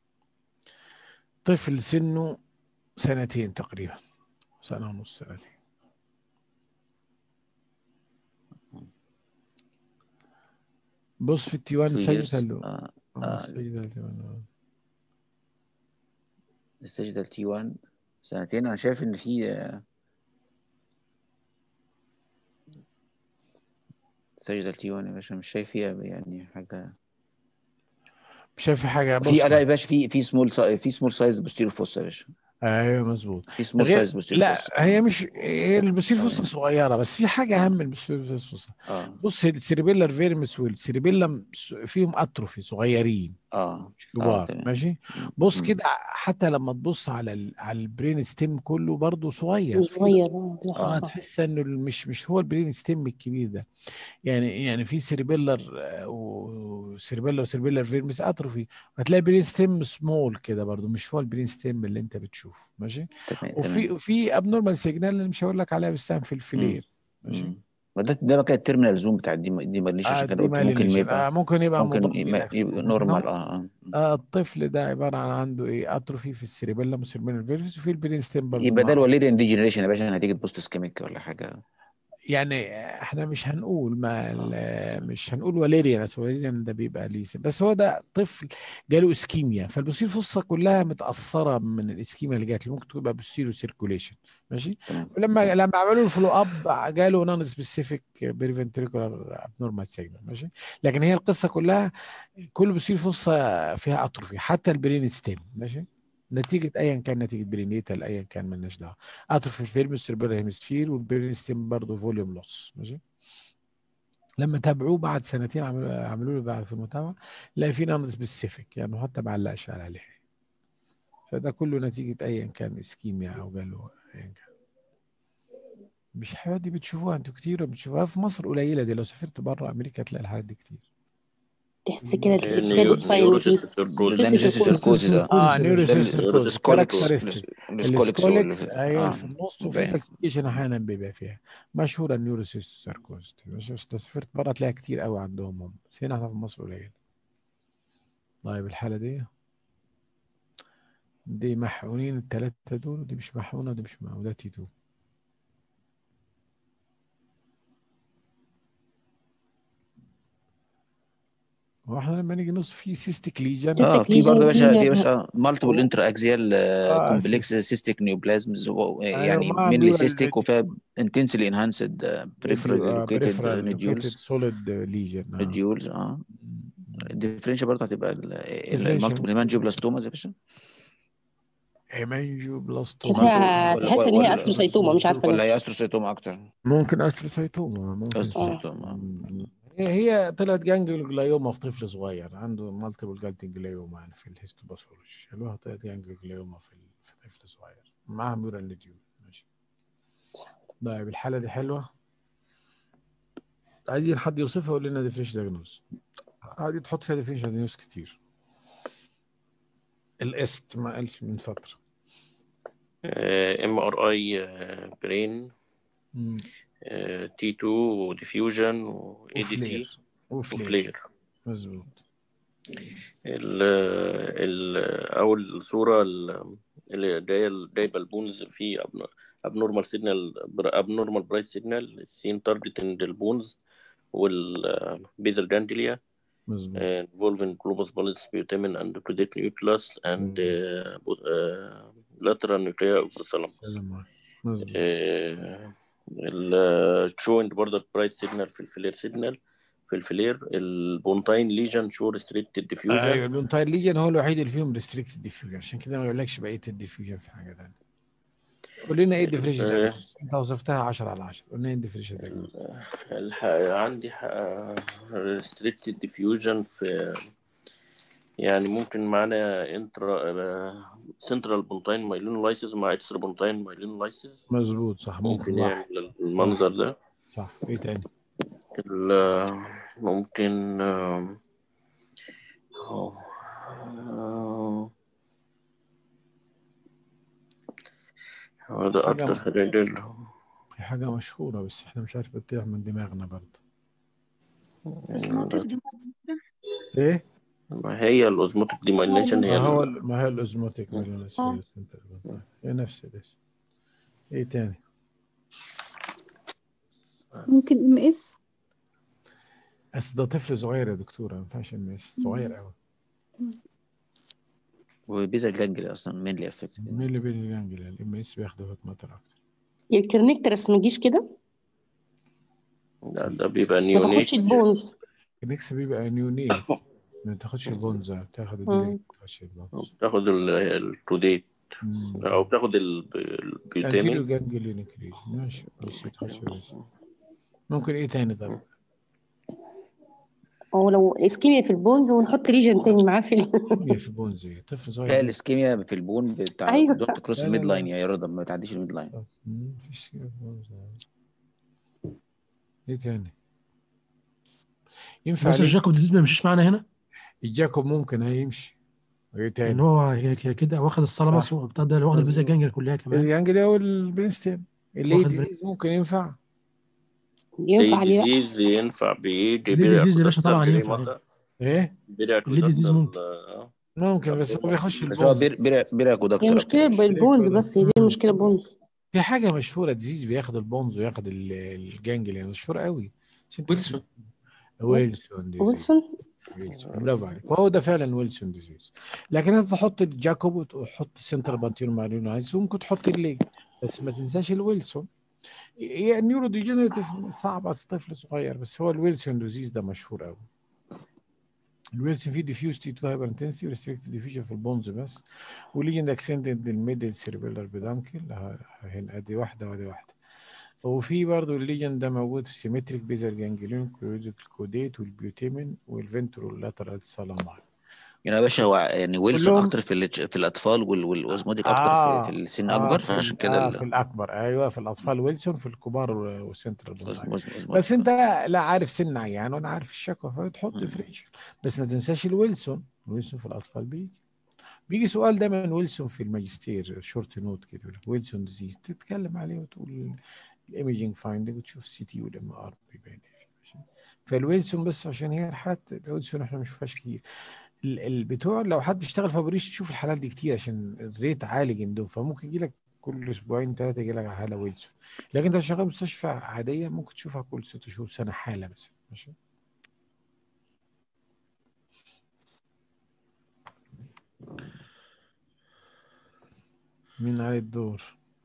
طفل سنه سنتين تقريبا سنة ونص سنتين بص في التي 1 two سجل years له اه اه آه، سجل التي 1 آه. الستيج ده تي 1 سنتين انا شايف ان في آه، الستيج ده تي 1 يا باشا مش شايف فيها يعني حاجه مش شايف في حاجة بص في لا يا طيب باشا في في سمول في سمول سايز بوستيريور فوسا يا باشا ايوه مظبوط في سمول غير سايز بوستيريور لا فوسا هي مش هي البسيل اه فصة صغيرة بس في حاجة أهم من البسيل فصة اه بص السيربيلر فيرمس والسيربيلم فيهم أتروفي صغيرين اه مش اه كبار تمام ماشي م- بص م. كده حتى لما تبص على ال... على البرين ستيم كله برضه صغير في صغير اه اه لاحظها تحس انه مش مش هو البرين ستيم الكبير ده يعني يعني في سيربيلر وسيربيلر وسيربيلر فيرمس اتروفي هتلاقي برين ستيم سمول كده برضه مش هو البرين ستيم اللي انت بتشوفه ماشي تمام وفي تمام وفي ابنورمال سيجنال اللي مش هقول لك عليها بالسهم في م- الفلير ماشي م. وده ده بقى كان التيرمينال زوم بتاع الدي دي ماليش آه عشان كده دي قلت ممكن ما مايلينيشن يبقى آه ممكن يبقى ممكن مضاد يبقى, لكن يبقى لكن نورمال هو اه اه آه الطفل ده عبارة عن عنده ايه اتروفي في السيربيلم والسيربيلر فيرمس وفي البرين ستيم برضه يبقى ده معاه الوليريان ديجنريشن يا باشا نتيجه بوست اسكيميك ولا حاجه يعني احنا مش هنقول ما اه ال- مش هنقول واليريان بس واليريان ده بيبقى ليه سبب. بس هو ده طفل جاله اسكيميا فالبوستير فصة كلها متأثرة من الاسكيميا اللي جات له ممكن تبقى بوستيرو سيركوليشن ماشي تمام ولما تمام لما عملوا له فولو اب جاله نون سبيسيفيك بيرفنتريكولار ابنورمال سيجنال ماشي لكن هي القصة كلها كل بوستير فصة فيها اتروفي حتى البرين ستيم ماشي نتيجة ايا كان نتيجة برينيتال ايا كان مالناش دعوة اتروفي الفيرمس سيربيلر هيمسفير والبرين ستيم برضه فوليوم لوس ماشي لما تابعوه بعد سنتين عملوا عملوا له بعد في المتابعه لا في نون سبيسيفيك يعني حتى ما علقش عليه فده كله نتيجه ايا كان اسكيميا او جاله ايا كان مش الحاجات دي بتشوفوها انتوا كتير بتشوفوها في مصر قليله دي لو سافرت بره امريكا تلاقي الحاجات دي كتير تحس كده تلاقي نيو- كريدت ساين نيوروسيس فيه ده سيركوزس ده مش سيركوزس. سيركوزيس اه اه كورس يا نيورو باشا ده سيركوز السكوليكس كاركترستيك السكوليكس هو اللي السكوليكس ايوه اه في النص وفي باين كالسيفيكيشن احيانا بيبقى فيها مشهوره النيورو سيركوز بس بس لو سافرت بره تلاقيها كتير قوي عندهم هم بس هنا احنا في مصر قليل طيب الحاله دي دي محقونين الثلاثه دول ودي مش محقونه ودي مش محقونه وده تي 2 واحنا لما نيجي نص في سيستيك ليجن اه سيستيك في برضه يا ليجن باشا في يا فينجر باشا مالتيبل انتر اكزيال اه كومبلكس سيست سيستيك نيوبلازمز ايوه يعني مع مينلي بيبقى سيستيك وفيها انتنسلي انهانسد بريفرال لوكيتد بريفرال لوكيتد نوديولز سوليد ليجن اه نوديولز اه الديفرنشال برضه هتبقى ديفرنشال المالتيبل هيمانجيوبلاستوماز يا باشا هيمانجيو تحسها بلاستوما ولا تحس ان هي ولا استروسايتوما مش عارفه ولا ليه هي استروسيتوما اكتر ممكن استروسايتوما ممكن صح استروسيتوما مم. هي هي طلعت جانجليوما في طفل صغير عنده مالتيبل جانجليوما يعني في الهيستوباثولوجي شالوها طلعت جانجليوما في في طفل صغير معاها ميورال نديول ماشي طيب الحالة دي حلوة عايزين حد يوصفها ويقول لنا ديفرنش دياجنوز عادي تحط فيها ديفرنش دياجنوز كتير الاست ما قالش من فترة ام ار اي برين مم. تي 2 وديفيوجن واي دي سي وفلير وفلير وفلير مظبوط ال ال أول صورة ال- اللي جاية جايبة البونز في abnormal signal abnormal bright signal seen targeting the bones والبيزل جانجليا مظبوط involving globus pallidus putamen and caudate nucleus and uh, bo- uh, lateral nuclei of the thalamus. سلام عليكم. مظبوط آه، ال showing برضه برايت سيجنال في الفلير سيجنال في الفلير البونتاين ليجن شو ريستريكتد ايوه ديفيوجن البنتايل ليجن هو الوحيد اللي فيهم ريستريكتد ديفيوجن عشان كده ما يقولكش بقيه الديفيوجن في حاجه ثانيه قول لنا ايه الديفريشن ده انت وصفتها 10 على 10 قول لنا ايه الديفريشن ده الح... عندي ريستريكتد ديفيوجن في يعني ممكن معانا انترا سنترال بونتاين مايلين لايسيس مع اكسترا بونتاين مايلين لايسيس مظبوط صح ممكن ممكن واحد يعمل المنظر ده صح ايه تاني ال- ممكن آم، أهو. آه، هذا حاجة أكتر حاجة دل- في حاجه مشهوره بس احنا مش عارف بتطيح من دماغنا برضه osmotic ايه ما هي الأوزموتيك ديمايليشن هي ما هو ال- ما هي الاوزموتيك آه. هي نفس الاسم ايه تاني ممكن ام اس بس ده طفل صغير يا دكتوره ما ينفعش الناس صغير قوي وبيزا جانجلي اصلا مينلي افكت مين اللي بين الانجل الام اس بياخدوا هوت ماتر اكتر الكرنكترس ما يجيش كده ده, ده بيبقى ما نيونيت تاخدش البونز النكس بيبقى نيونيت ما تاخدش البونز بتاخد البيزا مم. ما تاخدش البونز بتاخد ال- التوديت مم. أو بتاخد ال- انتيريو البيوتامين جانجلي نكريز ماشي بس ما تخش البيزا ممكن ايه تاني طب او لو اسكيميا في البونز ونحط ليجن تاني معاه في ال... مية في بونز ايه طفل صغير لا جدا. الاسكيميا في البون بتاع أيوة. دونت كروس لا، لا، الميد لا. لاين يا رضا ما تعديش الميد لاين خلاص. مم، مفيش كده في بونز. ايه تاني ينفع بس ليه الجاكوب ديزيز ما يمشيش معانا هنا الجاكوب ممكن هيمشي وايه ان تاني هو هي- هي كده واخد الثالاموس صح. وبتاع ده واخد البيزا مظبوط. جانجل كلها كمان الجانجلي او البرينستين اللي واخد ديزيز ممكن ينفع ينفع ليه لا ديزيز ينفع بيجي ليه ديزيز يا باشا بيرياكوداكتال طبعا ينفع بريماتا ايه ليه ديزيز ممكن بيرياكوداكتال ممكن بس هو بيخش بس هو البونز بير بير بير هي اكوداكتور مشكلة اكتر بالبونز بس هي دي المشكلة بونز في حاجه مشهوره ديزيز بياخد البونز وياخد ال- الجانجلي يعني مشهور قوي عشان انت ويلسون ويلسون ديزيز ويلسون ويلسون برافو عليك وهو ده فعلا ويلسون ديزيز لكن انت تحط الجاكوب وتحط سنتر بانتيون ماريون عايز ممكن تحط اللي بس ما تنساش الويلسون هي النيورو ديجنريتيف صعب على طفل صغير بس هو الويلسون ديزيز ده مشهور قوي الويلسون فيه ديفيوز تي تو هايبر انتنسيتي وريستريكتد ديفيوجن في البونز بس وليجند اكسندد الميدل سيربيلر بدانكل هنا ادي واحده وادي واحده وفي برضه الليجن ده موجود في سيمتريك بيزال جانجليون كلوزيك الكوديت والبيوتيمين والفنترول لاترال سالامار يعني يا باشا هو يعني ويلسون كلهم- اكتر في ال- في الاطفال وال- والاوزموتيك اكتر آه في, في السن آه اكبر في فعشان ال- كده آه ال- في الاكبر ايوه في الاطفال ويلسون في الكبار و- وسنترال بونتاين أوزموز- أوزموتيك. بس انت لا عارف سن عيان ولا عارف الشكوى فتحط ديفرنشال بس ما تنساش الويلسون الويلسون في الاطفال بيجي بيجي سؤال دايما ويلسون في الماجستير شورت نوت كده يقول لك ويلسون ديزيز تتكلم عليه وتقول الايمجنج فايندنج وتشوف السي تي والام ار بيبين ايه ماشي؟ فالويلسون بس عشان هي الحالات الويلسون احنا ما بنشوفهاش كتير ال- ال- بتوع لو حد بيشتغل فابريش تشوف الحالات دي كتير عشان الريت عالي جدا فممكن يجي لك كل اسبوعين ثلاثه يجي لك حاله ويلسون لكن انت لو شغال مستشفى عاديه ممكن تشوفها كل ست شهور سنه حاله مثلا ماشي مين عليه الدور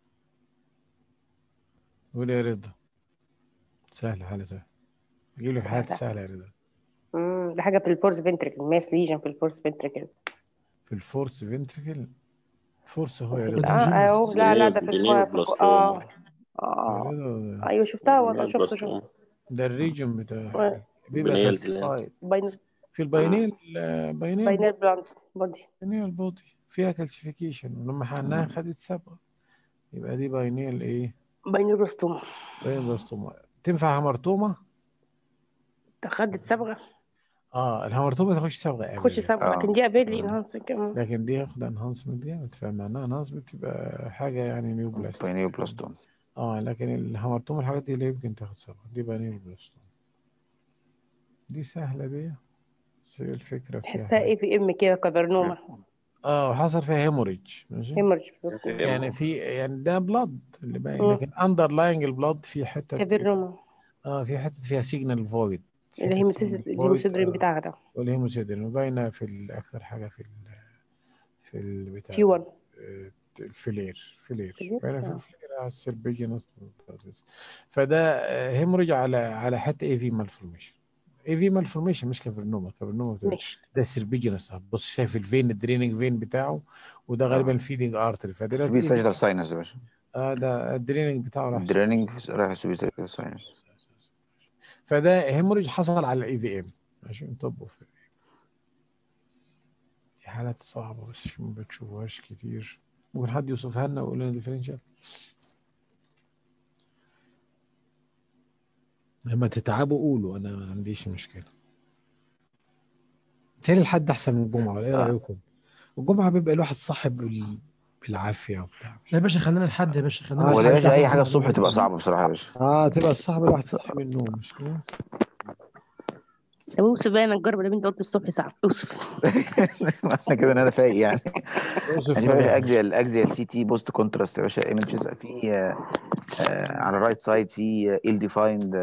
قول يا رضا سهل حالة سهل بجيب لك حالات سهلة يا رضا امم ده حاجة في الفورس فنتريكل ماس ليجن في الفورس فنتريكل في الفورس فنتريكل فورس هو يا اه رضا اهو لا لا ده في بنيل الكو- في الكو- اه بلاستوما يا اه رضا ايوه شفتها والله بنيل شفته شفته بلاستوما ده الريجن بتاع بيبقى بنيل كالسيفايد باين في الباينيل باينيل باينال بلاند بودي باينيل بودي فيها كالسيفيكيشن ولما حقناها خدت صبغة يبقى دي باينيل ايه باينال بلاستوما باينيل بلاستوما تنفع همرتومة خدت صبغة اه الهمرتومة تخش صبغة قبل خش صبغة آه. لكن دي قابل لي انهانس كمان لكن دي ياخد انهانسمنت جامد فمعناها انهانسمنت تبقى حاجة يعني نيو بلاستيك باينيو بلاستوم اه لكن الهمرتوم الحاجات دي اللي يمكن تاخد صبغة دي بقى نيو بلاستوم دي سهلة دي بس هي الفكره فيها تحسها اي في ام كده كبرنومه اه حصل فيها هيموريج ماشي هيمرج بالظبط يعني في يعني ده بلاد اللي باين مم. لكن اندرلاينج البلاد في حته كبرنومه اه في حته فيها سيجنال فويد الهيموسيس- الهيموسيدرين بتاعها ده والهيموسيدرين وباينه في ال- اكثر حاجه في ال في البتاع تي 1 آه، الفلير فلير فلير؟ باينه في آه. الفلير على السيربيجينوس فده هيموريج على على حته اي في مالفورميشن اي في مالفورميشن مش كافرنوما كافرنوما بتبقى ماشي ده سيربيجينوس بص شايف الفين الدريننج فين بتاعه وده غالبا آه. الفيدنج ارتري فده سوبي ساجيتال ساينس يا باشا اه ده الدريننج بتاعه راح دريننج رايح سوبي ساجيتال ساينس فده هيموريج حصل على الاي في ام عشان طبوا في دي حالات صعبة بس ما بتشوفوهاش كتير ممكن حد يوصفها لنا ويقول لنا الديفرنشال لما تتعبوا قولوا انا ما عنديش مشكلة تاني الحد احسن من الجمعة ولا ايه آه. رأيكم؟ الجمعة بيبقى الواحد صاحب بال... بالعافية وبتاع لا يا باشا خلينا لحد يا باشا خلينا آه، هو ده يا لحد باشا اي أحسن حاجه من الصبح تبقى الجمعة. صعبه بصراحه يا باشا اه تبقى الصاحب الواحد صاحي من النوم مش كده؟ طب اوصف بقى انا الجرب ده انت قلت الصبح ساعه اوصف معنى كده ان انا فايق يعني اوصف يعني يا باشا بقى. اكزيال اكزيال سي تي بوست كونتراست يا باشا ايمجز في آه، آه، على الرايت سايد في ال ديفايند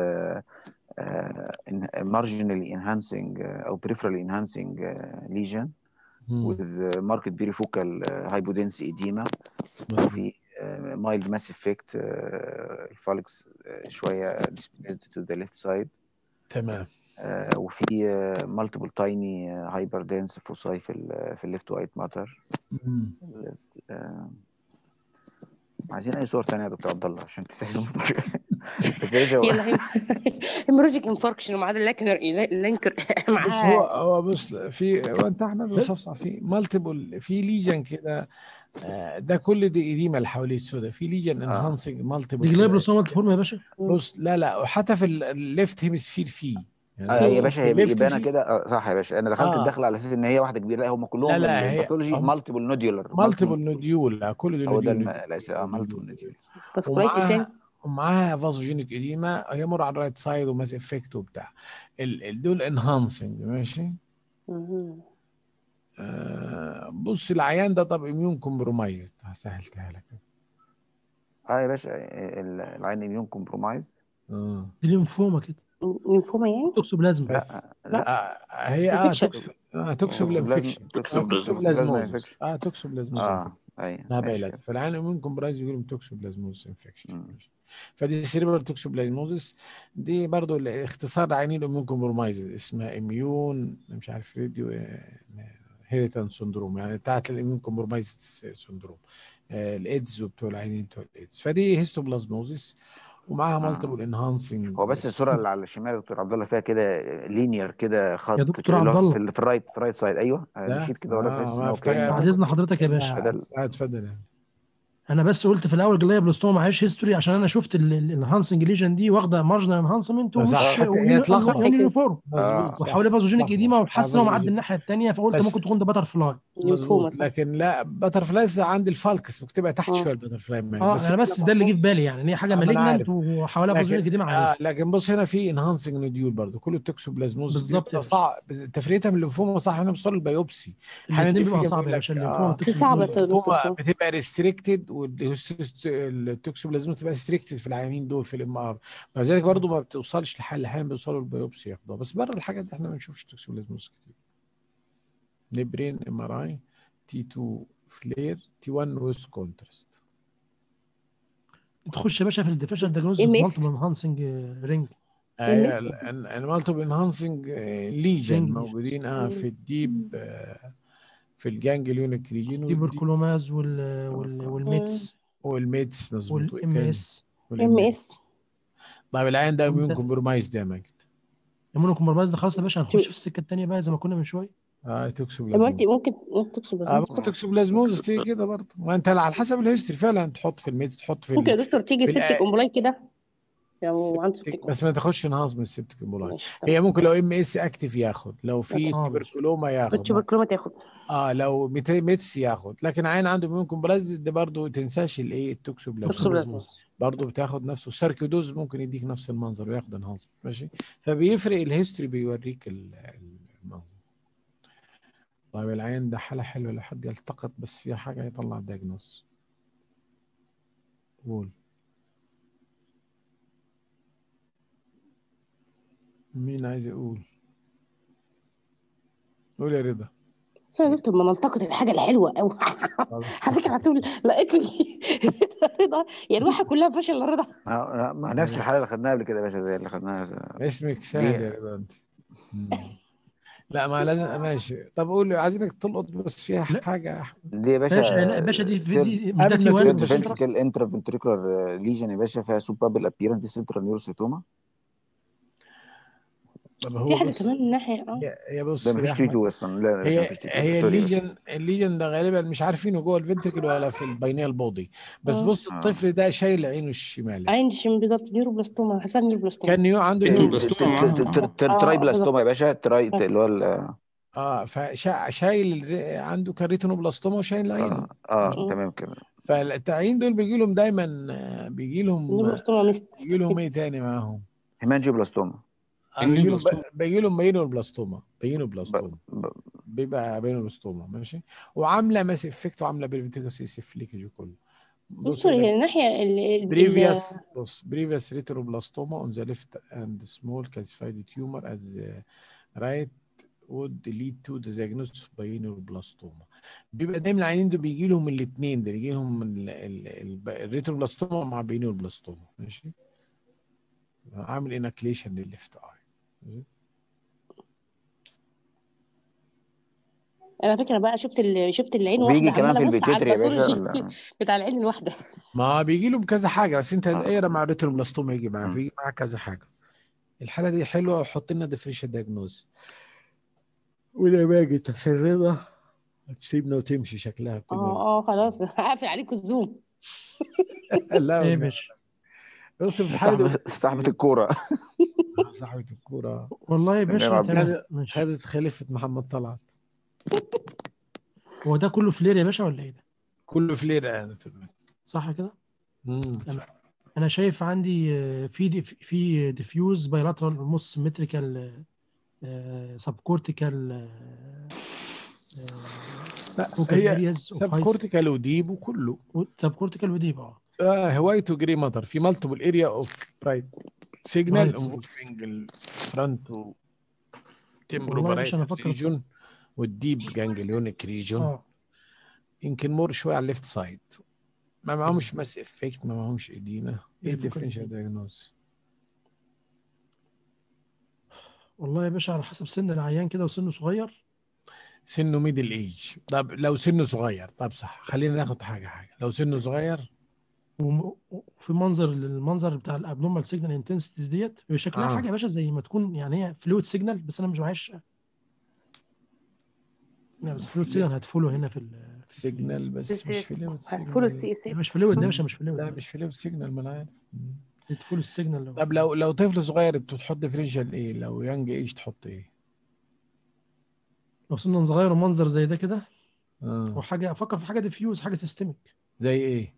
marginally enhancing uh, او peripherally enhancing uh, lesion مم. with uh, marked perifocal uh, hypodense edema مظبوط. في uh, mild mass effect uh, الفالكس uh, شويه displaced to the left side تمام uh, وفي uh, multiple tiny uh, hyperdense foci في ال في الليفت وايت ماتر مم. عايزين اي صور تانية يا دكتور عبد الله عشان تسهل بس يا باشا هو- يلا هيموراجيك انفاركشن ومعاه اللانكر اللانكر بص هو معاه هو بص في وانت احمد بصفصع في مالتيبل في ليجن كده آه، ده كل دي اديمه اللي حواليه السوداء في ليجن انهانسنج دي مالتيبل جلايبلوسوما فورم يا باشا بص لا لا وحتى في الليفت هيمسفير فيه يعني آه لو يا باشا في هي الليفت بيبانه فيه- كده آه، صح يا باشا انا دخلت آه. الدخله على اساس ان هي واحده كبيره لا هم كلهم لا، لا، هي- الباثولوجي هم- مالتيبل نوديولر مالتيبل نوديول لا، كل هو ده نوديول الم... لا اه مالتيبل نوديول بس كويس يعني ومعاها ومعاها فازوجينيك اديما هيمر على الرايت سايد وماس افكت وبتاع ال- ال- دول انهانسنج ماشي مهم. آه بص العيان ده طب اميون كومبرومايز سهلتها لك اه يا باشا ال- العين اميون كومبرومايز اه دي ليمفوما كده لينفوما يعني توكسوبلازما بس لا آه هي اه Infection. توكس اه توكسوبل توكسوبلازم- انفكشن توكسوبلازم توكسوبلازموزس infection. اه توكسوبلازموزس اه ايوه ما ماشي بيلات فالعين اميون كومبرايز يقول لهم توكسوبلازموزس انفكشن مم. فدي سيريبرال توكسوبلازموزس دي برضو اختصار عينين الاميون كومبرومايز اسمها اميون مش عارف راديو هيريتان سندروم يعني بتاعت الاميون كومبرومايز سندروم آه، الايدز وبتوع العينين بتوع الايدز فدي هيستوبلازموزس ومعاها آه. مالتيبل انهانسنج هو بس الصوره اللي على الشمال يا دكتور عبد الله فيها كده لينير كده خط يا دكتور كده اللي عبد هو الله. في, ال- في الرايت في الرايت سايد ايوه آه، ده؟ مشيت كده ولا آه، تحس ان ما هو افتكر- كان بعد اذن حضرتك يا باشا بدل- اه اتفضل يعني. انا بس قلت في الاول جلايبلوستوما معهاش هيستوري عشان انا شفت الانهانسنج ليجن دي واخده مارجنال انهانسمنت بس ومش حتى هي اتلخبط. يونيفورم آه. مظبوط وحوالي بازوجينيك اديما وحاسس ان هو معدي معدي الناحيه الثانيه فقلت بس- ممكن تكون ده باتر فلاي لينفوما مظبوط صح لكن لا بتر فلايز عند الفالكس بتبقى تحت آه. شويه البتر فلاي مان اه انا بس ده اللي جه في بالي يعني ان هي حاجه آه، ما أنا مالجنانت عارف. وحواليها لكن بازوجينيك اديما آه عاديه لكن بص هنا في انهانسنج نوديول برضه كله توكسوبلازموز بالظبط يا باشا. صعب تفريتها من الليمفوما صح هنا بصار البيوبسي احيانا الاثنين في بيبقى جنب صعب يقول يا لك باشا آه الليمفوما صعبة والتوكسوبلازما. يا دكتور الليمفوما صح بتبقى ريستريكتد والتوكسوبلازموز تبقى ريستريكتد في العيانين دول في الام ار مع ذلك برضه ما بتوصلش لحل احيانا بيوصلوا البيوبسي ياخدوها بس بره الحاجات دي احنا ما بنشوفش توكسوبلازموز كتير نبرين ام ار اي تي 2 فلير تي 1 ويز كونتراست تخش يا باشا في الديفيشن دياجنوز MS. مالتيبل انهانسنج رينج MS. المالتيبل انهانسنج ليجن رينج. موجودين اه في الديب آه، في الجانجليونيك ريجين تيبركلوماز وال وال والميتس والميدس مظبوط والام وإيه اس تاني؟ ام اس طيب العين ده اميون وأنت- كومبرومايز ده يا ماجد يمونو كومبرمايز ده خلاص يا باشا هنخش في السكه الثانيه بقى زي ما كنا من شويه اه طب توكسوبلازموز ممكن ممكن ممكن تكسب اه بس ممكن توكسوبلازموز تيجي كده برضه ما انت على حسب الهيستوري فعلا تحط في الميدس تحط في ممكن يا ال... دكتور تيجي في سبتك الآ- امبولاي كده لو عنده سبتك سبتك بس ما تاخدش انهاز من السبتك امبولاي ماشي تمام هي ممكن لو ام اس اكتف ياخد لو في آه، تبركلوما ياخد التوبركلوما تاخد اه لو ميت- ميتس ياخد لكن عين عنده اميون كومبلاز ده برضه تنساش الايه التوكسوبلازموز توكسوبلازموس برضه بتاخد نفسه الساركيدوز ممكن يديك نفس المنظر وياخد انهانس ماشي فبيفرق الهيستوري بيوريك ال- المنظر طيب العين ده حالة حلوة لو حد يلتقط بس فيها حاجة يطلع دايجنوز قول مين عايز يقول قول يا رضا بس يا دكتور ما نلتقط الحاجه الحلوه قوي طب حضرتك على طول لقيت لي رضا يا الواحه كلها فشل يا رضا آه، مع نفس الحالة اللي خدناها قبل كده يا باشا زي اللي خدناها اسمك سهل يا رضا انت مم. لا ما لازم ماشي طب قول عايزينك تلقط بس فيها لا. حاجة يا أحمد دي يا باشا باشا لا باشا دي ثيرد دي قبل دي ما وان تقول وسنترال فنتريكال انترا فنتريكولار ليجن يا باشا فيها سوبابل ابيرنت سنترال نيوروسيتوما طب في هو حاجه بص كمان من ناحيه اه هي هي بص ده يا مفيش تي أحمد 2 اصلا لا يا باشا هي مفيش تي 2 هي سوري بس الليجن الليجن ده غالبا مش عارفينه جوه الفنتركل ولا في البينيال بودي بس اه بص اه الطفل ده شايل عينه الشمال عين شم بالظبط نيوروبلاستوما حسن نيوروبلاستوما كان يو عنده ريتنو نيورو بلاستوما معاها اه اه تراي اه بلاستوما بالظبط يا باشا تراي اللي هو ال- اه فشايل الر- عنده كان ريتينوبلاستوما وشايل عينه اه اه م- م. تمام كده فالتعيين دول بيجي لهم دايما آه، بيجي لهم نيوروبلاستوما ميست بيجي لهم ايه ميست تاني معاهم هيمانجيوبلاستوما آه بيجي لهم النيوبلاستوما بيجي لهم بينوبلاستوما ب... بينوبلاستوما ب... بيبقى بينوبلاستوما ماشي وعامله ماس افكت وعامله بيرفيتيكوسيس ليكج وكله بص دكتور يقول هي لك الناحيه ال ال previous بص previous retroblastoma on the left and small calcified tumor as uh, right would lead to the diagnosis of pineoblastoma بيبقى دايما العيانين دول بيجي لهم الاثنين ده بيجي لهم الريتروبلاستوما مع بينوبلاستوما ماشي عامل انكليشن للليفت اي انا فكره بقى شفت ال... شفت العين وبيجي واحده كمان عماله في ابص على البيتيوتري يا باشا الباثولوجي ولا بتاع العين الواحده ما بيجي لهم كذا حاجه بس انت اه اقرا مع الريتروبلاستوما يجي معاه م. بيجي معاه كذا حاجه الحاله دي حلوه وحط لنا ديفرنشال دايجنوز وده باجي عشان رضا هتسيبنا وتمشي شكلها كده اه اه خلاص هقفل عليكم الزوم لا ايه يا والله باشا بص في الحاله دي صاحبة صاحبة الكورة آه، صاحبة الكورة والله يا تمام باشا عبد تمام خدت ماشي خدت خليفة محمد طلعت هو ده كله فلير يا باشا ولا ايه ده كله فلير انا صح كده امم تمام انا شايف عندي آه، في دي في ديفيوز بايلاترال موس سيمتريكال سب كورتيكال لا فوكال هي ارياز اوف سب هاي كورتيكال وديب وكله سب كورتيكال وديب اه آه هوايته جري مطر في مالتيبل اريا اوف برايت سيجنال رايت سيجنال انفولفينج الفرونت تمبرو والله يا باشا انا برايتال افكر ريجون والديب جانجليونيك ريجون اه يمكن مور شويه على الليفت سايد ما معهمش ماس افكت ما معهمش ادينا ايه الفوكال الديفرنشال اديب دايجنوز والله يا باشا على حسب سن العيان كده وسنه صغير سنه ميدل ايج طب لو سنه صغير طب صح خلينا ناخد حاجه حاجه لو سنه صغير وم- وفي منظر المنظر بتاع الابنورمال سيجنال انتنسيتيز ديت هي شكلها اه حاجه يا باشا زي ما تكون يعني هي فلويد سيجنال بس انا مش معايش لا بس فلويد سيجنال هتفولو هنا في ال في ال سيجنال بس مش فلويد هتفولو سيجنال السي اس لا مش فلويد ده يا باشا مش فلويد لا ده مش فلويد سيجنال ما انا عارف مم. تفولو السيجنال لو طب لو لو طفل صغير انت تحط ديفرنشال ايه لو يانج ايج تحط ايه لو سنه صغير ومنظر زي ده كده اه وحاجه افكر في حاجه ديفيوز حاجه سيستميك زي ايه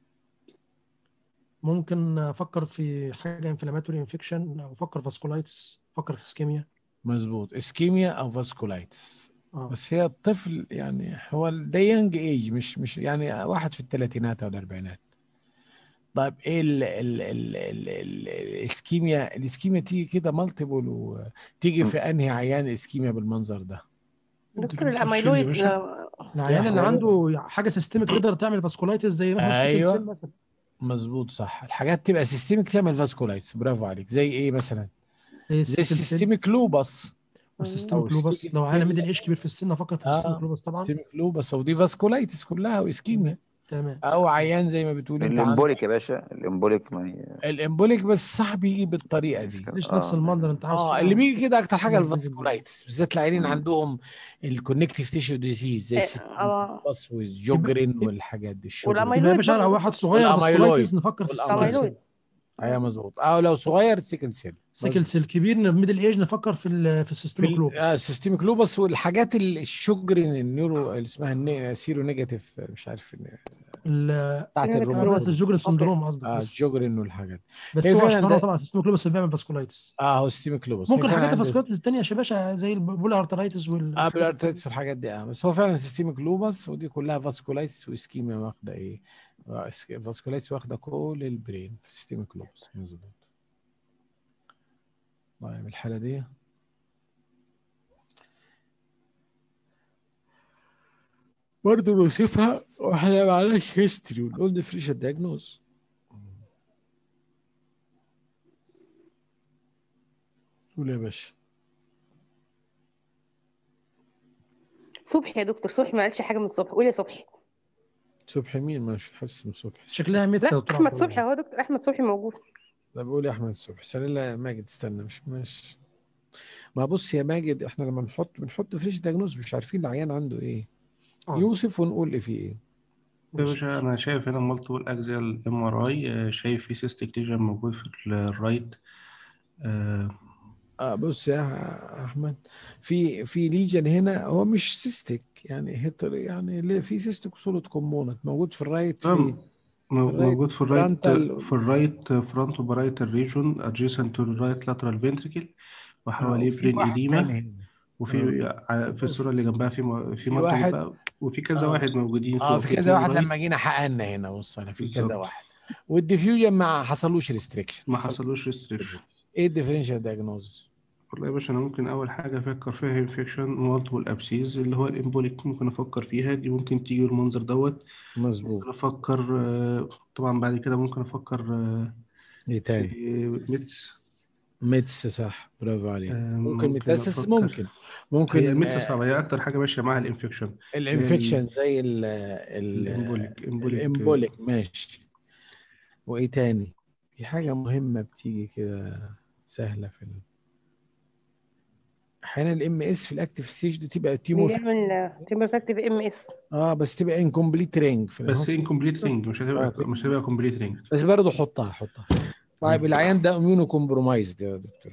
ممكن افكر في حاجه انفلاماتوري انفكشن او افكر فاسكولايتس افكر في اسكيميا مظبوط اسكيميا او فاسكولايتس اه بس هي الطفل يعني هو ده يانج ايج مش مش يعني واحد في الثلاثينات او الاربعينات طيب ايه ال ال ال ال ال الاسكيميا الاسكيميا تيجي كده مالتيبل وتيجي م. في انهي عيان اسكيميا بالمنظر ده دكتور تيجي تخش يا الاميلويد باشا آه، العيان اللي يحوله عنده حاجه سيستميك تقدر تعمل فاسكولايتس زي مثلا السيكل سيل ايوه مثلا مظبوط صح الحاجات تبقى سيستميك تعمل فاسكولايتس برافو عليك زي ايه مثلا زي زي السيكل سيل السيستميك لوبس او والسيستميك لوبس السيكل لو عيان سيل ميدل ايج كبير في السن افكر في السيستميك اه لوبس طبعا سيستميك لوبس ودي فاسكولايتس كلها واسكيميا تمام او عيان زي ما بتقول انت عندك الامبوليك يا باشا الامبوليك ما ي- الامبوليك بس صح بيجي بالطريقه مش دي كده ليش نفس اه المنظر انت عاوز اه اللي حاجه بيجي كده اكتر حاجه حاجه فيزبل الفاسكولايتس بالذات العيانين م. عندهم الكونكتيف تيشو ديزيز زي آه، السيستميك آه، لوبس يبقى والجوجرين والحاجات دي الشوجرين يبقى يا والاميلويد باشا لو برضه واحد دكتور صغير والاميلويد فاسكولايتس نفكر في السيكل والاميلويد الاميلويد سيل ايوه آه. مظبوط او لو صغير سيكل سيل سيكل مظبوط سيل كبير ميدل ايج نفكر في ال في في السيستميك ال- آه لوبس السيستميك لوبس والحاجات ال- الشوجرين النيورو اللي اسمها الني- سيرو نيجاتيف مش عارف ال- بتاعت سينيك الروماتيزم بس الجوجرن سندروم قصدك اه بس الجوجرين والحاجات بس هي هو فعلا اشهرهم ده طبعا سيستميك لوبس اللي بيعمل فاسكولايتس اه هو ستيميك لوبس هي ممكن فعلا حاجات عند الفاسكولايتس التانية يا باشا زي البولي ارترايتس اه والحاجات بالارتيتس والحاجات دي اه بس هو فعلا سيستميك لوبس ودي كلها فاسكولايتس واسكيميا واخده ايه فاسكولايتس واخده كل البرين في سيستميك لوبس مظبوط طيب الحاله دي برضه نوصفها واحنا معناش هيستوري ونقول ديفريشن دايجنوز قول يا باشا صبحي يا دكتور صبحي ما قالش حاجه من الصبح قول يا صبحي صبحي مين مش حاسس من صبحي شكلها ميتس يا لا دكتور احمد عبد الله صبحي اهو دكتور احمد صبحي موجود طب قول يا احمد صبحي سليلا ماجد استنى مش مش ما بص يا ماجد احنا لما نحط بنحط فريش دايجنوز مش عارفين العيان عنده ايه اه يوسف ونقول ايه فيه ايه يا ماشي باشا انا شايف هنا مالتيبل اكزيال ام ار اي شايف في سيستيك ليجن موجود في الرايت آه، اه بص يا احمد في في ليجن هنا هو مش سيستيك يعني هيتر يعني اللي في سيستيك سوليد كومبوننت موجود في الرايت في تمام مو- الرايت موجود في الرايت فرونتال في الرايت فرونتو برايتال ريجون adjacent to the right lateral ventricle اه وحواليه وفي برين واحد إديمة تاني هنا وفي اه ع- في الصورة اللي جنبها في م- في في مالتيبل واحد بقى وفي كذا اه واحد موجودين اه فوق في في كذا اتنين واحد رايت لما جينا حققنا هنا بص انا في كذا بالظبط واحد والديفيوجن ما حصلوش ريستريكشن ما حصل حصلوش ريستريكشن ايه الديفرنشال دايجنوز والله يا باشا انا ممكن اول حاجه افكر فيها انفكشن مالتيبل ابسيز اللي هو الامبوليك ممكن افكر فيها دي ممكن تيجي بالمنظر دوت ممكن مظبوط افكر آه، طبعا بعد كده ممكن افكر آه، ايه تاني في ميتس ميتس صح برافو عليك آه، ممكن ممكن ميتاسيس افكر ممكن هي ممكن الميتس آه صعبه هي اكتر حاجه ماشيه معاها الانفكشن اللي هي ال- الانفكشن زي ال ال الامبوليك امبوليك آه، الامبوليك ماشي وايه تاني في حاجة مهمة بتيجي كده سهلة في ال... احيانا الام اس في الاكتف ستيج دي تبقى تيمو بيعمل تيمور فاكتيف ام اس اه بس تبقى انكمبليت رينج في بس الهوست انكمبليت رينج مش اه هتبقى تبقى مش هتبقى كومبليت رينج بس برضه حطها حطها طيب العيان ده اميونو كومبرومايزد يا دكتور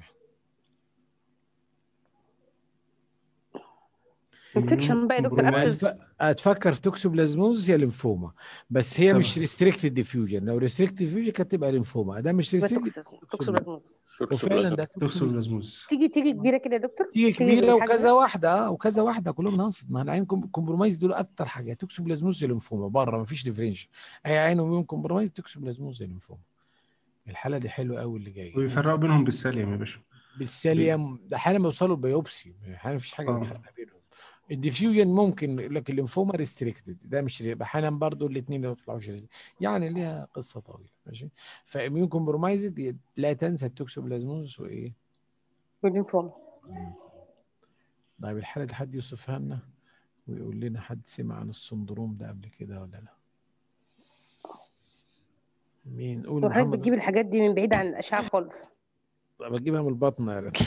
انفكشن بقى يا دكتور كومبرومايز ابسس أتف- اتفكر في توكسوبلازموز هي ليمفوما بس هي مش تمام ريستريكتد ديفيوجن لو ريستريكتد ديفيوجن كانت تبقى ليمفوما ده مش يبقى ريستريكتد توكسيس توكسوبلازموز وفعلا ده توكسوبلازموز توكسوبلازموز تيجي تيجي كبيره كده يا دكتور تيجي تيجي كبيره بالحجم وكذا ده واحده اه وكذا واحده كلهم نانسد ما العين كومبرومايز دول اكتر حاجه توكسوبلازموز ليمفوما بره ما فيش ديفرنشال اي عين اميون كومبرومايز توكسوبلازموز ليمفوما الحاله دي حلوه قوي اللي جايه ويفرقوا بينهم بالساليوم يا باشا بي... بالساليوم ده احيانا بيوصلوا بيوبسي احيانا مفيش حاجه اه بتفرق بينهم الديفيوجن ممكن يقول لك الليمفوما ريستريكتد ده مش ري- احيانا برضو الاثنين ما بيطلعوش restricted. يعني ليها قصه طويله ماشي فاميون كومبرومايزد لا تنسى التوكسوبلازموز وايه والليمفوما طيب الحاله دي حد يوصفها لنا ويقول لنا حد سمع عن السندروم ده قبل كده ولا لا مين قول وحضرتك محمد بتجيب الحاجات دي من بعيد عن الاشعه خالص بجيبها من البطن يا ريت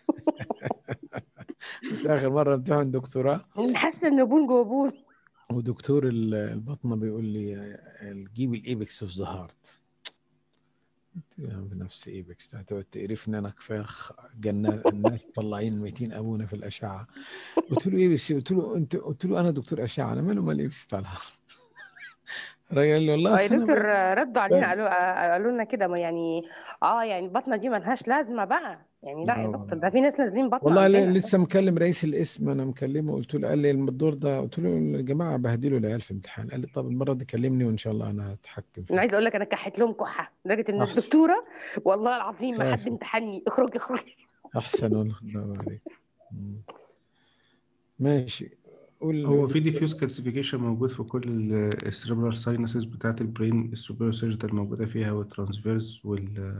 كنت اخر مره امتحن دكتوراه حاسه ان بون جوه بون ودكتور ال- البطنه بيقول لي آه، جيب الايبكس اوف ذا هارت قلت له يا عم نفس ايبكس هتقعد تقرفني انا كفايه خ- جنة الناس مطلعين 200 ابونا في الاشعه قلت له ايبكس قلت له انت قلت له انا دكتور اشعه انا ماله مال الايبكس بتاع الهارت الراجل قال لي والله اه يا أصل أنا دكتور بقى- ردوا علينا بقى- قالوا قالوا لنا كده ما يعني اه يعني البطنه دي ملهاش لازمه بقى يعني لا يا آه. دكتور ده في ناس نازلين بطنه والله ل- عندنا لسه مكلم رئيس القسم انا مكلمه قلت له قال لي الدور ده قلت له يا جماعه بهدلوا العيال في امتحان قال لي طب المره دي كلمني وان شاء الله انا هتحكم انا فيه عايزه اقول لك انا كحيت لهم كحه لدرجه ان احسن الدكتوره والله العظيم ما حد خاف امتحني اخرجي اخرجي احسن والله برافو عليك مم. ماشي قول هو في ديفيوز كالسيفيكيشن موجود في كل السيربرال ساينسز بتاعت البرين السوبر سيرجيتال موجودة فيها والترانسفيرس وال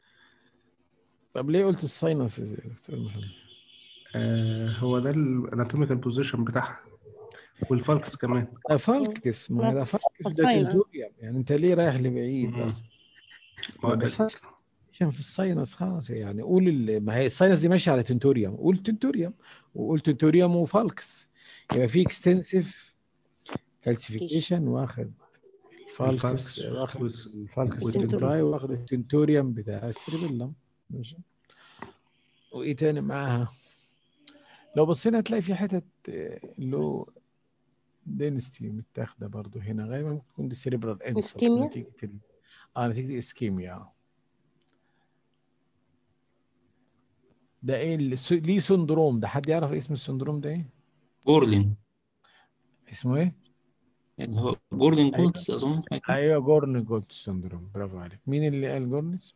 طب ليه قلت الساينسز يا دكتور محمد آه هو ده الاناتوميكال بوزيشن بتاعها والفالكس كمان ده فالكس ما هي ده نفس فالكس ده الصينة تنتوريوم يعني انت ليه رايح لبعيد مم. اصلا ما ما هو بيحصلش عشان في الساينس خلاص يعني قول ال... ما هي الساينس دي ماشيه على تنتوريوم قول تنتوريوم وقول تنتوريوم وفالكس يبقى في اكستنسيف كالسيفيكيشن واخد الفالكس الفالكس واخد والس- الفالكس والتنتوريوم تنتراي واخد التنتوريوم بتاع السيربيلم ماشي وايه تاني معاها لو بصينا هتلاقي في حتت آه، لو دينستي متاخده برضو هنا غالبا ممكن تكون دي سيريبرال انسلت إسكيميا؟ نتيجه ال... اه نتيجه اسكيميا آه. ده ايه الس- ليه سندروم ده حد يعرف اسم السندروم ده ايه جورلين اسمه ايه اللي هو جورلين ايوه جولتس اظن حاجة كده. ايوه جورن جولد سندروم برافو عليك مين اللي قال جورنس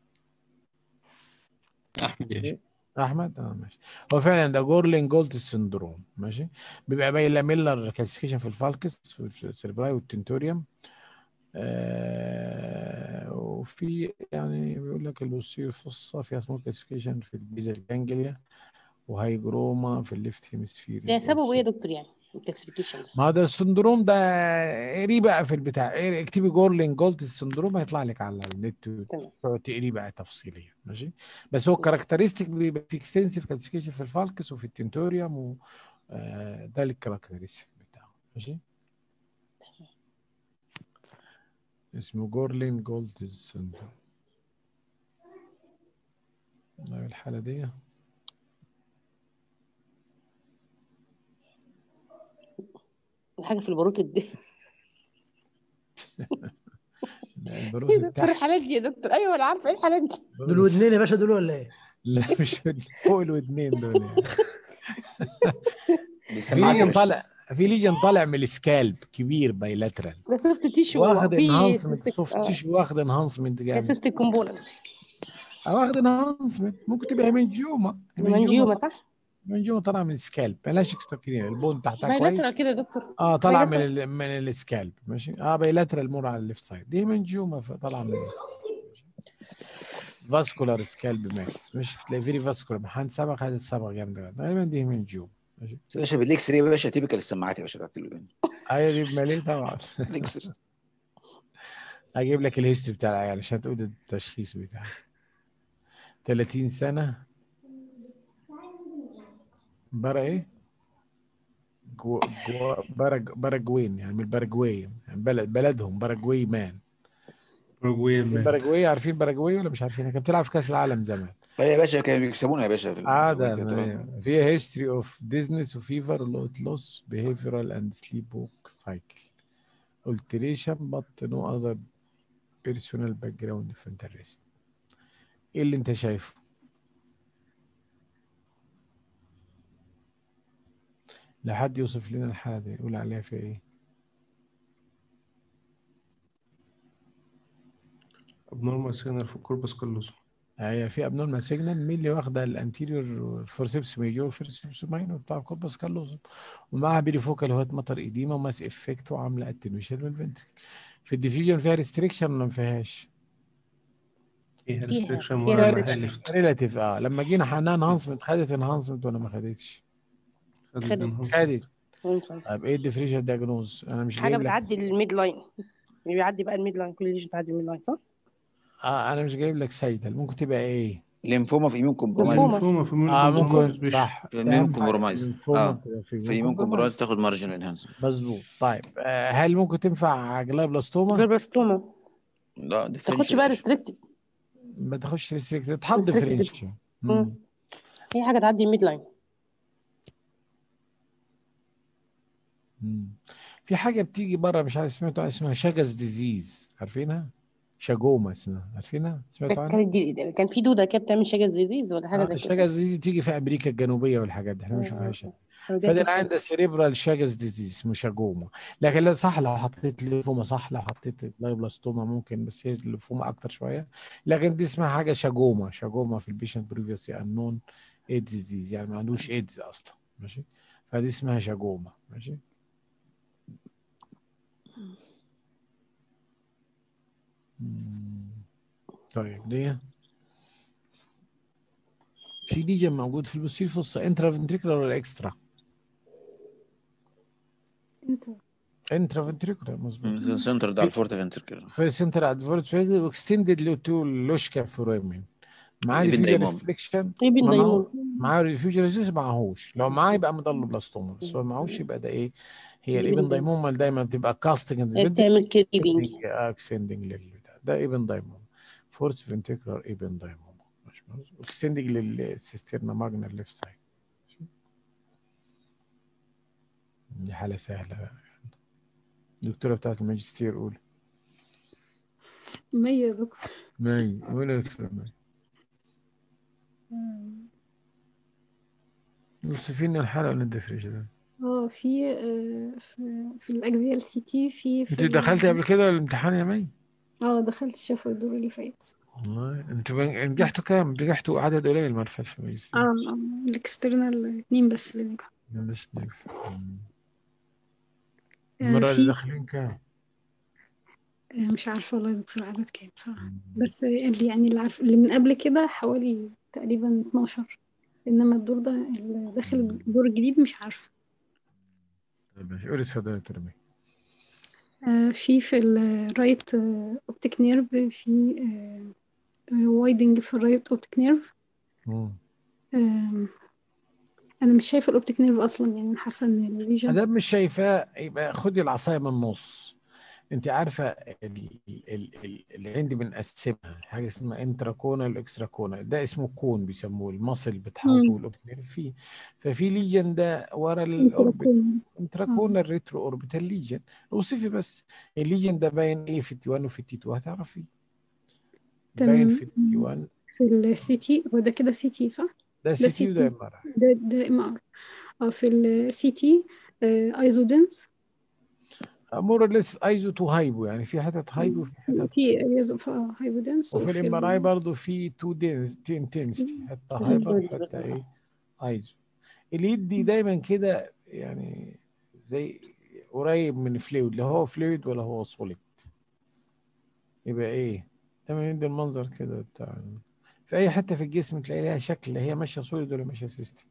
احمد يا باشا احمد اه ماشي هو فعلا ده جورلين جولد سندروم ماشي بيبقى باين ميلر كلاسيفيكيشن في الفالكس في السيربراي والتنتوريوم آه وفي يعني بيقول لك البوستير فصة فيها سمول كلاسيفيكيشن في البيزل جانجليا وهيجروما في الليفت هيمسفير ده سببه ايه يا دكتور يعني الكلاسيفيكيشن ده ما ده السندروم ده اقريه بقى في البتاع اقري- اكتبي جورلين جولد السندروم هيطلع لك على النت تمام تقعد تقريه بقى تفصيليا ماشي بس هو كاركترستيك بيبقى في اكستنسيف كلاسيفيكيشن في الفالكس وفي التنتوريوم و آه، ده الكاركترستيك بتاعه ماشي اسمه جورلين جولد سندروم طيب الحالة دي حاجه في الباروت دي لا، ايه البروز يا دكتور بتاعها الحالات دي يا دكتور ايوه انا عارفه ايه الحالات دي دول ودنين يا باشا دول ولا ايه؟ لا مش فوق الودنين دول يعني دي في سماعات يا ليجن باشا طالع في ليجن طالع من السكالب كبير بايلاترال ده سوفت تيشو واخد في انهانسمنت سيستكس سوفت اه تيشو واخد انهانسمنت جامد سيستيك كومبوننت او واخد انهانسمنت ممكن تبقى هيمنجيوما منجيوما هيمنجيوما صح؟ هيمنجيوما طالعه من السكالب مالهاش اكستراكرين البون تحتها بايلاترال كويس كده يا دكتور اه طالعه من بايلاترال ال... من السكالب ماشي اه بايلاترال مور على الليفت سايد دي هيمنجيوما طالعه من السكالب فاسكولار سكالب ماسس مش تلاقي فيري فاسكولار محن صبغ خدت صبغه جامده غالبا دي هيمنجيوما ماشي يا باشا بالاكس راي يا باشا تيبيكال السماعات يا باشا بتاعت الودان ايوه دي بماليه طبعا الاكس راي اجيب لك الهيستوري بتاع العيال عشان تقول التشخيص بتاعه 30 سنه برا ايه؟ جو جو برج باراجوين يعني من الباراجواي يعني بلد بلدهم باراجواي مان أوروجواي مان الباراجواي عارفين باراجواي ولا مش عارفين كانت بتلعب في كاس العالم زمان طيب يا باشا كانوا بيكسبونا يا باشا في عادة الأولمبياد. فيها هيستوري اوف ديزنس وفيفر لوت لوس بيهيفيرال اند سليب ووك سايكل alteration but no other personal background of interest ايه اللي انت شايفه؟ لو حد يوصف لنا الحالة دي يقول عليها في ايه؟ abnormal signal في الكوربس كاللوزم هي في ابنورمال سيجنال مين اللي واخده الانتيريور فورسيبس ميجور فورسيبس ماينور بتاع الكوربس كالوزم ومعاها بيريفوكال هوت مطر ايديما وماس افكت وعامله اتنويشن بالفنتريكل في الديفيوجن فيها ريستريكشن ولا ما فيهاش؟ فيها فيها ريستريكشن فيها ولا restriction. هالفت ريلاتيف اه لما جينا حنان انهانسمنت خدت انهانسمنت ولا ما خدتش؟ خدت خدت. enhancement. خدت ممكن. طب ايه الديفريشال دياجنوز؟ انا مش حاجه جايب لك بتعدي الميد لاين بيعدي بقى الميد لاين كل ليجن بتعدي الميد لاين صح؟ اه انا مش جايب لك سيتال ممكن تبقى ايه؟ ليمفوما في ايمون كومبرومايز ليمفوما. ليمفوما في immune اه compromised ممكن patient. صح في أهم immune حاجة compromised. الليمفوما آه. بتبقى في في ايمون immune كومبرومايز compromised. تاخد مارجنال انهانسمنت مظبوط طيب آه هل ممكن تنفع جلابلاستوما؟ جلوبلاستوما لا ما تاخدش بقى ريستريكتد ما تاخش ريستريكت تحط Restricted. ديفرنشال مم. هي حاجه تعدي الميد لاين في حاجه بتيجي بره مش عارف سمعتوا عنها اسمها شجز ديزيز عارفينها؟ شاجوما اسمها عارفينها؟ سمعتوا عنها؟ كانت دي كان في دوده كانت بتعمل شجر زيزيز ولا حاجه آه، زي الشجز ديزيز تيجي في امريكا الجنوبيه والحاجات دي احنا ما آه، بنشوفهاش آه. هنا. كده فده كده. عندها سيريبرال شاجز ديزيز اسمه شاجوما لكن لا صح لو حطيت ليفوما صح لو حطيت لايبلاستوما ممكن بس هي الليفوما اكتر شويه لكن دي اسمها حاجه شاجوما شاجوما في البيشنت بريفيوسلي انون ايدز ديزيز يعني ما عندوش ايدز اصلا ماشي فدي اسمها شاجوما ماشي مم. طيب دي في ديجن موجود في البوستير فص انترا فنتريكولار ولا اكسترا انت انترا فنتريكولار مظبوط سنتر ده على الفورت فنتركل في سنتر ادفورت واكستندد لتو لوشكا فورامين معاه Even ريفيوجن daimon. ريستريكشن ابن معاه دايمون معاه ريفيوجن ريستريكشن معهوش لو معاه يبقى مضله بلاستوما بس هو معهوش يبقى ده ايه هي الابن الابن دايمون. دايموما دايما بتبقى كاستنج بتعمل كريبنج اكستندنج للبتاع ده ابن دايموما فورس فنتريكولار ابن دايموما مش اكستندنج للسيسترنا ماجنا ليفت سايد دي حاله سهله الدكتورة بتاعت الماجستير قول مية يا دكتور ماي قول يا دكتورة ماي وصفي لنا الحالة ولا الديفريش ده اه في آه، في في الاكزيال سي تي في في انت ال- دخلتي قبل كده الامتحان يا ماي اه دخلت الشفوي الدور اللي فات والله انتوا بن- نجحتوا كام نجحتوا عدد قليل المرة اللي فاتت في الماجستير اه آه، الاكسترنال اتنين بس اللي نجحوا بس نجح. مم. آه، المرة اللي في داخلين كام آه، مش عارفة والله يا دكتور عدد كام بصراحة بس آه، اللي يعني اللي عارف اللي من قبل كده حوالي تقريبا 12 انما الدور ده اللي داخل الدور الجديد مش عارفة طيب ماشي قولي اتفضلي يا دكتورة ماي آه، في في الرايت اوبتيك نيرف في وايدنج في الرايت اوبتيك نيرف مم. انا مش شايفه الاوبتيك نيرف اصلا يعني أنا حاسه ان الفيجن ادام مش شايفاه يبقى خدي العصايه من النص انت عارفه ال- ال- ال- اللي عندي بنقسمها حاجه اسمها انترا كونال واكسترا كونال ده اسمه كون بيسموه المصل بتحوطه مم. والاوبتيك نيرف فيه ففي ليجن ده ورا الاوربت انتراكون انترا كونال ريترو اوربيتال ليجن اوصفي بس الليجن ده باين ايه في التي 1 وفي التي 2 هتعرفي باين تمام في التي 1 في السي تي هو ده كده سي تي صح ده ده سي سي تي وده تي ام ار ده ده ام ار اه في السي تي ايزودنس مور ليس ايزو تو هايبو يعني في حتت هايبو وفي حتت في ارياز اوف هايبودنس وفي وفي الام ار اي ال- برضه في تو دينس انتنستي حتى هايبر حتى ايه ايزو اللي يدي دايما كده يعني زي قريب من فلويد لا هو فلويد ولا هو سوليد يبقى ايه دايما يدي المنظر كده بتاع في اي حته في الجسم تلاقي لها شكل لا هي ماشيه سوليد ولا ماشيه سيستم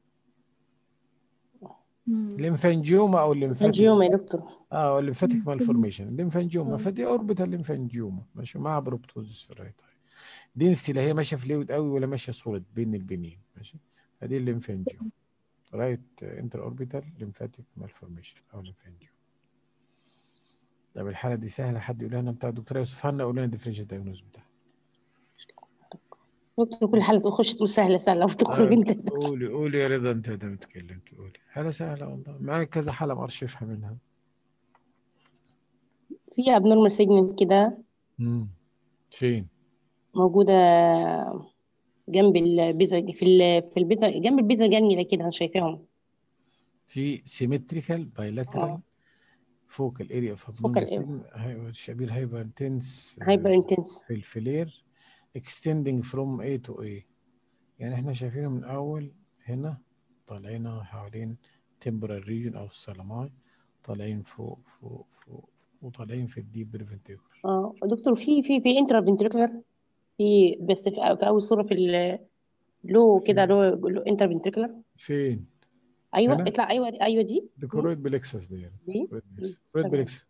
مم. ليمفانجيوما او الليمفاتيك انجيوما يا دكتور اه الليمفاتيك مالفورميشن الليمفانجيوما آه. فدي اوربيتال ليمفانجيوما ماشي مع بروبتوزس في الرايت اي دينستي لا هي ماشيه فلويد قوي ولا ماشيه سوليد بين البنين ماشي فدي الليمفانجيوما رايت انتر اوربيتال ليمفاتيك مالفورميشن او ليمفانجيوما طب الحاله دي سهله حد يقول لنا بتاع الدكتور يوسف هنا قول لنا الديفرنشال دايجنوز بتاعها دكتور كل حالة تخش تقول سهلة سهلة وتخرج آه، انت قولي قولي يا رضا انت ده اتكلمت قولي حاله سهله والله معايا كذا حاله ما اعرفش افهم منها في abnormal signal كده امم فين موجودة جنب البيزا في ال في البيزا جنب البيزا جنجلة كده انا شايفاهم في سيمتريكال بايلاترال اه فوكال اريا اوف فوكال ابنورمال سيجن شبيه الهايبر انتنس هايبر انتنس في الفلير extending from A to A يعني احنا شايفينه من اول هنا طالعين حوالين temporal region او السلماي طالعين فوق فوق فوق وطالعين في الديب بريفنتيكول اه دكتور في في في انترا فنتريكولار في بس في, في اول صورة في ال- لو كده لو لو انترا فنتريكولار فين ايوه هنا اطلع ايوه ايوه دي الكرويد بلكسس دي يعني دي كرويد مم. بلكسس كرويد تمام بلكسس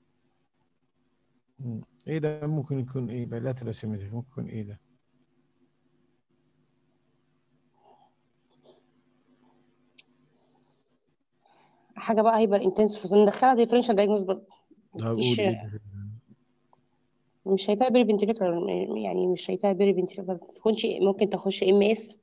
مم. ايه ده ممكن يكون ايه bilateral symmetry ممكن يكون ايه ده حاجة بقى هايبر انتنس ندخلها ديفرنشال دايجنوز برضه طب مش قول ايه ده مش شايفاها بيري فنتريكولار يعني مش شايفاها بيري فنتريكولار تكونش ممكن تخش ام اس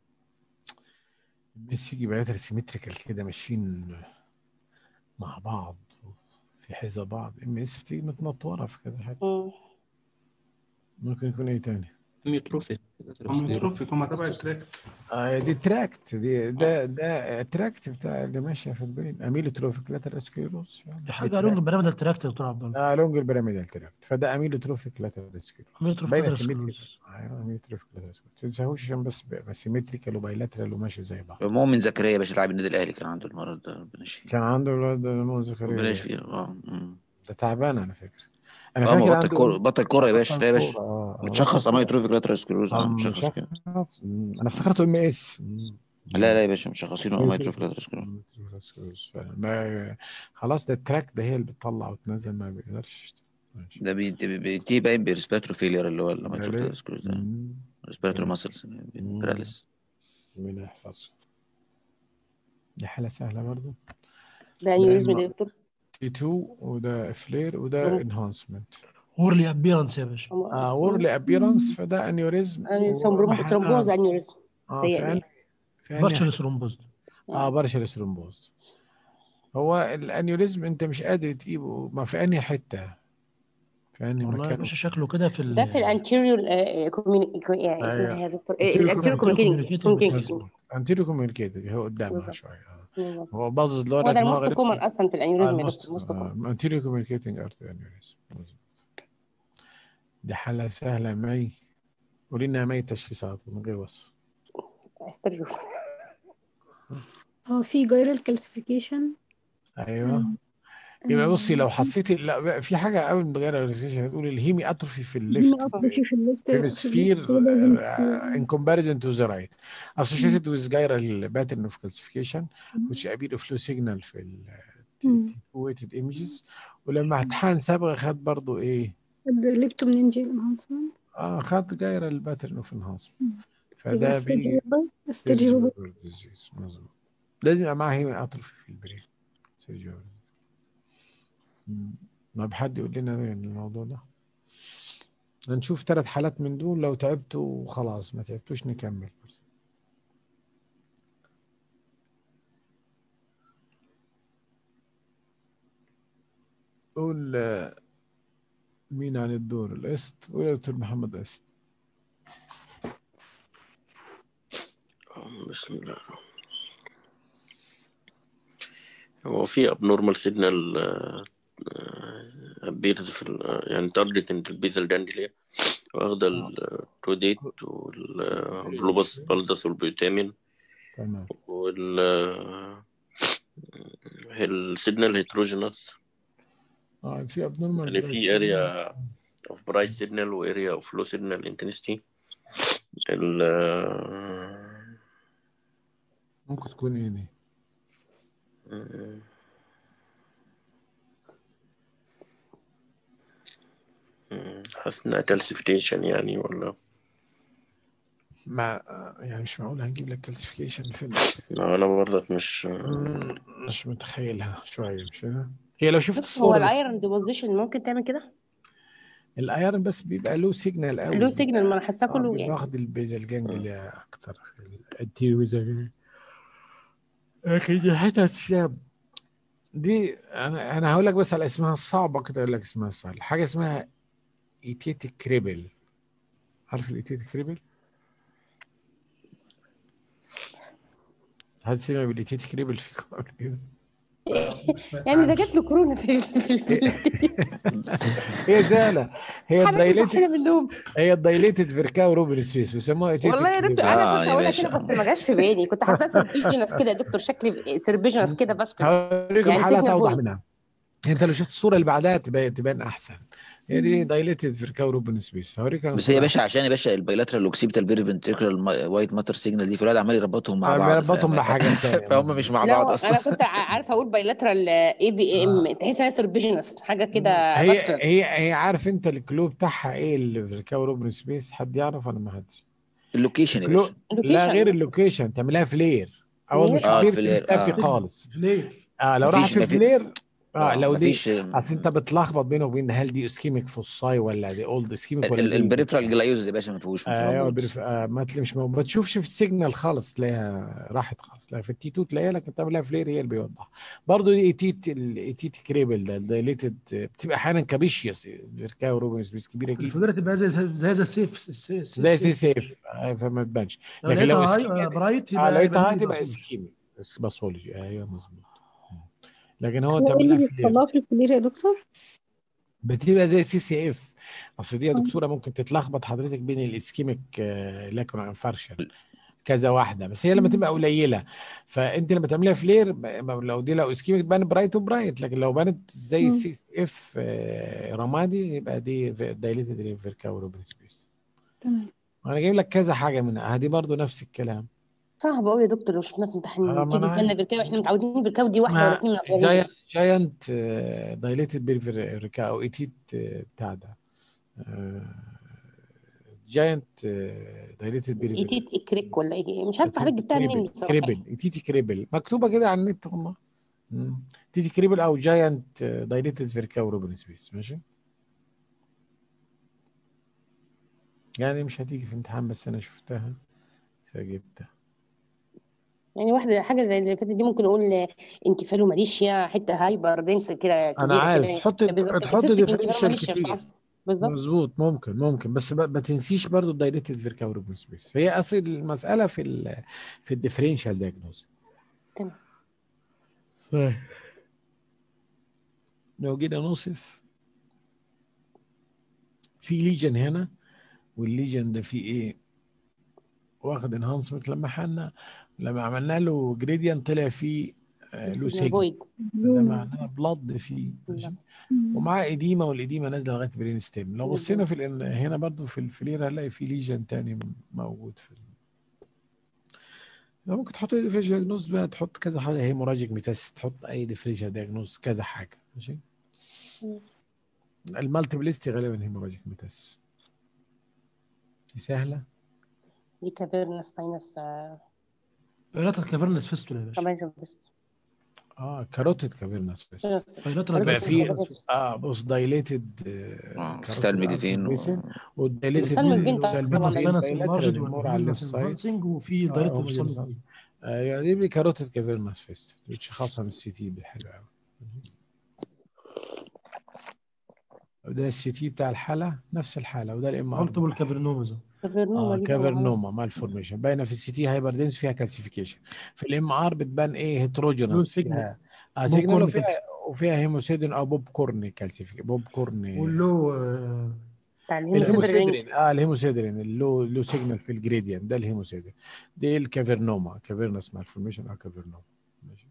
بس يجي bilateral symmetrical كده ماشيين مع بعض في حذا بعض ام اس بتيجي متنطوره في كذا حته ممكن يكون ايه تاني اميوتروفيك اميوتروفيك هم تبع التراكت آه دي تراكت دي ده ده تراكت بتاع اللي ماشيه في البرين اميلوتروفيك لاترال سكليروس فعلا دي دي حاجه تراكت لونج بيراميدال تراكت يا دكتور عبد الله اه لونج البيراميدال تراكت فده اميلوتروفيك لاترال سكليروس اميوتروفيك باينه لاترال سيمتريكال سكليروس ايوه اميلوتروفيك لاترال سكليروس ما تنساهوش عشان بس بيبقى سيمتريكال وبايلاترال وماشي زي بعض مؤمن زكريا باش لاعب النادي الاهلي كان عنده المرض ده ربنا يشفيه كان عنده الواد ده مو زكريا ربنا ده يشفيه اه مم. ده تعبان على فكره انا اه ما فاكر بطل عنده كوره بطل كوره يا باشا بطل لا يا باشا كوره اه آه، متشخص بطل كوره اميوتروفيك لاترال سكليروز اه أم متشخص كده مشخص مم. انا افتكرته ام اس لا لا يا باشا مشخصينه اميوتروفيك لاترال سكليروز ما خلاص ده التراك ده هي اللي بتطلع وتنزل ما بيقدرش ماشي ده بي- بي- بينتهي باين بريسبيراتوري فيلير اللي هو الاميوتروفيك ليه؟ لاترال سكليروز ده مم. ريسبيراتوري مم. ماسلز مم. باراليس ربنا يحفظه دي حالة سهلة برضو ده انيوريزم ده ده يا دكتور تي 2 وده فلير وده مم. انهانسمنت وورلي ابيرنس يا باشا اه وورلي ابيرنس فده انيوريزم ترومبوز اه انيوريزم اه هي في أنهي دي في أنهي فارشل ثرومبوز اه بارشل ثرومبوز هو الانيوريزم انت مش قادر تجيبه ما في انهي حته في انهي والله يا مكان باشا شكله كده في ده في ال الانتيريور يعني اسمها ايوه ايه يا دكتور anterior الانتيريور communicating كوميونيكيشن مظبوط anterior communicating هو قدامها شويه آه. هو باظظ هو لورا ده لكن هو الموست غالبا كومن اصلا في اه الانيوريزم يا الموست دكتور موست كومن آه anterior communicating artery aneurysm مظبوط دي حالة سهلة مي قولي لنا مي تشخيصات من غير وصف استرجو اه في جايرال كالسيفيكيشن ايوه يبقى بصي لو حسيتي لا بقى في حاجة قبل من غير الريزيشن هتقول الهيمي اتروفي في هنا الليفت اتروفي في الليفت في hemisphere الليفت uh, in comparison to the right associated with gyral pattern of calcification which appear flow signal في ال weighted images ولما امتحان سابق خد برضو ايه ليبتومنينجيال انهانسمنت اه خد gyral pattern of enhancement فده يبقى بي ستيج اوفر ستيج اوفر Sergio disease مظبوط لازم يبقى معاه هيمي اتروفي في البرين سيرجيو طب حد يقول لنا الموضوع ده هنشوف ثلاث حالات من دول لو تعبتوا خلاص ما تعبتوش نكمل قول آه، مين عن الدور القسط قول يا دكتور محمد قسط بسم الله هو في abnormal signal آه، آه، appears في ال- يعني targeting البيزل جانجليا واخدة التوديت والجلوبوس بالدس والبيوتامين تمام وال السيجنال هيتروجينوس اه في ابنورمال يعني في اريا اوف برايت سيجنال واريا اوف لو سيجنال انتنستي ال ممكن تكون ايه دي حاسس انها كالسيفيكيشن يعني ولا ما يعني مش معقول هنجيب لك كالسيفيكيشن في ال- لا، انا برضك مش مش متخيلها شويه مش كده؟ هي لو شفت هو الصوره بس الايرون ديبوزيشن ممكن تعمل كده الايرون بس بيبقى له سيجنال قوي له سيجنال ما انا حاساه اه كله بيبقى يعني واخد البيزل جانجليا اكتر في الانتيريور بيزل لكن دي حتت شاب دي انا انا هقول لك بس على اسمها الصعبه كده اقول لك اسمها السهل حاجه اسمها ايتيتي كريبل عارف الايتيتي كريبل؟ حد سمع بالايتيتي كريبل فيكم قبل كده؟ يعني ده جات له كورونا في في- في هي سهله هي حضرتك الدايليتد صحينا من النوم هي الدايليتد فيركاو روبن سبيس بيسموها ايتيتي والله يا دكتور كريبل انا اه كنت يا هقولها كده باشا بس ما جاش في بالي كنت حاساه سيربيجنس كده يا دكتور شكلي سيربيجنس كده بشكل هوريكم يعني حالات سيجنال اوضح بوينت منها انت لو شفت الصوره اللي بعدها تبان تبان احسن هي دي دايليتد فيركاو روبن سبيس هوريك انا بس هي يا صوره باشا عشان يا باشا البايلاترال لوكسيبيتال بيرفنتريكولار وايت ماتر سيجنال دي فالواحد عمال يربطهم مع بعض بيربطهم مع حاجات تانية فهم مش مع لا بعض انا اصلا كنت ع- عارفه اقول بايلاترال اي بي ام تحس انها سيربيجنس حاجه كده هي باسكولار هي هي عارف انت الكلو بتاعها ايه الفيركاو روبن سبيس حد يعرف ولا ما حدش اللوكيشن يا كلو باشا لا غير اللوكيشن اللوكيشن تعملها فلير اول مش فلير اه فلير الفلير تختفي اه خالص ليه؟ اه لو راحت مفيش في مفي... فلير اه اه لو دي مفيش اصل انت بتلخبط بينه وبين هل دي اسكيميك فوساي ولا دي اولد اسكيميك ولا دي البريفرال جلايوز يا باشا ما فيهوش مش ايوه موجود بريف... آه ما تلاقي مش موجود ما تشوفش في السيجنال خالص تلاقيها راحت خالص لا في التي 2 تلاقيها لكن تعملها فلير هي اللي بيوضح برضه دي ايتيت الايتيت كريبل ده الدايليتد بتبقى احيانا كابيشيوس فيركاو روبن سبيس كبيره جدا الفلورة تبقى زي زي زي السيف السي- السي- زي سي السيف سيف آه، فما تبانش لو لكن لو لقيتها هاي اسكيميا آه، برايت اه يبقى لو يبقى لقيتها هاي دي تبقى باثولوجي اسكيميك باثولوجي ايوه مظبوط لكن هو هو ايه تعملها اللي فلير بيتصلها في الفلير يا دكتور؟ بتبقى زي سي سي اف اصل دي يا اه دكتوره ممكن تتلخبط حضرتك بين الاسكيميك لاكون انفارشن كذا واحده بس هي لما تبقى قليله فانت لما تعمليها فلير ب- لو دي لو اسكيميك بان برايت وبرايت لكن لو بانت زي مم. سي اف رمادي يبقى دي دايليتد فيركاو روبن سبيس تمام انا جايب لك كذا حاجه منها دي برضو نفس الكلام صعب قوي يا دكتور لو شفناها في امتحان اه ما تيجي انا تجيلنا عارف فيركاو احنا متعودين فيركاو دي واحده ولا اسمها اتنين من الاولانيه جاينت جاينت دايليتد بيرفيركا او ايتيت آه، بتاع ده جاينت دايليتد بيرفيركا ايتيت اكريك ولا ايه مش عارفه حضرتك جبتها منين كريبل دي الصراحه يعني كريبل تيتي كريبل مكتوبه كده على النت والله مم. تيتي كريبل او جاينت دايليتد فيركاو روبن سبيس ماشي يعني مش هتيجي في امتحان بس انا شفتها فجبتها يعني واحدة حاجة زي اللي فاتت دي ممكن نقول انكفالوماليشيا حتة هايبر دنس كده انا كبيرة عارف كده تحط بالظبط تحط سيستيك ديفرنشال انكفالوماليشيا كتير صح بالظبط مظبوط ممكن ممكن بس ما ما تنسيش برضو الدايليتد فيركاوربل سبيس هي اصل المساله في ال في الديفرنشال دايجنوز تمام طيب لو جينا نوصف في ليجن هنا والليجن ده فيه ايه واخد انهانسمنت لما حنا لما عملنا له جريديان طلع فيه آه، له سيجنال سيجنال فويد ده معناه بلاد فيه ماشي ومعاه اديمه والاديمه نازله لغايه برين ستيم لو بصينا في الإن- هنا برضو في الفلير هنلاقي في ليجن تاني موجود في ال- لو ممكن تحط ديفريشن دياجنوز بقى تحط كذا حاجه هيموراجيك ميتاس تحط اي ديفريشن دياجنوز كذا حاجه ماشي المالتيبلستي غالبا هيموراجيك ميتاس دي سهله دي كافيرنس ساينس بيلاتال كافيرنس فيستولا يا باشا كمان بس اه كاروتيد كافيرنس بس بيلاتال بقى في كافيرنس اه بص دايليتد اه ستالميجفين و... والدايليتد والسالمجفين طبعا سالمجفين ساينس bilateral انلارجد المور على الليفت سايد والانهانسنج وفي اه دايركت هم دول اوف ايوه دي بكاروتيد كافيرنس فيست خاصه من السي تي حلو قوي وده السي تي بتاع الحاله نفس الحاله وده الام ار مالتيبل كافرنومز كافيرنوما اه دي طبعا كافرنوما مال فورميشن باينه في السي تي هايبردنس فيها كالسيفيكيشن في الام ار بتبان ايه له هيتروجينس سيجنال فيها اه بوب سيجنال كورن وفيها كالسي وفيها هيموسيدين او بوب كورن كالسيفيك بوب كورن واللو آه، بتاع الهيموسيدرينج الهيموسيدرين اه الهيموسيدرين اللي له له سيجنال في الجريديان ده الهيموسيدرين دي الكافرنوما كافيرنس مالفورميشن او كافرنوما ماشي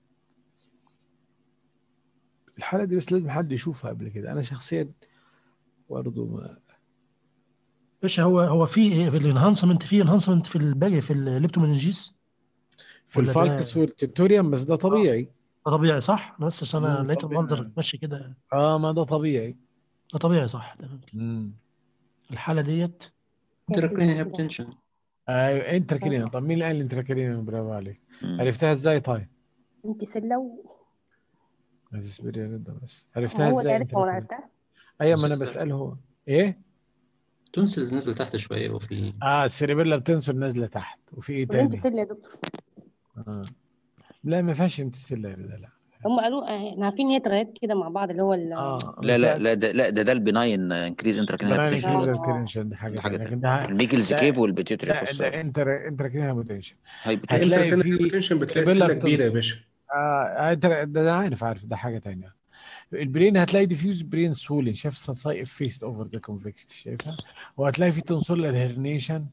الحاله دي بس لازم حد يشوفها قبل كده انا شخصيا برضه ما باشا هو هو في إيه في الانهانسمنت في انهانسمنت في الباقي في الليبتومنجيس في ولا ده الفالكس والتنتوريوم بس ده طبيعي ده طبيعي صح؟ انا بس عشان انا مم، لقيت طبيعي. المنظر ماشي كده اه ما ده طبيعي ده طبيعي صح تمام امم الحالة ديت انتراكرينيال هايبوتنشن ايوه انتراكرينيال طب مين اللي قال انتراكرينيال برافو عليك مم. عرفتها ازاي طيب؟ انت سلو اصبري يا رضا بس عرفتها هو اللي ازاي عرفها وانا انتراكرينيال عرفتها ايوه ما انا بص- بسأله هو ايه؟ تونسلز نزل تحت شويه وفي اه السيريبيلا بتنسر نازله تحت وفي ايه والانت تاني؟ سل يا دكتور آه. لا ما فيهاش امتثال يا رضا لا هم قالوا آه، احنا عارفين ان هي تغيرات كده مع بعض اللي هو ال- اه لا لا لا ده لا ده ده البناين انكريز انتراكرينال بناين هايبوتنشن انكريز آه. انكريشن دي حاجه حاجه تانية لكن تانية ده الميكلز ده كيف والبيتيوتري ده فوسا ده انتر انتراكرينيال هايبوتنشن في هتلاقي انتراكرينال في هايبوتنشن بتلاقي سيريبيلا السنه كبيره يا بتنسر باشا آه انت ده, ده عارف عارف ده حاجه تانية البرين هتلاقي ديفيوز برين سولين شايف سايف فيست اوفر ذا كونفكستي شايفها وهتلاقي في تنسولار هيرنيشن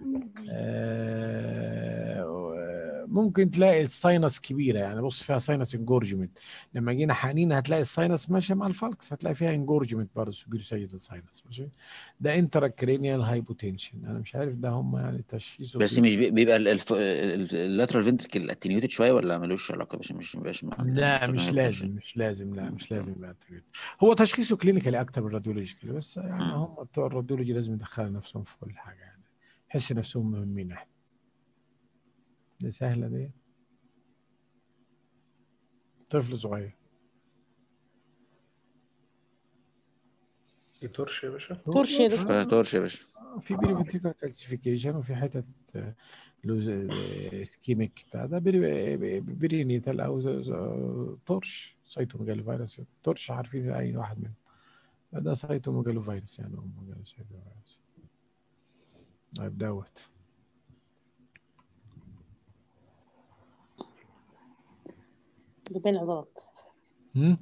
آه ممكن تلاقي الساينس كبيره يعني بص فيها ساينس انجورجمنت لما جينا حنين هتلاقي الساينس ماشيه مع الفالكس هتلاقي فيها انجورجمنت برضه سوبيريور ساجيتال ساينس ماشي ده انتراكرينيال هايبوتنشن انا مش عارف ده هم يعني تشخيصه بس فيه مش بي- بيبقى اللاترال فنتركل اتنيوتد شويه ولا ملوش علاقه مش مش مش مع لا مش الانتراكرينال لازم هايبوتنشن مش لازم لا مش لازم يبقى انتجريتد هو تشخيصه كلينيكالي اكتر من راديولوجيكالي بس يعني مم. هم بتوع الراديولوجي لازم يدخلوا نفسهم في كل حاجه يعني يحس نفسهم مهمين احنا دي سهله دي طفل صغير يطرش يا باشا ترش يا دكتور آه، تورش يا باشا في بيريفنتيكال كالسيفيكيشن وفي حتت لوز اسكيميك بتاع ده بيري- بيرينيتال او ز- ز- طرش سيتوميجالو فيروس طرش عارفين اي واحد منهم ده سيتوميجالو فيروس يعني هو ميجالو سيتوميجالو فيروس طيب دوت بيبان عضلات هم؟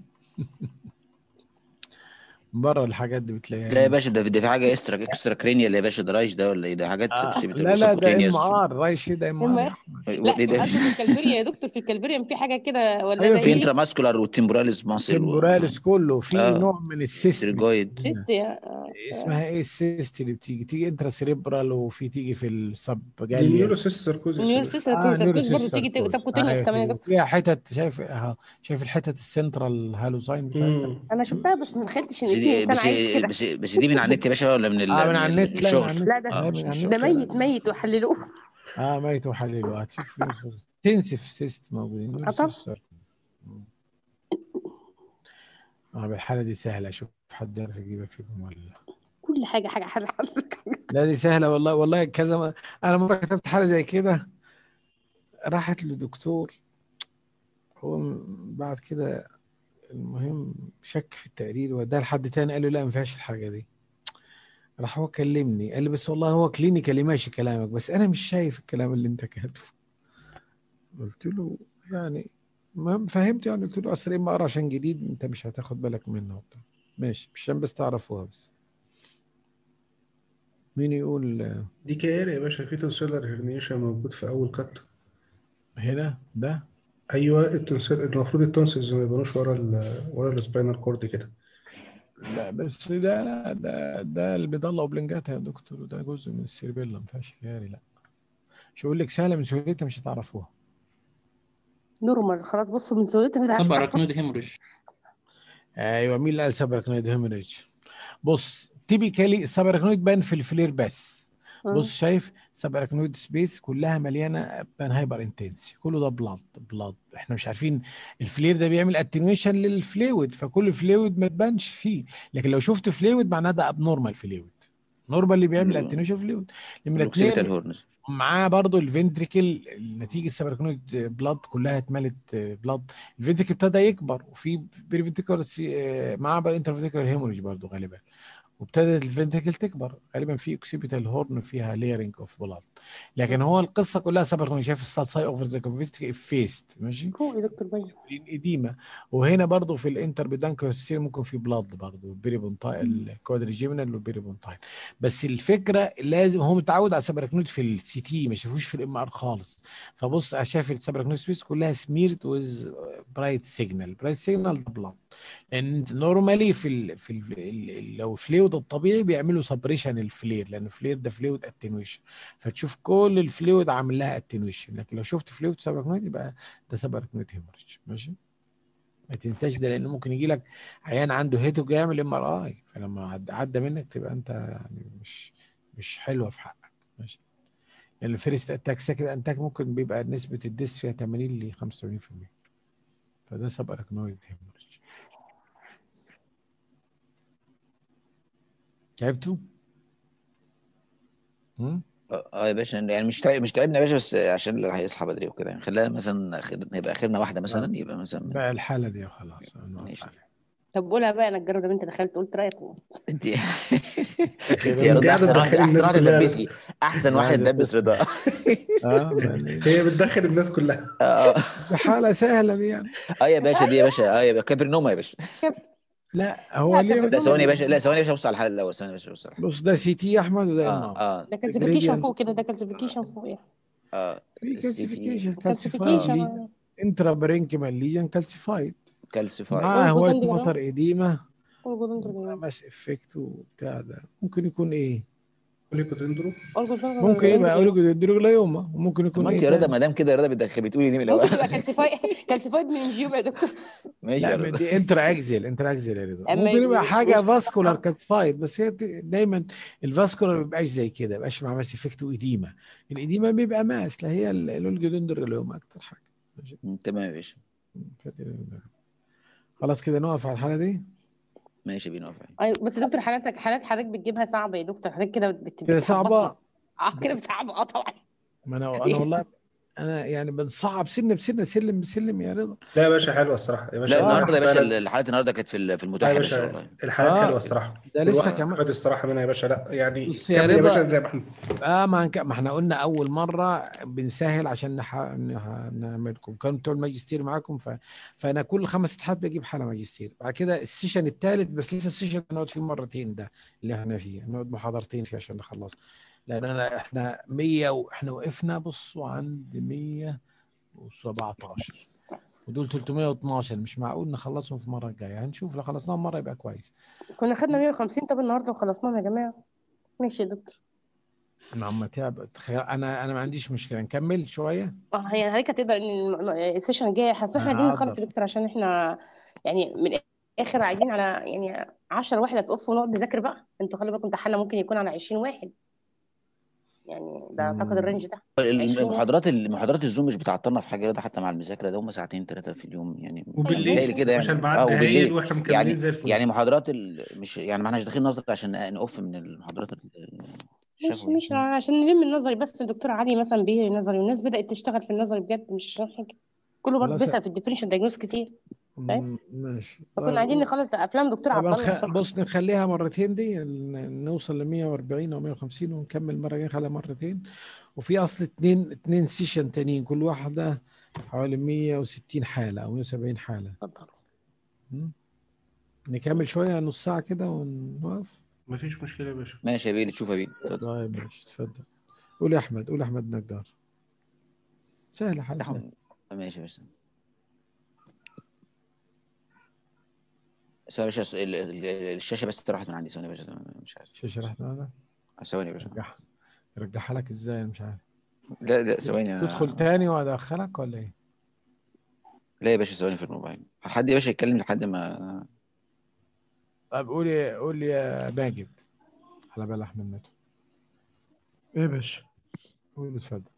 بره الحاجات دي بتلاقيها لا يا باشا ده ده في حاجه اكسترا اكسترا كرينيال يا باشا ده رايش ده ولا ايه ده حاجات آه بت- لا لا ده سبكوتينيوس ام ار رايش ده ام ام ار يا ار احمد لا ايه ده قصدي في الكالفيريا يا دكتور في الكالفيريا في حاجه كده ولا ايوه ده في في ايه انتراماسكولار والتمبوراليس ماسل و... تمبوراليس كله في اه نوع من السيست تريجويد بتيجي هنا سيست يا آه، اسمها ايه السيست اللي بتيجي تيجي انترا سيريبرال وفي تيجي في السب دي جاليا نيوروسيس ساركوزيس يا نيور باشا سيست اه ساركوز نيوروسيس برضه تيجي ساركوز سبكوتينيوس ايوه كمان يا تيجي دكتور وفيها حتت شايف اها شايف الحتت السنترال هالوساين بتاعتها امم انا شفتها بس ما تخيلتش ان بس في دي انسان بس عايش كده بس بس دي من على النت يا باشا ولا من ال... اه من من على ال- النت لا من على الشغل النت لا ده اه لا مش من من على ده النت الشغل لا ميت ميت وحللوه اه ميت وحللوا هتشوف تنسف سيست موجودين اه نيوروسيس طبعا ساركوز اه بالحالة دي سهلة اشوف حد يعرف يجيبها فيكم ولا لا كل حاجه حاجه حاجه حضرتك لا دي سهلة والله والله كذا ما... انا مرة كتبت حالة زي كده راحت لدكتور هو م- بعد كده المهم شك في التقرير وداه لحد تاني قال له لا ما فيهاش الحاجه دي راح هو كلمني قال لي بس والله هو كلينيكالي ماشي كلامك بس انا مش شايف الكلام اللي انت كاتبه قلت له يعني المهم فهمت يعني قلت له اصل اما اقرا عشان جديد انت مش هتاخد بالك منه وبتاع ماشي مش عشان بس تعرفوها بس مين يقول آه، دي كير يا باشا في تنسيلر هيرنيشن موجود في اول كات هنا ده ايوه التنسيل المفروض التونسلز ما يبانوش ورا ال ورا السباينال كورد كده لا بس ده لا ده ده اللي بيضل اوبلنجاتا يا دكتور وده جزء من السيربيلا ما فيهاش خياري لا مش هقول لك سهله من سهولتها مش هتعرفوها نورمال خلاص بصوا من سهولتها مش عارفة طب تعرفوا. اراكنود هيموريج ايوه مين اللي قال سبركنويد هيموريج بص تيبيكالي السبركنويد بان في الفلير بس مم. بص شايف سبركنويد سبيس كلها مليانه بان هايبر انتنسي كله ده بلاد بلاد احنا مش عارفين الفلير ده بيعمل اتنويشن للفلويد فكل فلويد ما تبانش فيه لكن لو شفت فلويد معناه ده ابنورمال فلويد نورمال اللي بيعمل مم. اتنويشن فلويد نمره الاوكسيبيتال اتنين هورنز معاه برضو الفنتريكل نتيجه السبركنويد بلاد كلها اتملت بلاد الفنتريكل ابتدى يكبر وفي بريفنتريكل معاه بقى انترفنتريكل هيموريج برضو غالبا وابتدت الفنتريكل تكبر غالبا في اوكسيبيتال هورن فيها ليرنج اوف بلاد لكن هو القصه كلها سبركنويد شايف الساي اوفر ذا كونفستيك فيست ماشي فوق يا دكتور باين الإديمة وهنا برضو في الانتر بدانكروسير ممكن في بلاد برضو البيريبونتايل الكوادريجيمينال والبيريبونتايل بس الفكرة لازم هو متعود على سبركنوت في السي تي ما شافوش في الام ار خالص فبص شايف السبركنوت سبيس كلها سميرت ويز برايت سيجنال برايت سيجنال ده بلاد لان نورمالي في ال في ال ال لو فلويد الطبيعي بيعملوا سبريشن الفلير لان الفلير ده فلويد اتنويشن فتشوف كل الفلويد عامل لها اتنويشن لكن لو شفت فلويد سبركنوت يبقى ده سبركنوت هيموريج ماشي ما تنساش ده لانه ممكن يجي لك عيان عنده هيتو يعمل ام ار اي فلما عد- عدى منك تبقى انت يعني مش مش حلوه في حقك ماشي لان الفيرست اتاك سكند اتاك ممكن بيبقى نسبه الديس فيها 80 ل 85% فده سب اركنويد هيموريج تعبتوا؟ هم؟ اه آه يا باشا يعني مش تعب مش تعبنا يا باشا بس عشان اللي هيصحى بدري وكده يعني خلينا مثلا آخر- يبقى اخرنا واحده مثلا يبقى مثلا بقى الحاله دي خلاص نقف ماشي عليها طب قولها بقى انا الجرة ده انت دخلت قلت رايك انت كده انت يا انت رضا قاعدة احسن واحده تدخلي احسن الناس واحده كلها تدبسي احسن واحده واحدة تدبس تسمع. رضا اه يعني هي بتدخل الناس كلها اه دي حاله سهله دي يعني اه يا باشا دي يا باشا اه يا باشا كابرنوما يا باشا لا هو لا ليه كابرنوما لا ثواني يا باشا لا ثواني يا باشا بص على الحلقه الاول ثواني يا باشا بص على الحلقه بص ده سي تي يا احمد وده اه ام ار اه ده كالسيفيكيشن جريدينت فوق كده ده كالسيفيكيشن فوق يعني اه في السي تي كالسيفيكيشن كالسيفايد كالسيفيكيشن انترا برينكيمال ليجن كالسيفايد كالسيفايد معاه اورجو هواية دندرون مطر إديمة اورجو دندرون ماس افكت وبتاع ده ممكن يكون ايه؟ كوليكودندرو اورجو ممكن يبقى دندرون اوليجودندروجلايوما وممكن طب يكون ما ايه انت يا رضا تاني؟ ما دام كده يا رضا بتدخل بتقولي دي من الاول ممكن تبقى كالسيفايد كالسيفايد من انجيوم يا دكتور ماشي يا لا رضا دي انترا اكزيل انترا اكزيل يا رضا اما ممكن يبقى مش حاجه مش فاسكولار كالسيفايد بس هي دايما الفاسكولار ما بيبقاش زي كده ما بيبقاش مع ماس افكت واديمه الاديمه بيبقى ماس لا هي الاوليجودندروجلايوما اكتر حاجه ماشي م، تمام يا باشا خلاص كده نقف على الحاله دي ماشي بينا وافق ايوه بس يا دكتور حالاتك حالات حضرتك بتجيبها صعبه يا دكتور حضرتك كده بت- كده صعبه بتخبطنا اه كده صعبه اه طبعا ما انا انا والله انا يعني بنصعب سنه بسنه سلم بسلم يا رضا لا يا باشا حلوه الصراحه يا باشا لا آه، النهارده يا باشا فعلا الحلقات النهارده كانت في ال- في لا المتاح يا يا باشا باشا والله الحلقات آه، حلوه الصراحه ده لسه الواحد كمان خد الصراحه منها يا باشا لا يعني بص يا كمل يا باشا رضا زي ما احنا اه ما, هنك... ما احنا قلنا اول مره بنسهل عشان نح... نح... نعملكم كانوا بتوع الماجستير معاكم ف... فانا كل خمس فتحات بجيب حاله ماجستير بعد كده السيشن الثالث بس لسه السيشن نقعد فيه مرتين ده اللي احنا فيه نقعد محاضرتين فيه عشان نخلص لان انا احنا 100 واحنا وقفنا بصوا عند 117 ودول 312 مش معقول نخلصهم في المره الجايه هنشوف لو خلصناهم مره يبقى كويس كنا خدنا 150 طب النهارده وخلصناهم يا جماعه ماشي يا دكتور نعم تعب تخ- انا انا ما عنديش مشكله نكمل شويه اه يعني حضرتك هتقدر ان الم- السيشن الجاي حاسس احنا عايزين نخلص هقدر يا دكتور عشان احنا يعني من الاخر عايزين على يعني 10 واحد هتقف ونقعد نذاكر بقى انتوا خلي بالكم امتحاننا ممكن يكون على 20 واحد يعني ده اعتقد مم. الرينج ده 20 واحد المحاضرات المحاضرات الزوم مش بتعطلنا في حاجه ده حتى مع المذاكره ده هم ساعتين ثلاثه في اليوم يعني طيب وبالليل متهيألي ماشي كده عشان يعني بعد اه هايل وبالليل واحنا يعني مكملين زي الفل يعني محاضرات ال... مش يعني ما احناش داخلين نظري عشان نقف من المحاضرات ال- مش شفوي مش عشان نلم النظري بس الدكتور علي مثلا بيهري نظري والناس بدأت تشتغل في النظري بجد مش عشان حاجة كله برضه خلاص بيسأل في الديفرنشال دايجنوز كتير فاهم مم، ماشي فكنا طيب عايزين نخلص افلام دكتور طب عبد الله نخ... بسرعة بص نخليها مرتين دي ن- نوصل ل 140 او 150 ونكمل المره الجايه نخليها مرتين وفي اصل اتنين اتنين سيشن تانيين كل واحده حوالي 160 حاله او 170 حاله اتفضل مم. نكمل شويه نص ساعه كده ونوقف مفيش مشكلة يا باشا ماشي يا بيلي تشوف يا بيلي اتفضل طيب ماشي اتفضل قول يا احمد قول يا احمد نجار سهله حاجه سهله أحمد. ماشي يا باشا ثواني يا باشا ال- ال- الشاشة بس راحت من عندي ثواني يا باشا مش عارف شاشه راحت معانا ثواني يا باشا رجعها يرجعها لك ازاي أنا مش عارف لا لا ثواني تدخل أنا- تاني وادخلك ولا ايه لا يا باشا ثواني في الموبايل حد يا باشا يتكلم لحد ما طب قول يا قول يا ماجد على بال احمد نتو ايه يا باشا قول اتفضل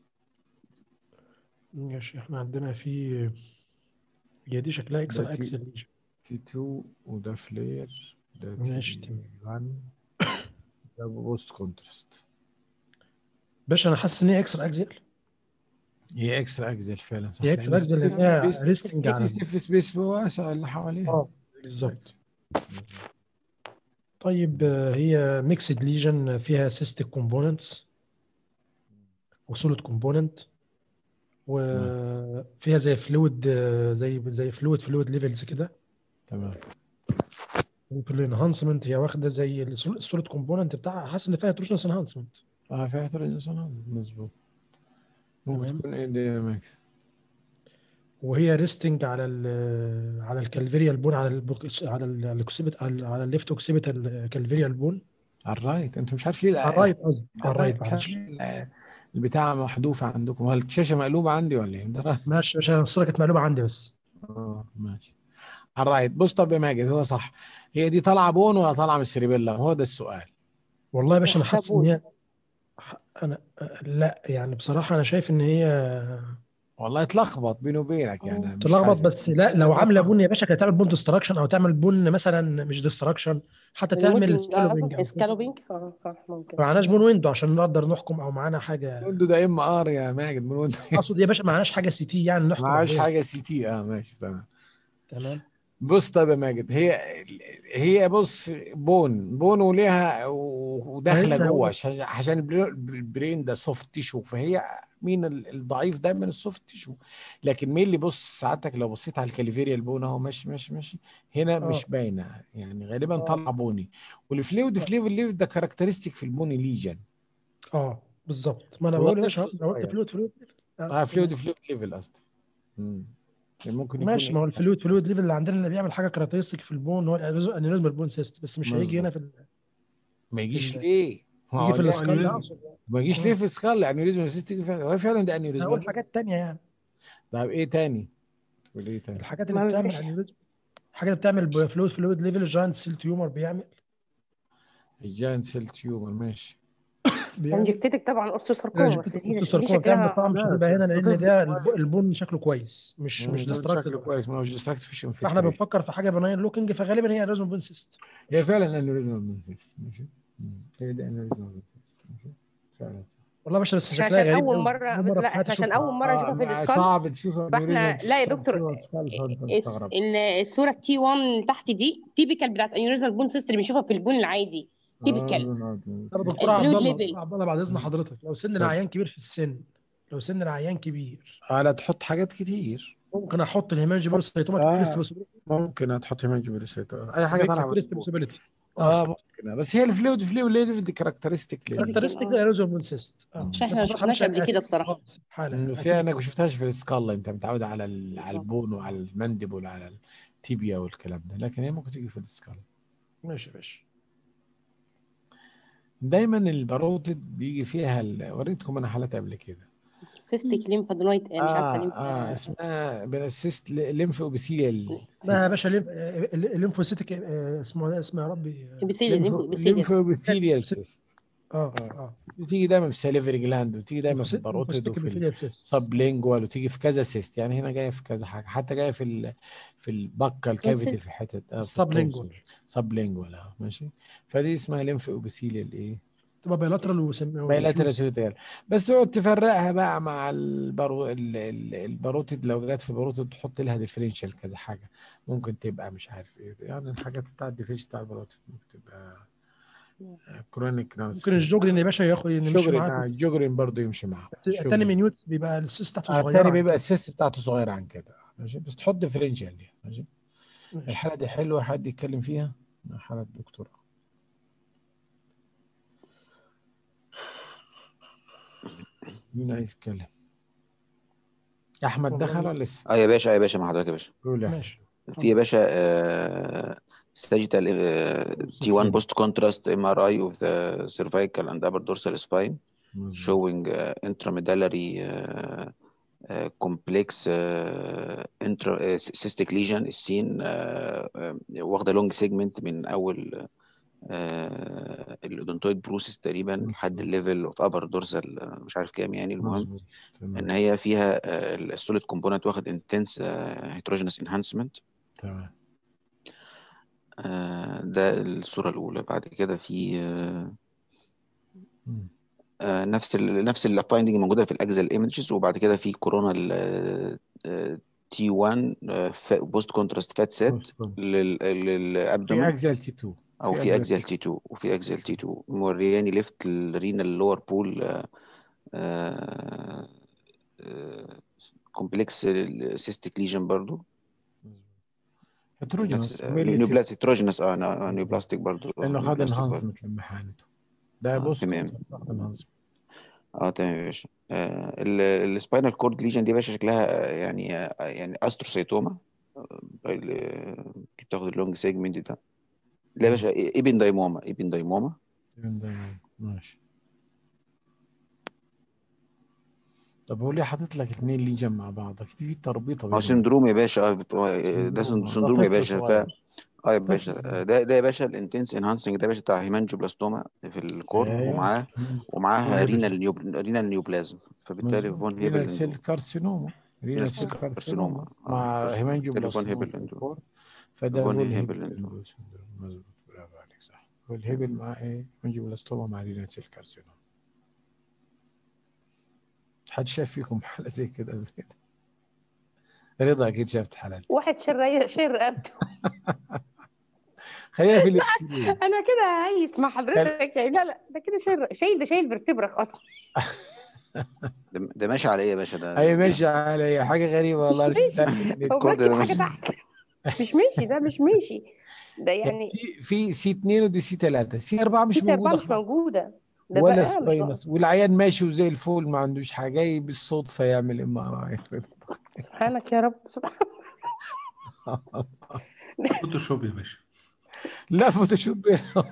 ماشي احنا عندنا في هي دي شكلها اكسل ده تي اكسل ليجن تي 2 وده فلير ده ماشي تي تمام 1 ده بوست كونتراست باشا انا حاسس ان هي اكسل اكسل هي اكسترا اكزل فعلا صح هي لان اكسل اكسل السيف لان هي سبيس ريستنج على السيف سبيس واسع اللي حواليها اه بالظبط طيب آه، هي ميكسد ليجن فيها سيستيك كومبوننتس وسوليد كومبوننت وفيها زي فلويد زي زي فلويد فلويد ليفلز كده تمام وفي الانهانسمنت هي واخده زي السوليد كومبوننت بتاعها حاسس ان فيها هيتروجينس انهانسمنت اه فيها ترانزيشن مظبوط ممكن تمام تكون ايه دي ماكس وهي ريستنج على ال على الكالفيريال بون على البوك- على الاكسبت على على الليفت اوكسبت الكالفيريال بون على الرايت انت مش عارف ليه على الرايت قصدي على الرايت الرايت مش عارف معلش ليه البتاع محذوفه عندكم هل الشاشه مقلوبه عندي ولا ايه ده رايت ماشي عشان الصوره كانت مقلوبه عندي بس اه ماشي على الرايت بص طب يا ماجد هو صح هي دي طالعه بون ولا طالعه من السريبيلا هو ده السؤال والله يا باشا انا لوحدها حاسس ان بون هي انا لا يعني بصراحه انا شايف ان هي والله اتلخبط بيني وبينك يعني أنا مش تلخبط حاسس بس بس لا كده لو عامله اتلخبط بن يا باشا كانت تعمل بون ديستراكشن او تعمل بن مثلا مش ديستراكشن حتى تعمل الموديلنج سكالوبينج قصدك او كده سكالوبينج اه صح ممكن معناش بون ويندو عشان نقدر نحكم او معانا حاجه ويندو ده ام ار يا ماجد من ويندو اقصد يا باشا معناش حاجه سي تي يعني نحكم معاش عليها حاجه سي تي اه ماشي تمام تمام بص طيب يا ماجد هي هي بص بون بون وليها و- انا وداخله لسه هقول جوه لك عشان عشان البري- البرين ده سوفت تيشو فهي مين ال- الضعيف دايما السوفت تيشو لكن مين اللي بص ساعتك لو بصيت على الكاليفيريا البون اهو ماشي ماشي ماشي هنا اه مش باينه يعني غالبا اه طالعه بوني والفلويد فليفل ليفل ده كاركترستيك في البوني ليجن اه بالظبط ما انا هو بقول يا باشا طفل انا قلت صغير فلويد فلويد اه اه فلويد تمام فلويد ليفل قصدي مم. يعني ممكن يكون ماشي ما هو ايه الفلويد فلويد ليفل اللي عندنا اللي بيعمل حاجه كاركترستيك في البون هو الانيوريزم البون سيست بس مش هيجي هنا مظبوط في ال... ما في يجيش ال... ليه ما يجي هو في ده الاسكال انيوريزم اقصد يعني ما يجيش ليه اه في سكال انيوريزم سيستم فعلا هو فعلا ده انا انيوريزم هقول حاجات تانية يعني طب ايه تاني تقول ايه تاني الحاجات اللي ما بتعمل بيبقاش انيوريزم الحاجات اللي بتعمل فلويد فلويد ليفل الجاينت سيل تيومر بيعمل الجاينت سيل تيومر ماشي بيعمل انجكتيتك طبعا اورثوساركوما بس جبت دي دي الساركوما بتعمل بس شكلها طبعا مش لا هتبقى هنا ده لان طفل ده الب- صغير البون شكله كويس مش مم، مش ده ديستراكتيف شكله ولا كويس حاجه ما هو ديستراكتيف فيش فاحنا انفلتريشن بنفكر في حاجه بناين لوكينج فغالبا هي انيوريزم بون سيست هي فعلا انيوريزم سيستم ماشي مم. هي ده انيوريزم سيستم ماشي فعلا صح والله يا باشا بس احنا شكلها عشان غريب اول قوي مرة اول مره في لا حياتي احنا عشان اشوفها اول مرة اه نشوفها في ما الاسكال صعب تشوف فاحنا انيوريزم لا يا صعب دكتور تشوفها في سكال فانت الس- مستغرب ال- الصورة تي 1 تحت دي تيبيكال بتاعت انيوريزمال بون سيستم اللي بنشوفها في البون العادي اه تيبيكال طب دكتور عبد الفلويد الله ليفل دكتور عبد الله بعد اذن حضرتك لو سن اتفضل العيان كبير في السن لو سن العيان كبير على تحط حاجات كتير ممكن احط الهيمانجيبروسيتوما كفيرست اه بوسيبيليتي ممكن هتحط هيمنج بريسيتور اي حاجه طالعه من كفيرست البول بوسيبيليتي اه اه ممكن بس هي الفلويد فلويد ليفل دي كاركترستيك لل تيبيكال كاركترستيك اه ايروزون بون سيست اه عشان بس احنا ما بصراحه مش شفناش قبل كده بصراحة خالص حالا مم، بس اكيد هي انا ما شفتهاش في السكالا انت متعود على ال... على بالظبط البون وعلى المندبل وعلى التيبيا والكلام ده لكن هي ممكن تيجي في السكالا ماشي يا باشا دايما الباروتد بيجي فيها ال... وريتكم انا حالات قبل كده سيستيك ليمفادينويد مش عارفة اه ليمف اه اسمها بنسيست ليمف اوبيثيليال لا يا سيست باشا الليمف- ال- الليمفوسيتك آه، اسمه ده اسمه يا ربي آه، ابيثيليال ليمف ليمف ابيثيليال ليمف اوبيثيليال سيست اه اه اه بتيجي دايما في ساليفري جلاند وتيجي دايما في ليمفوسيت- الباروتد ليمفوسيتك وفي ابيثيليال سيست السبلينجوال وتيجي في كذا سيست يعني هنا جايه في كذا حاجه حتى جايه في ال... في البكه الكافيتي توصل في حته آه في السبلينجوال التونسل سبلينجوال اه ماشي فدي اسمها ليمف اوبيثيليال ايه تبقى بايلاترال وسم بايلاترال وفيوز. سيروتيال بس تقعد تفرقها بقى مع البرو... ال- ال- الباروتيد لو جت في باروتيد تحط لها ديفرنشال كذا حاجه ممكن تبقى مش عارف ايه يعني الحاجات بتاع الديفرنشال بتاع الباروتيد ممكن تبقى كرونيك ممكن الجوجرين يا باشا ياخد يمشي جوجرين معاك آه، الجوجرين برضه يمشي معاه بس التاني منيوت بيبقى السيس بتاعته آه، صغيره التاني عن بيبقى كده. السيست بتاعته صغيره عن كده ماشي بس تحط ديفرنشال دي ماشي ماشي. الحاله دي حلوه حد يتكلم فيها حاله الدكتور مين عايز يتكلم احمد والله دخل ولا لسه اه يا باشا يا باشا مع حضرتك يا باشا قول يا أحمد. ماشي في يا باشا ساجيتال تي 1 بوست كونتراست ام ار اي اوف ذا cervical and upper dorsal spine مظبوط. showing uh, intramedullary uh, uh, complex uh, intra uh, cystic lesion السين uh, uh, واخده لونج سيجمنت من اول الاودونتويد بروسيس تقريبا لحد مظبوط. الليفل اوف ابر دورسال مش عارف كام يعني المهم مظبوط ان تمام هي فيها السوليد كومبوننت واخد انتنس هيتروجينس انهانسمنت تمام ده الصوره الاولى بعد كده في آه، مم. آه، نفس ال نفس الفايندنج موجوده في الاكزل ايمجز وبعد كده في كورونا تي 1 بوست كونتراست فات سيت بص بص. في للابدومن اكزال تي 2 او في اكزل تي 2 وفي اكزل تي 2 مورياني ليفت الرينال لور بول كومبلكس سيستيك ليجن برضو هيتروجينوس نيوبلاستيك هيتروجينوس اه نيوبلاستيك برضو آه، لانه خد نيوبلاستيك برضو. انهانسمنت لما حانته ده آه، بص تمام. انهانسمنت اه تمام يا باشا آه السباينال كورد ليجن دي يا باشا شكلها آه، يعني آه يعني استروسيتوما آه، اللي بتاخد اللونج سيجمنت ده لا يا باشا ايبن دايموما ايبن دايموما ماشي طب هو ليه حاطط لك اتنين ليجن مع بعض اكيد في تربيطه هو بينهم سندروم يا باشا آه، آه، ده سندروم. سن- ده سندروم يا طفل باشا ف صغير. اه يا باشا طفل. آه، ده ده يا باشا الانتنس انهانسنج ده يا باشا بتاع هيمانجوبلاستوما في الكورد أيوة. ومعاه ومعاها فون هيبل. رينال نيوب... رينال نيوبلازم فبالتالي فون هيبل رينال سيل اندو كارسينوما رينال سيل كارسينوما. كارسينوما آه، مع كارسينوما. هيمانجيوبلاستوما هيبل في اندو. الكور فده فون فول هيبل هيبل اندو. اندو سندروم مظبوط برافو عليك صح فول هيبل مع ايه هيمانجيوبلاستوما مع رينال سيل كارسينوما حد شاف فيكم حالة زي كده قبل كده رضا اكيد شافت حالات واحد شر شر رقبته خلينا في الاكسرين انا كده عايز مع حضرتك يعني لا لا ده كده شايل شايل ده شايل فيرتبرا خاص ده ده ماشي على ايه يا باشا ده هي ماشي على حاجه غريبه والله مش ماشي. هو الكورد ده مركب حاجه ماشي تحت مش ماشي ده مش ماشي ده يعني في في سي 2 ودي سي 3 سي 4 مش في أربعة موجوده مش خالص موجودة ده ولا بقى مش موجودة. سباينس والعيان ماشي وزي الفول ما عندوش حاجه جاي بالصدفه يعمل ام ار اي سبحانك يا رب فوتوشوب يا باشا لا فوتوشوب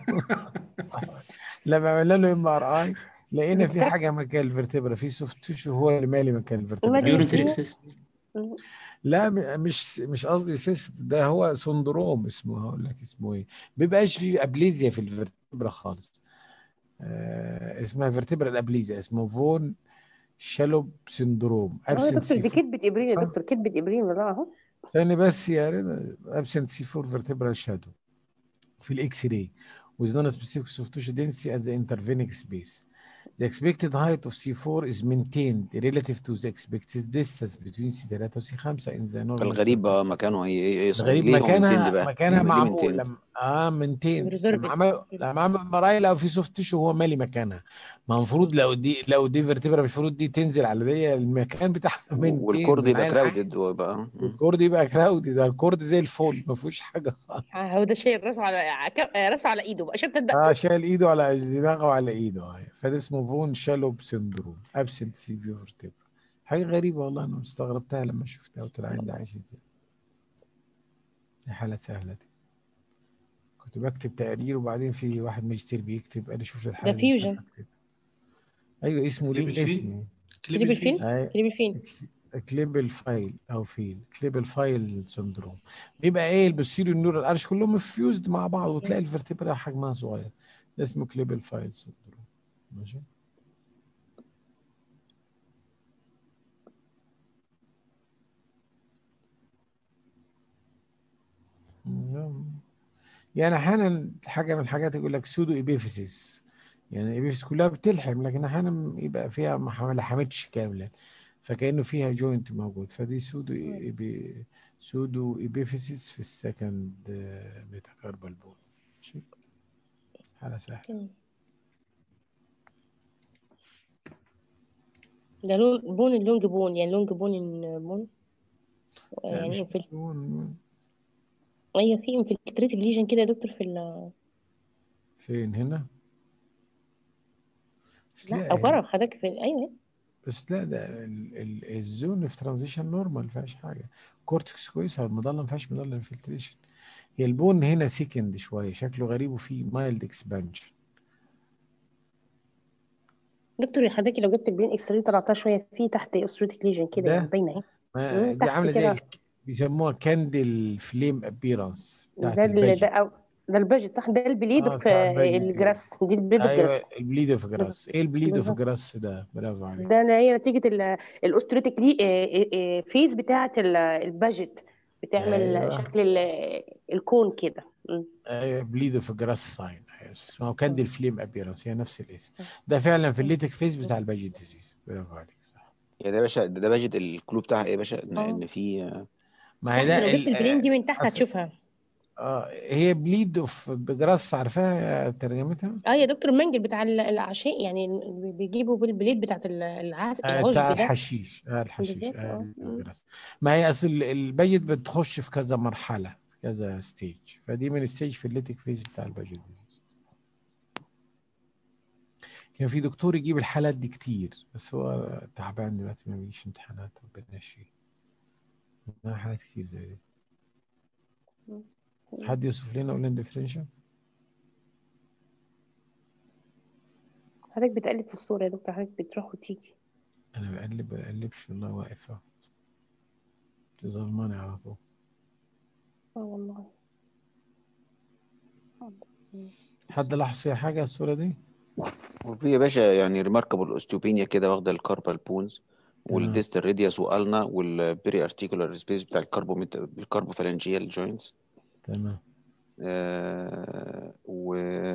لما عملنا له ام ار اي لقينا في حاجه مكان الفرتبرا في سوفت تيشو هو اللي مالي مكان الفرتبرا مالي يورنتريك فيه. سيست لا م- مش مش قصدي سيست ده هو سندروم اسمه هقول لك اسمه ايه بيبقاش في ابليزيا في الفرتبرا خالص آه اسمها فيرتبرال ابليزيا اسمه فون شالوب سندروم هو يا ابسنت دكتور دي سي كدبة ابرين يا دكتور كدبة ابرين والله اهو ثاني بس يا رضا ابسنت سي 4 فيرتبرال شادو في الاكس راي with non-specific soft tissue density at the intervening space. The expected height of C4 is maintained relative to the expected distance between C3 و C5 in the normal الغريب circle. بقى مكانه ايه ايه ايه الغريب ليه هو maintained مكانها بقى مكانها ليه ليه معمول maintained لما اه منتين Reserved. لما عمل لما عمل مراي لو في سوفت تيشو هو مالي مكانها ما المفروض لو دي لو دي فيرتبرا مش المفروض دي تنزل على دي المكان بتاعها منتين والكورد يبقى والعين عادي. كراودد ويبقى الكورد يبقى كراودي ده الكورد زي الفل ما فيهوش حاجه خالص هو ده شايل راسه على ك- راسه على ايده بقى شفت اه الدقة شايل ايده على دماغه وعلى ايده آه. فده اسمه فون شالوب سندروم ابسنت سي في فيرتبرا حاجه غريبه والله انا استغربتها لما شفتها قلت العين ده عايش ازاي دي حاله سهله دي كنت بكتب تقرير وبعدين في واحد ماجستير بيكتب قال لي شوف لي الحاله ده دي مش عارف فيوجن. اكتب ايوه اسمه كليب ليه الفيل؟ اسم كليب الفيل أي- كليب الفيل كليب الفايل او فيل كليب الفايل سندروم بيبقى ايه البوستيريور نيورال ارش كلهم فيوزد مع بعض وتلاقي الفرتبرا حجمها صغير ده اسمه كليب الفايل سندروم ماشي مم. يعني احيانا حاجه من الحاجات يقول لك سودو ايبيفيسيس يعني الابيفيس كلها بتلحم لكن احيانا يبقى فيها ما ح- ما لحمتش كاملا فكأنه فيها جوينت موجود فدي سودو إيبي سودو ايبيفيسيس في السكند ميتاكاربال بون ماشي حالة سهلة تمام. ده لون بون اللونج بون يعني لونج بون إن بون لا يعني مش انفل... بون ايوه في انفلتريتد ليجن كده يا دكتور في ال... فين هنا بس لا لا او هي بره حضرتك في ايوه بس لا ده ال- ال- الزون في ترانزيشن نورمال ما فيهاش حاجه كورتكس كويسه المظله ما فيهاش مظله انفلتريشن هي البون هنا سيكند شويه شكله غريب وفيه مايلد اكسبانشن دكتور حضرتك لو جبت البين اكس راي طلعتها شويه في تحت اوستروتيك ليجن كده يعني ده باينه اهي ما مم، دي تحت عامله زي كده ال- بيسموها كاندل فليم ابيرانس بتاعت ده ال... الباجت ده أو... ده الباجت صح ده البليد اه في بتاع الباجت دي الجراس دي البليد اوف ايوه جراس البليد اوف بالظبط جراس ايه البليد اوف بالظبط جراس ده برافو عليك ده اللي هي نتيجه ال- الاوستروتيك لي... آه، آه، آه، فيز بتاعه ال- الباجت بتعمل ايوه شكل ال- الكون كده مم. ايوه بليد اوف جراس ساين ايوه اسمه كاندل فليم ابيرانس هي نفس الاسم ده فعلا في الليتك فيز بتاع الباجت ديزيز برافو عليك صح يعني ده يا باشا ده, ده باجت الكلو بتاعها ايه يا باشا ان اه ان في ما هي تحت ده لو جبت ال- البلين دي من تحت أصل هتشوفها اه هي بليد اوف بجراس عارفاها ترجمتها اه يا دكتور المنجل بتاع ال- العشاء يعني اللي بيجيبوا بالبليد بتاعت ال- العز... آه العشب بتاع ده الحشيش آه الحشيش بالظبط آه اه مم. الجراس ما هي اصل البيت بتخش في كذا مرحله في كذا ستيج فدي من الستيج في الليتك فيز بتاع الباجت ديزيز كان في دكتور يجيب الحالات دي كتير بس هو تعبان دلوقتي ما بيجيش امتحانات ربنا يشفيه معاه حالات كتير زي دي حد يوصف لنا اولين ديفرنشال حضرتك بتقلب في الصورة يا دكتور حضرتك بتروح وتيجي انا بقلب بقلبش والله واقف اهو انت ظلماني على طول اه والله حد لاحظ فيها حاجه الصوره دي وفي يا باشا يعني ريماركابل اوستيوبينيا كده واخده الكاربال بونز تمام والديستال ريديوس والنا والبيري ارتيكولار سبيس بتاع الكاربو الكاربوفالنجيال جوينتس تمام آه و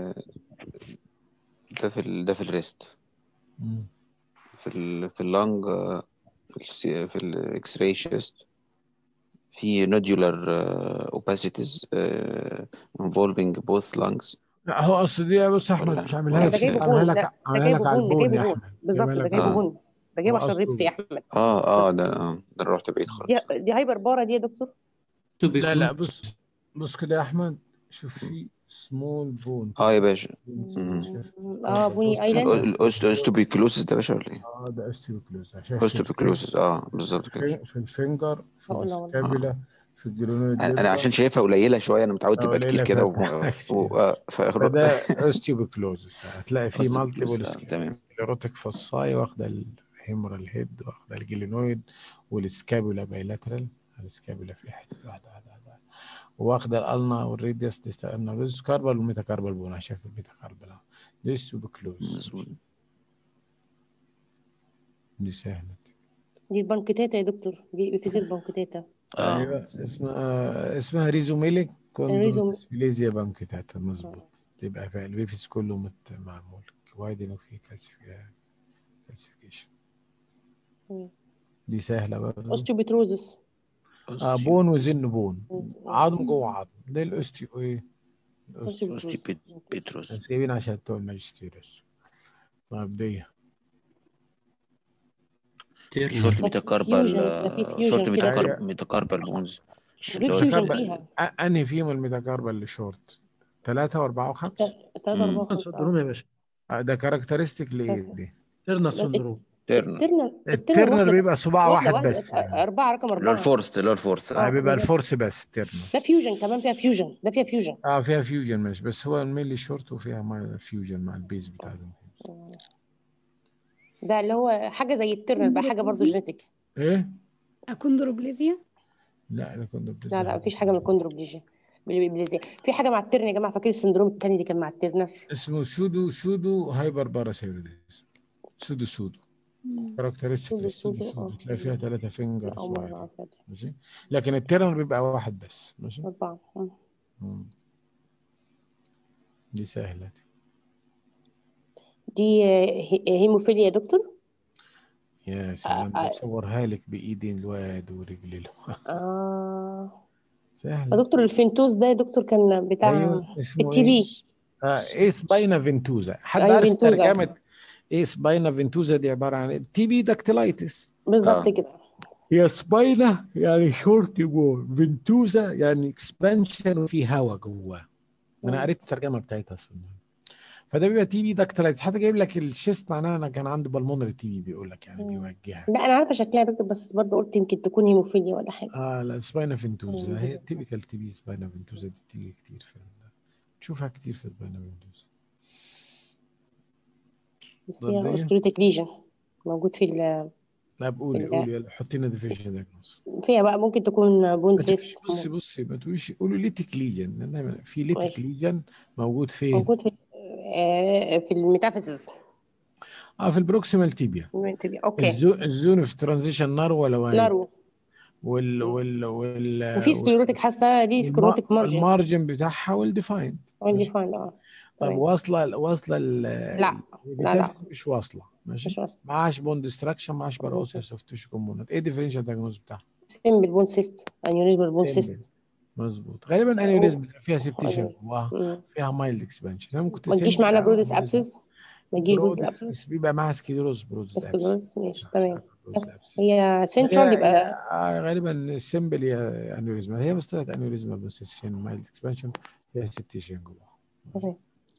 ده في ال... ده في الريست مم. في ال... في اللنج آه، في ال... في الاكس راي شيست في nodular uh, opacities uh, involving both lungs لا هو اصل دي بص يا احمد ولا مش عاملها لا لك ده جايبه عاملها بون لك لا ده عاملها لك جايبه على بون ده البون جايبه يا بون احمد بالظبط جايبها ده لك جايبه على اه بون ده جايبه هو عشان ريبس يا اصله احمد اه اه ده آه. ده أنا رحت بعيد خالص دي دي هايبر بارا دي يا دكتور لا لا بص بص كده يا احمد شوف في سمول بون اه يا كده باشا بون مم. شايف اه بص بوني كده ايلاند الأوست- الاوستوبيكلوسيس ده يا باشا ولا ايه؟ اه ده استيوكلوز شايف في الفين اوستوبيكلوسيس اه بالظبط كده في في الفنجر في هقول له والله اه السكابيلا في الجلونويد انا أنا ليربا عشان شايفها قليله شويه انا متعود تبقى كتير قليلة كده و... فتحة و... كتير آه، ف... فده اوستيوبيكلوزس هتلاقي فيه اوستوبيكلوسيس مالتيبل اه تمام سكليروتيك فصاي واخده الهيمورال هيد واخده الجلينويد والسكابولا بايلاترال السكابولا في حته واحده واحده واحده واخده الالنا والريديوس ديستال النا والريديوس كاربال والميتاكاربال بون شايف الميتاكاربال اهو دي اوستيوبيكلوز مظبوط دي سهله دي البنكتاتا يا دكتور دي ابيفيزيل بنكتاتا اه ايوه اسمها اسمها ريزوميليك الريزوم كوندروسبليزيا بانكيتاتا مظبوط تبقى في البيفيس كله مت- معمول وايدن وفيه كالسيفيكيشن دي سهله برضه اوستيوبيتروزس اه بون وزن بون عظم جوه عظم ده الاوستيو ايه الاوستيو اوستيوبيتروس بس جايبين عشان بتوع الماجستير بس طيب دي شورت ميتاكاربال فيوجن ده في شورت فيوجن كده ميتاكارب هي- ميتاكاربال بونز في اللي هو فيوجن الميتاكاربال فيها أ- انهي فيهم الميتاكاربال اللي شورت ثلاثة وأربعة وخمسة ثلاثة أربعة مم. خمسة سندروم يا اه باشا آه، ده كاركترستيك لإيه دي؟ تيرنر لا، سندروم تيرنر الترنر الترنر الترنر واحدة بيبقى بس صباع واحدة واحد واحدة بس يعني أربعة رقم اللي هو أربعة الفورث اللي هو الفورث آه اه بيبقى بالظبط الفورس بس الترنر ده فيوجن كمان فيها فيوجن ده فيها فيوجن اه فيها فيوجن ماشي بس هو الميلي شورت وفيها مع فيوجن مع البيز بتاع ده ده اللي هو حاجة زي الترنر بقى حاجة برضه جينيتك ايه؟ أكوندروبليزيا لا انا كنت بلزق لا لا مفيش حاجة من الكوندروبليجيا بالبليزيا في حاجة مع الترن يا جماعة فاكر السندروم التاني اللي كان مع الترنر اسمه سودو سودو هايبر باراثيروديز سودو سودو كاركترستيك سودو للسودو سودو سودو اه تلاقي فيها ثلاثة فينجر لا أول مرة صغيرين أعرفها دي ماشي لكن الترنر بيبقى واحد بس ماشي أربعة مم. مم. دي سهلة دي دي هي- هيموفيليا يا دكتور يا سلام آه. بصورها لك بايدي الواد ورجلي له اه سهل يا دكتور الفنتوز ده يا دكتور كان بتاع ايوه اسمه التي بي ايه؟ آه ايه سباينا فينتوزا حد ايوه عارف فينتوزا ترجمة ايه سباينا فينتوزا دي عبارة عن ايه؟ تي بي داكتيلايتس بالظبط اه كده هي سباينا يعني شورت بول فينتوزا يعني اكسبانشن وفي هواء جواه انا مم. قريت الترجمه بتاعتها اصلا فده بيبقى تي بي داكتيلايتس حتى جايب لك الشيست معناها انا كان عنده بالمونري تي بي بيقول لك يعني مم. بيوجهها لا انا عارفه شكلها يا دكتور بس برضه قلت يمكن تكون هيموفيليا ولا حاجه اه لا سباينا فينتوزا مم. هي تيبيكال تي بي سباينا فينتوزا دي بتيجي كتير في ال- تشوفها كتير في سباينا فينتوزا بس فيها ضدية اوستريتيك ليجن موجود في ال لا في بقولي ال قولي يلا حطي لنا ديفيجن دايجنوز فيها بقى ممكن تكون بون ما تقوليش سيست بصي بصي ما تقوليش قولوا ليتك ليجن دايما في ليتك ماشي ليجن موجود فين؟ موجود في آه، في الميتافيزيس اه في البروكسيمال تيبيا اوكي الزو الزون في ترانزيشن نار ولا وايد نارو وال مم. وال وال وفي سكليروتيك حاسه دي والما- سكليروتيك مارجن والمارجن بتاعها والديفايند ويل ماشي ديفايند اه طب تمام واصله واصله ال- لا لا لا البيتافيز مش واصله ماشي مش واصل معاش بون ديستراكشن معاش باروسيس اوف تيشو كومبوننت ايه الديفرنشال دايجنوز بتاعها؟ سيمبل بون سيست انيوريزمال بون سيست سيمبل مظبوط غالبا انيوريزم فيها سيبتيشن أيوة. جواها مم. فيها مايلد اكسبانشن ممكن ما تجيش تسيمبل معانا او برودس انيوريزم ابسس ما تجيش برودس برودس ابسس بس بيبقى معاها سكيروز برودس ابس سكليروز ماشي مش تمام عارف برودس بس ابس هي هي سنترال يبقى هي آه، غالبا السيمبل هي انيوريزم هي بس طلعت انيوريزم بس مايلد اكسبانشن فيها سيبتيشن جواها تمام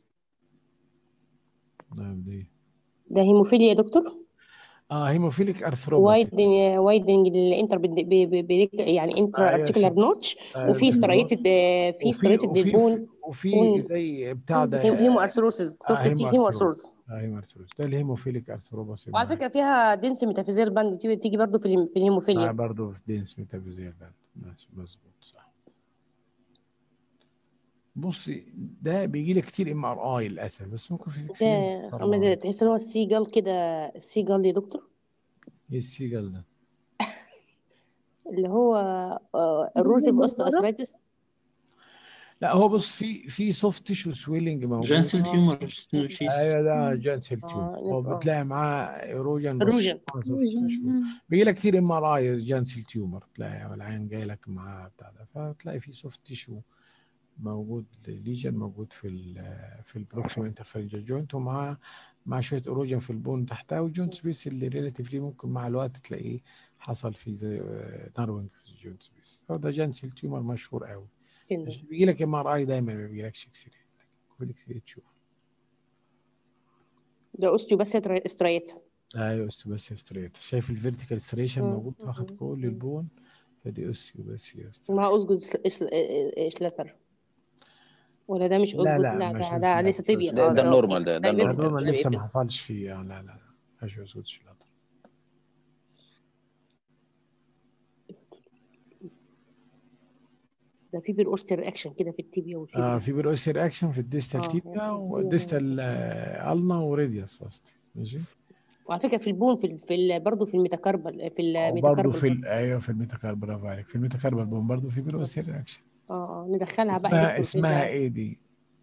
نعم دي ده هيموفيليا يا دكتور اه هيموفيليك ارثروباثي وايدنج وايدنج الانتر بد- ب- ب- ب- يعني انتر ايوه ارتيكولار شوف نوتش آه وفي ستريتد النوتش في وفي ستريتد وفي للبون وفي بون زي بتاع ده هيمو ارثروسز آه سوفت تي هيمو هيمو ارثروز ارثروز آه هيمو ارثروز ده الهيموفيليك ارثروباثي وعلى معاك فكره فيها دنس ميتافيزيال باند تيجي تيجي برضه في الهيم- في مع الهيموفيليا برضه في دينس ميتافيزيال باند ماشي، مظبوط صح بصي ده بيجي لي كتير ام ار اي للاسف بس ممكن في ده الاكس راي عامله زي تحس ان هو السيجال كده السيجال يا دكتور ايه السيجل ده؟ اللي هو آه، الروزيف اوستيوارثرايتس لا هو بص في في سوفت تيشو سويلنج موجود جانسل اه تيومر ستينوشيس ايوه ده جانسل تيوب اه هو نبقى بتلاقي معاه ايروجن بس روجن معاه سوفت تيشو بيجي لك كتير ام ار اي جانسل تيومر تلاقي العين جاي لك معاه بتاع ده فتلاقي في سوفت تيشو موجود ليجن موجود في ال في البروكسيمال انترفيرنجال جوينت ومعاه مع شويه اروجن في البون تحتها والجوينت سبيس اللي ريلاتيفلي ممكن مع الوقت تلاقيه حصل فيه زي ناروينج في الجوينت سبيس هو ده جانسل تيومر مشهور قوي كده مش بيجي لك ام ار اي دايما ما بيجيلكش اكس راي في الاكس راي تشوف ده اوستيو بس استريت ايوه بس ستريت شايف الفيرتيكال ستريشن مم. موجود واخد كل البون فدي اوسيو بس مع اسجد شلاتر ولا ده مش لا اسجد لا لا مش ده ده لا لسه مش تبيا أسجد. ده اه ده ده النورمال اوكي ده ده ده النورمال هذول بيفصل لسه ما بيفصل حصلش فيه لا لا لا مش اسود شلاطه ده في بير اوستر رياكشن كده في التيبيا آه والفيبيا في بيروسي رياكشن في الديستال اه تيبيا يعني والديستال آه النا وريديوس قصدي ماشي وعلى فكره في البون في ال في ال برضه في الميتاكاربال في وبرضه الميتاكاربال في ال- ايوه في الميتاكار برافو عليك في الميتاكاربال بون برضه في بيروسي رياكشن اه اه ندخلها بقى يا اسمها دكتور في اسمها ال- ايه دي؟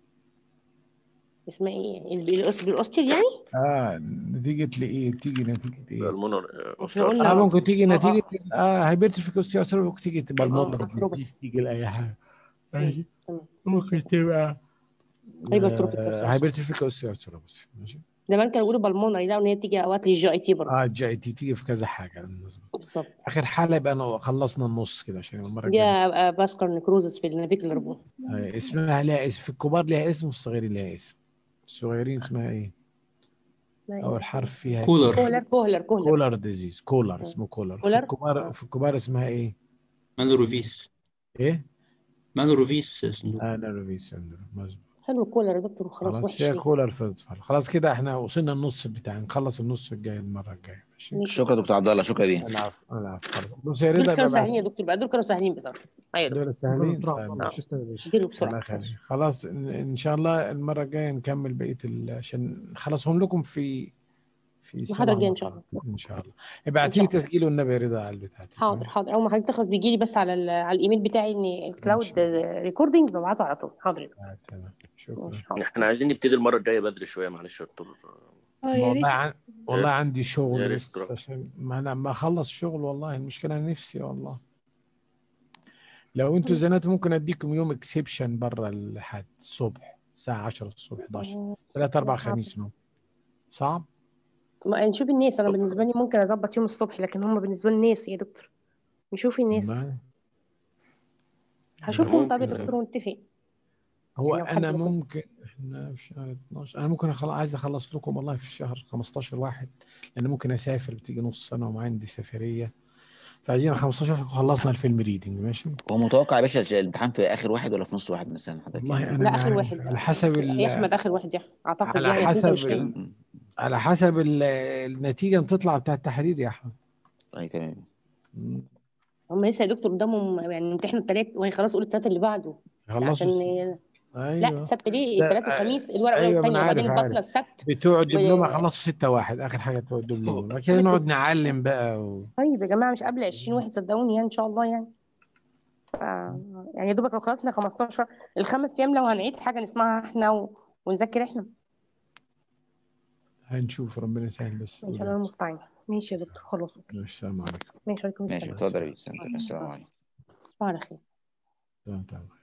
اسمها ايه ال- الأوس- بالاوستر يعني اه نتيجة لايه؟ تيجي نتيجة ايه؟ المونر احنا قلنا اه ممكن تيجي اه اه نتيجة اه هايبرتروفيك اوستيوارثروباس ممكن تيجي تبقى اه المولر ارثروباس ديزيز تيجي لاي حاجة ماشي تمام ممكن تبقى هايبرتروفيك آه ارثروباس هايبرتروفيك اوستيوارثروباس ماشي زمان كانوا بيقولوا بالمونري لا ان هي بتيجي اوقات للجي اي تي برضه اه الجي تي تيجي في كذا حاجة مظبوط بالظبط اخر حالة يبقى أنا خلصنا النص كده عشان المرة دي الجاية باسكر نكروزس في النافيكولار بون آه اسمها لها اسم في الكبار لها اسم وفي الصغيرين لها اسم الصغيرين اسمها ايه؟ اول حرف فيها كولر كولر كولر كولر كولر ديزيز كولر اسمه كولر في كولر الكبار اه في الكبار اسمها ايه؟ مالوروفيس ايه؟ مالوروفيس سندروم انا روفي سندروم مظبوط حلو كولر يا دكتور خلاص خلاص وحش هي ليه كولر في الاطفال خلاص كده احنا وصلنا النص بتاع نخلص النص الجاي المره الجايه ماشي ماشي شكرا دكتور عبد الله شكرا ليك العفو العفو خلاص بص يا دول رضا كانوا يبقى سهلين يا بعد دكتور بقى دول كانوا سهلين بصراحه ايوه يا دكتور دول شكرا سهلين دكتور عبد طيب الله ماشي تسلم يا باشا اديله الله بسرعه يخليك ماشي خلاص ان إن شاء الله المره الجايه نكمل بقيه ال... عشان نخلصهم لكم في في المحاضره سبع الجايه ان شاء الله مرات ان شاء الله ان ابعتي شاء لي الله تسجيل والنبي يا رضا على البتاعتي حاضر حاضر اول ما حضرتك تخلص بيجي لي بس على ال- على الايميل بتاعي ان ان الكلاود شاء الله ريكوردنج ببعته على طول حاضر يا دكتور آه، تمام شكرا ماشي حاضر احنا عايزين نبتدي المرة الجاية بدري شوية معلش يا دكتور اه يا والله ريت عن... والله يا عندي شغل ريت بس تروح. عشان ما انا ما اخلص شغل والله المشكله نفسي والله لو انتوا زنات ممكن اديكم يوم اكسبشن برا الحد الصبح الساعه 10 الصبح 11 3 4 صعب. خميس نوم صعب ما نشوف الناس انا بالنسبه لي ممكن اظبط يوم الصبح لكن هم بالنسبه لي الناس يا دكتور نشوف الناس والله هشوفهم طب يا ممكن. دكتور ونتفق هو يعني لو حد انا ياخد- ممكن احنا في شهر 12 انا ممكن أخلص عايز اخلص لكم والله في شهر 15 واحد لان ممكن اسافر بتيجي نص سنه وما عندي سفريه فعايزين 15 واحد خلصنا الفيلم ريدنج ماشي هو متوقع يا باشا الامتحان في اخر واحد ولا في نص واحد مثلا حضرتك والله يعني؟ انا لا ما اخر عارف. واحد على حسب ال- يا احمد اخر واحد يا اعتقد على يعني حسب مش كده م- على حسب ال- النتيجه بتطلع بتاع التحرير يا احمد اي تمام مم. هم لسه يا دكتور قدامهم يعني امتحنوا الثلاث وهيخلصوا قول الثلاث اللي بعده خلصوا عشان الس- لا ايوه السبت ليه ده- الثلاث والخميس الورقه الاولى ايوه ما انا والثانيه عارف وبعدين ضغطنا عارف السبت بتوع و... الدبلومه خلصوا 6 واحد اخر حاجه بتوع الدبلومه بعد كده نقعد نعلم بقى و... طيب يا جماعه مش قبل 20 واحد صدقوني يعني ان شاء الله يعني ف... يعني يا دوبك لو خلصنا 15 الخمس ايام لو هنعيد حاجه نسمعها احنا و... ونذاكر احنا هنشوف ربنا يسهل بس ان شاء الله المستعان ماشي يا دكتور خلاص اوكي السلام عليكم ماشي عليكم ماشي السلام اتفضل يا بيه. السلام عليكم تصبحوا على خير تمام تمام